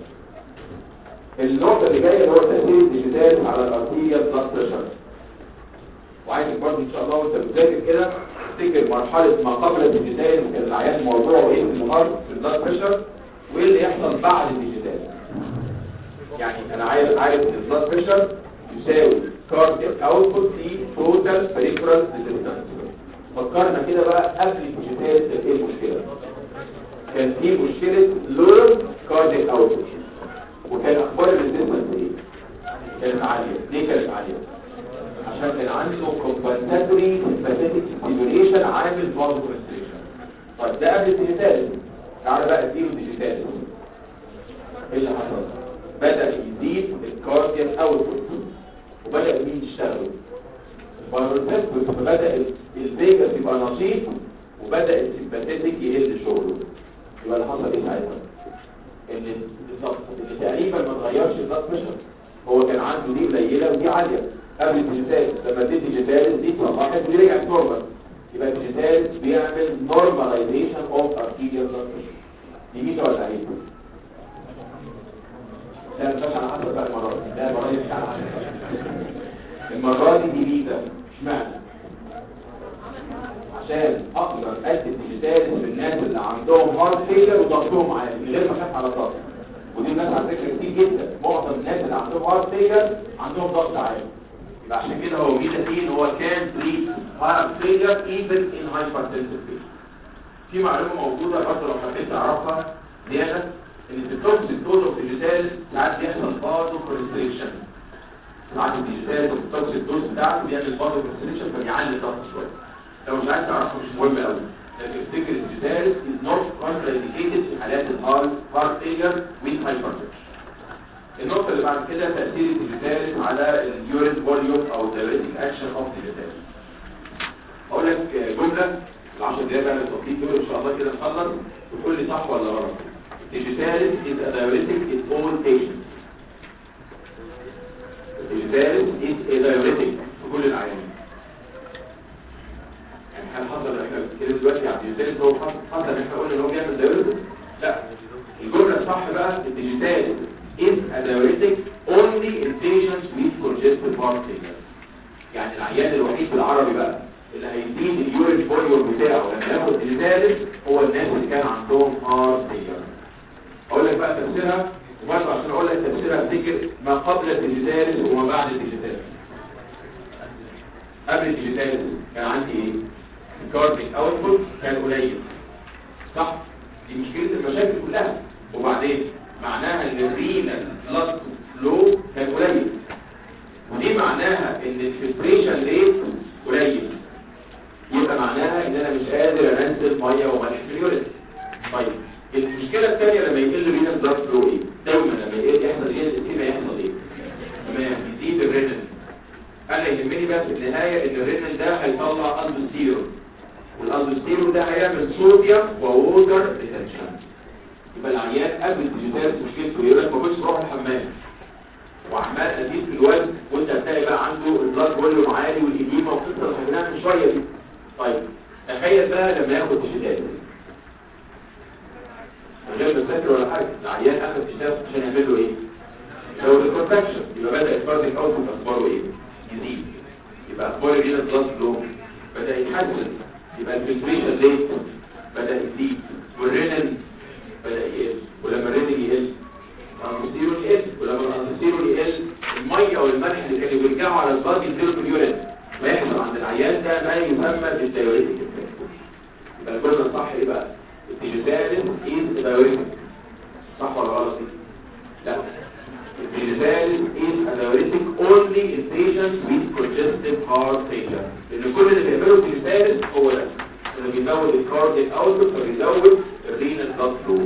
النقطة اللي جاية هو تأثير الديجيتال على الارتيريال بلاد بريشر وعايزك برضه ان شاء الله وانت بتذاكر كده تفتكر مرحلة ما قبل الديجيتال وكان العيان موضوعه ايه في المهار في البلاد بريشر وايه اللي يحصل بعد الديجيتال يعني انا عارف عارف ان البلاد بريشر يساوي كاردياك اوتبوت في توتال بريفرال ريزيستنس فكرنا كده بقى قبل الديجيتال كانت ايه المشكلة كان في مشكلة لور كاردياك اوتبوت وكان اخبار الريزيستنس ايه كانت عالية ليه كانت عالية عشان كان عنده كومبنساتوري سيمباثيك ستيميوليشن عامل فازو كونستريشن طيب ده قبل الديجيتال تعالى بقى اديله الديجيتال ايه اللي حصل بدا يزيد الكاردياك اوتبوت وبدا مين يشتغل البايوريسبتورز فبدا الفيجاس يبقى نشيط وبدا السيمباثيك يقل شغله يبقى اللي حصل ايه ساعتها ان بالظبط ان تقريبا ما اتغيرش البلاد بريشر هو كان عنده دي قليله ودي عاليه قبل الديجيتال لما اديت ديجيتال دي صلحت ودي رجعت نورمال يبقى الديجيتال بيعمل نورماليزيشن اوف ارتيريال بلاد بريشر دي ميزه ولا عيب؟ لا مش على حسب بقى المره دي لا المره دي مش على حسب المره دي دي ميزه اشمعنى؟ عشان اقدر ادي الديجيتال للناس اللي عندهم هارت فيلر وضغطهم عالي من غير ما اخاف على ضغط ودي الناس على فكره كتير جدا معظم الناس اللي عندهم هارت فيلر عندهم ضغط عالي يبقى عشان كده هو ميزه فيه ان هو كان تريت هارت فيلر ايفن ان هايبرتنسيف في معلومه موجوده برضه لو حبيت تعرفها زياده ان في التوكسيك دوز اوف ديجيتال ساعات بيحصل برضه كونستريكشن ساعات الديجيتال التوكسيك دوز بتاعته بيعمل بازو كونستريكشن فبيعلي الضغط شويه لو مش عايز تعرفه مش مهم قوي لكن افتكر الديجيتال از نوت كونترا انديكيتد في حالات الهارت هارت فيلر ويز هايبرتنشن النقطة اللي بعد كده تأثير الديجيتال على اليورين فوليوم او الدايوريتك اكشن اوف ديجيتال اقول لك جملة العشر دقايق بقى للتطبيق دول ان شاء الله كده نخلص وتقول لي صح ولا غلط الديجيتال is a diuretic in all patients الديجيتال is a diuretic في كل العيانين يعني هل حصل احنا بنتكلم دلوقتي عن الديجيتال هو حصل حصل ان احنا قلنا ان هو بيعمل دايوريتك لا الجملة الصح بقى الديجيتال is a diuretic only in patients with congestive heart failure يعني العيان الوحيد بالعربي بقى اللي هيزيد اليورين فوليوم بتاعه لما ياخد الثالث هو الناس اللي كان عندهم هارت فيلر اقول لك بقى تفسيرها وبرضه عشان اقول لك تفسيرها افتكر ما قبل الديجيتاليس وما بعد الديجيتاليس قبل الديجيتاليس كان عندي ايه الكارديك اوتبوت كان قليل صح دي مشكله المشاكل كلها وبعدين معناها ان الرينال بلاد فلو كان قليل ودي معناها ان الفلتريشن ريت قليل يبقى معناها ان انا مش قادر انزل ميه وملح في اليورين طيب المشكله الثانيه لما يقل رينال بلاد فلو ايه دايما لما يقل يحصل ايه الاسكيميا يحصل ايه لما يزيد الرينال انا يهمني بس في النهايه ان الرينال ده هيطلع البوستيرون والالبوستيرون ده هيعمل صوديوم ووتر ريتنشن يبقى العيان قبل الديجيتال مشكلته يقول لك ما كنتش بروح الحمام وعمال ازيد في الوزن وانت هتلاقي بقى عنده البلاد فوليوم عالي والاديمه وقصه اللي خدناها من شويه دي طيب تخيل بقى لما ياخد ديجيتال من غير ما تذاكر ولا حاجه العيان اخذ ديجيتال عشان يعمل له ايه؟ لو الكونتراكشن يبقى بدا الكارديك اوتبوت اخباره ايه؟ يزيد يبقى اخبار الرينا بلاد فلو بدا يتحسن يبقى الفلتريشن ريت بدا يزيد والرينال بدا يقل ولما الرينال يقل الانسيرون يقل ولما الانسيرون يقل الميه والملح اللي كانوا بيرجعوا على البلاد ينزلوا في اليورين ويحصل عند العيان ده ما يسمى بالدايوريتك يبقى الجمله الصح ايه بقى الديجيتاليس از دايوريتك صح ولا غلط لا الديجيتاليس از دايوريتك اونلي ان patients with congestive heart failure لان كل اللي بيعمله الديجيتاليس هو ده انه بيزود الكارديك اوتبوت فبيزود الرينال بلاد فلو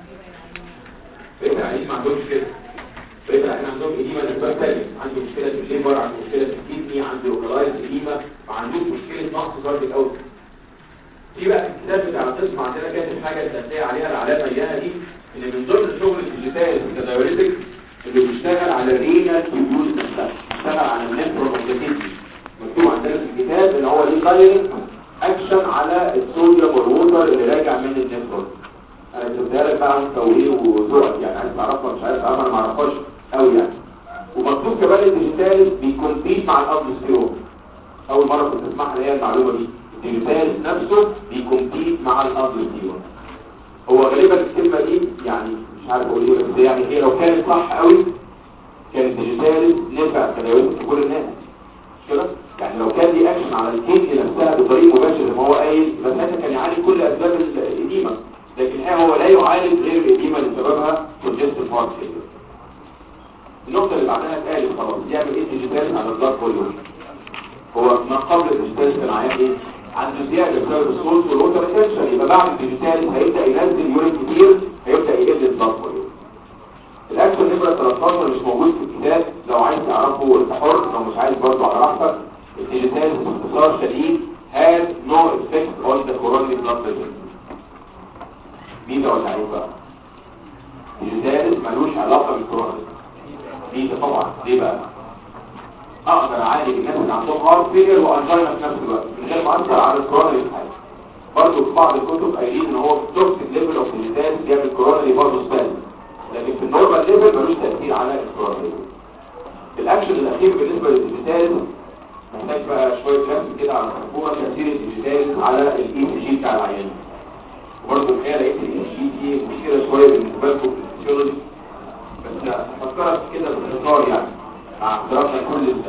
بقيت العيانين ما عندهمش كده بقيت العيانين عندهم اديمه لاسباب ثانيه عنده مشكله في الليبر عنده مشكله في الكدني عنده لوكالايز اديمه ما عندوش مشكله نقص كارديك اوت في بقى في الكتاب بتاع القسم عندنا كاتب حاجه اللي هتلاقي عليها العلامه اياها دي ان من ضمن شغل الديجيتال كدايوريتك اللي بيشتغل على الرينال تيوبولز نفسها بيشتغل على النيفروكوتيتي مكتوب عندنا في الكتاب ان هو ليه دايركت اكشن على الصوديوم والووتر اللي راجع من النيفرون انا جبتها لك بقى عن توهيه وذوقك يعني عايز تعرفها مش عايز تعرفها انا ما اعرفهاش قوي يعني ومكتوب كمان الديجيتال بيكونتيت مع الابلوستيرون اول مره كنت اسمعها اللي هي المعلومه دي الديجيتال نفسه بيكونتيت مع الابلوستيرون هو غالبا الكلمه دي يعني مش عارف اقول ايه بس يعني هي لو كانت صح قوي كان الديجيتال نفع كدوات في كل الناس مش كده يعني لو كان دي اكشن على الكيك نفسها بطريق مباشر زي ما هو قايل بس ساعتها كان يعالج كل اسباب الاديمه لكن هو لا يعالج غير الاديمه اللي سببها congestive heart failure النقطه اللي بعدها اتقالت خلاص يعمل ايه ديجيتال على البلاد فوليوم هو ما قبل الديجيتال كان عيان ايه عنده زياده بسبب الصوت والوتر ريتنشن يبقى بعد الديجيتال هيبدا ينزل يورين كتير هيبدا يقل البلاد فوليوم الاكشن نمره 13 مش موجود في الكتاب لو عايز تعرفه انت حر لو مش عايز برضه على راحتك الديجيتال باختصار شديد has no effect on the coronary blood pressure ميزه ولا عيب بقى الديجيتال ملوش علاقه بالكورونري ميزه طبعا ليه بقى اقدر اعالج الناس اللي عندهم هارت فيلر وانجينا في نفس الوقت من غير ما اثر على الكورونري في حاجه برضه في بعض الكتب قايلين ان هو التوكسيك ليفل اوف ديجيتال بيعمل كورونري برضه سبان لكن في النورمال ليفل ملوش تاثير على الكورونري الاكشن الاخير بالنسبه للديجيتال محتاج بقى شويه رسم كده على الخربوره تاثير الديجيتال على الاي سي جي بتاع العيان برضه الحقيقه لقيت الاي سي جي مشكله شويه بالنسبه لكم في الفسيولوجي بس هفكرك كده باختصار يعني مع احترامنا كل ال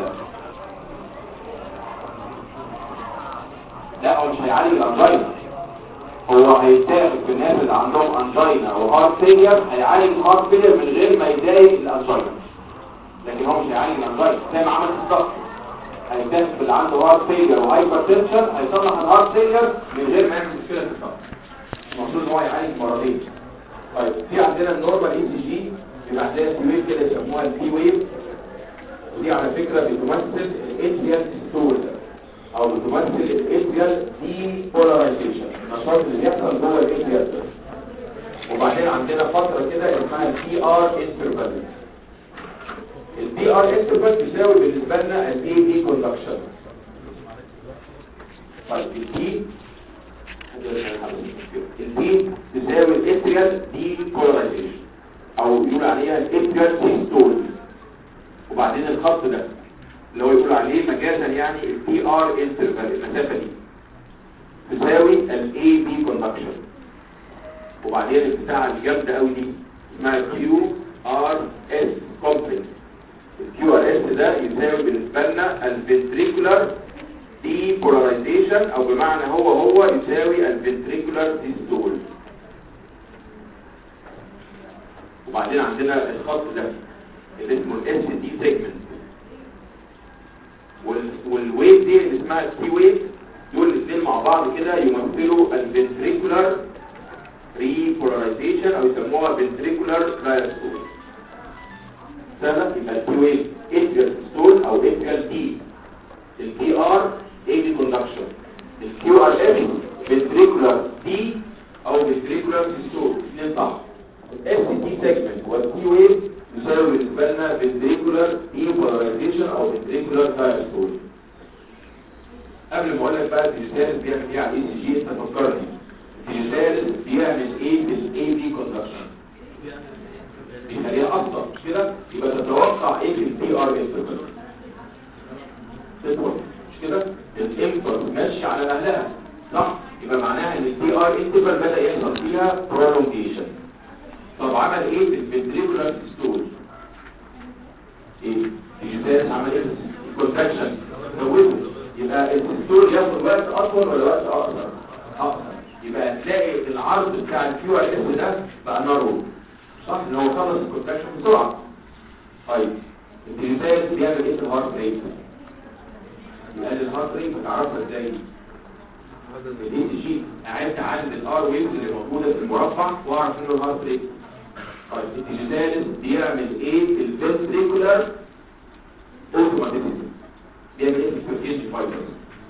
لا هو مش هيعالج الانجينا هو هيتاخد في الناس اللي عندهم انجينا وهارت فيلير هيعالج الهارت فيلير من غير ما يضايق الانجينا لكن هو مش هيعالج الانزايتي زي ما عمل في الضغط هيكتشف اللي عنده هارت فيلير وهايبر تنشن هيصلح الهارت فيلير من غير ما يعمل مشكله في الضغط المفروض ان هو يعالج مرضين طيب في عندنا النورمال اي سي جي يبقى عندنا في ويف كده يسموها البي ويف ودي على فكره بتمثل الاتريال ستول او بتمثل الاتريال دي بولاريزيشن النشاط اللي بيحصل جوه الاتريال وبعدين عندنا فتره كده اسمها البي ار انترفال البي ار انترفال تساوي بالنسبه لنا الاي دي كوندكشن طيب البي البي تساوي الاتريال دي بولاريزيشن او يقول عليها الاتريال سيستول وبعدين الخط ده اللي هو يقول عليه مجازا يعني البي ار انترفال المسافه دي تساوي الاي بي كوندكشن وبعدين البتاعه الجامده قوي دي اسمها كيو ار اس كومبلكس الكيو ار اس ده يساوي بالنسبه لنا الفنتريكولار دي بولاريزيشن او بمعنى هو هو يساوي الفنتريكولار ديستول وبعدين عندنا الخط ده اللي اسمه الاس دي سيجمنت والويف دي اللي اسمها السي ويف دول الاثنين مع بعض كده يمثلوا الفنتريكولار ريبولاريزيشن او يسموها فنتريكولار دايستول سهله يبقى السي ويف اتريال ستول او اتريال دي البي ار اي دي كوندكشن الكيو ار اس فنتريكولار دي او فنتريكولار ستول اثنين صح الاس دي سيجمنت والسي ويف يساوي بالنسبه لنا فنتريكولار ايبولاريزيشن او فنتريكولار دايستول قبل ما اقول لك بقى الديجيتالز بيعمل ايه على الاي سي جي انت فكرني الديجيتالز بيعمل ايه في الاي بي كوندكشن بيخليها ابطا مش كده يبقى تتوقع ايه في البي ار انترفال تطول مش كده الامبلس ماشي على اهلها صح يبقى معناها ان البي ار انترفال بدا يحصل فيها برولونجيشن طب عمل ايه في الفنتريكولار ستول ايه الجزاز عمل ايه كونتراكشن زوده يبقى الستول ياخد وقت اطول ولا وقت اقصر اقصر يبقى هتلاقي العرض بتاع الكيو ار اس ده بقى نارو صح ان هو خلص الكونتراكشن بسرعه طيب الجزاز بيعمل ايه في الهارت ريت يقلل الهارت ريت بتعرفها ازاي الاي تي جي قعدت عند الار ويفز اللي موجوده في المربع واعرف انه الهارت ريت طيب الديجيتالز بيعمل ايه في الفنتريكولار اوتوماتيسيتي بيعمل ايه في الفركيشن فايبرز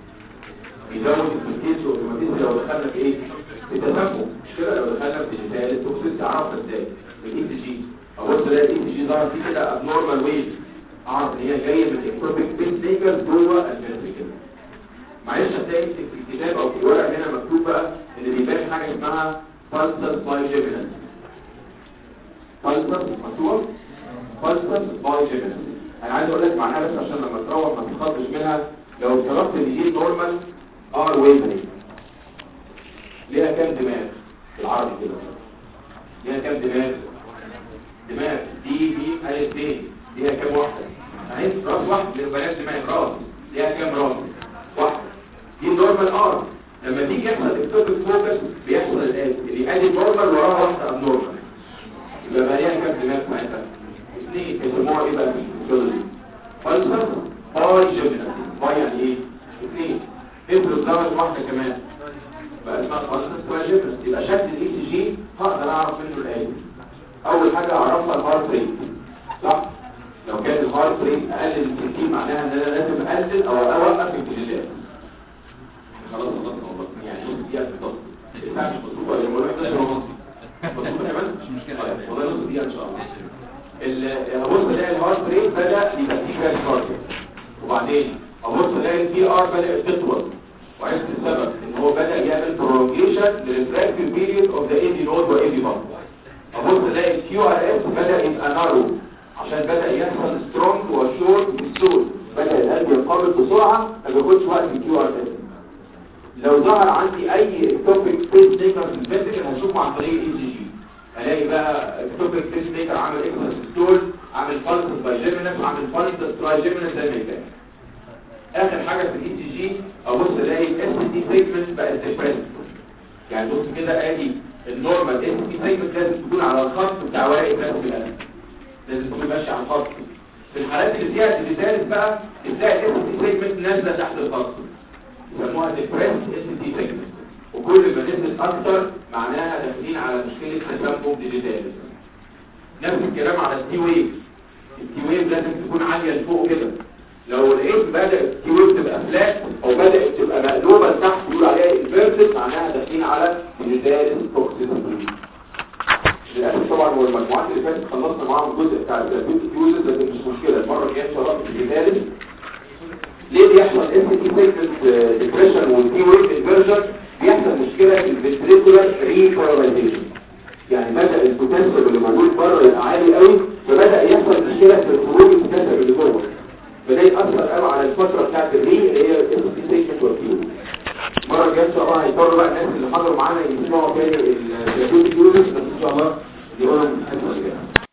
بيزود الفركيشن اوتوماتيسيتي لو دخلنا في ايه في تسمم مش كده لو دخلنا في ديجيتالز توكسيس تعرفها ازاي بالاي تي جي ابص الاقي الاي تي جي ظهر فيه كده ابنورمال ويف اعرف ان هي جايه من الاكتروبيك بيس ميكر جوه الفنتريكل معلش هتلاقي في الكتاب او في الورق هنا مكتوب بقى ان بيبان حاجه اسمها pulsar bigeminal pulsar مكتوب pulsar bigeminal انا عايز اقول لك معناها بس عشان لما تروح ما تتخضش منها لو افترضت ان دي نورمال ار ويفري ليها كام دماغ في العربي كده ليها كام دماغ دماغ دي دي الف ب ليها كام واحده اهي راس واحد بلاش دماغ راس ليها كام راس واحده دي نورمال ار لما تيجي يحصل اكتوبيك فوكس بيحصل الاتي اللي ادي نورمال وراها واحده اب نورمال يبقى بقى ليها كام دماغ ساعتها اثنين يسموها ايه بقى في الفيزيولوجي فالسر باي جيمنال باي يعني ايه اثنين افرض ظهرت واحده كمان بقى اسمها فالسر باي جيمنال يبقى شكل الاي سي جي هقدر اعرف منه الاتي اول حاجه اعرفها الهارت ريت صح لو كان الهارت ريت اقل من 60 معناها ان انا لازم اقلل او اوقف الجلدات خلاص خلصنا والله يعني نص دقيقه بالظبط الساعه مش مظبوطه ولا الموضوع 11 ونص مظبوط يا مان مش مشكله طيب والله نص دقيقه ان شاء الله هبص الاقي الهارت ريت بدا يبقى فيه كراش كارديو وبعدين ابص الاقي البي ار بدات تطول وعرفت السبب ان هو بدا يعمل برولونجيشن للريفراكتيف بيريود اوف ذا اي دي نود واي دي بامب ابص الاقي الكيو ار اس بدا يبقى نارو عشان بدا يحصل سترونج وشورت بالسول بدا القلب ينقبض بسرعه ما بياخدش وقت الكيو ار اس لو ظهر عندي اي اكتوبيك بيس ميكر في الفنتكل هشوفه عن طريق الاي سي جي الاقي بقى اكتوبيك بيس ميكر عامل اكسس ستول عامل فالسس بايجيمينس عامل فالسس ترايجيمينس زي ما كان اخر حاجه في الاي سي جي ابص الاقي الاس دي سيجمنت بقت ديبريس يعني بص كده ادي النورمال اس دي سيجمنت لازم تكون على الخط بتاع ورقه رسم القلب لازم تكون ماشي على الخط في الحالات اللي فيها ديجيتالس بقى تلاقي الاس تي سيجمنت نازله تحت الخط يسموها ديبريس اس تي سيجمنت وكل ما نزلت اكتر معناها داخلين على مشكله تسمم ديجيتالس نفس الكلام على التي ويف التي ويف لازم تكون عاليه لفوق كده لو لقيت بدات التي ويف تبقى فلات او بدات تبقى مقلوبه لتحت يقول عليها انفيرتد معناها داخلين على ديجيتالس توكسيسيتي للاسف طبعا هو المجموعات اللي فاتت خلصنا معاهم الجزء بتاع الثيرابيوتيك يوزز لكن مش مشكله المره الجايه ان شاء الله في الثالث ليه بيحصل اس تي سيجمنت ديبريشن والتي ويف انفيرجن بيحصل مشكله في الفنتريكولار ريبولاريزيشن يعني بدا البوتنشال اللي موجود بره يبقى عالي قوي فبدا يحصل مشكله في الخروج البوتنشال اللي جوه فده ياثر قوي على الفتره بتاعت الري اللي هي الاس تي سيجمنت والتي ويف المره الجايه ان شاء الله هيضطروا بقى الناس اللي حضروا معانا يسمعوا تاني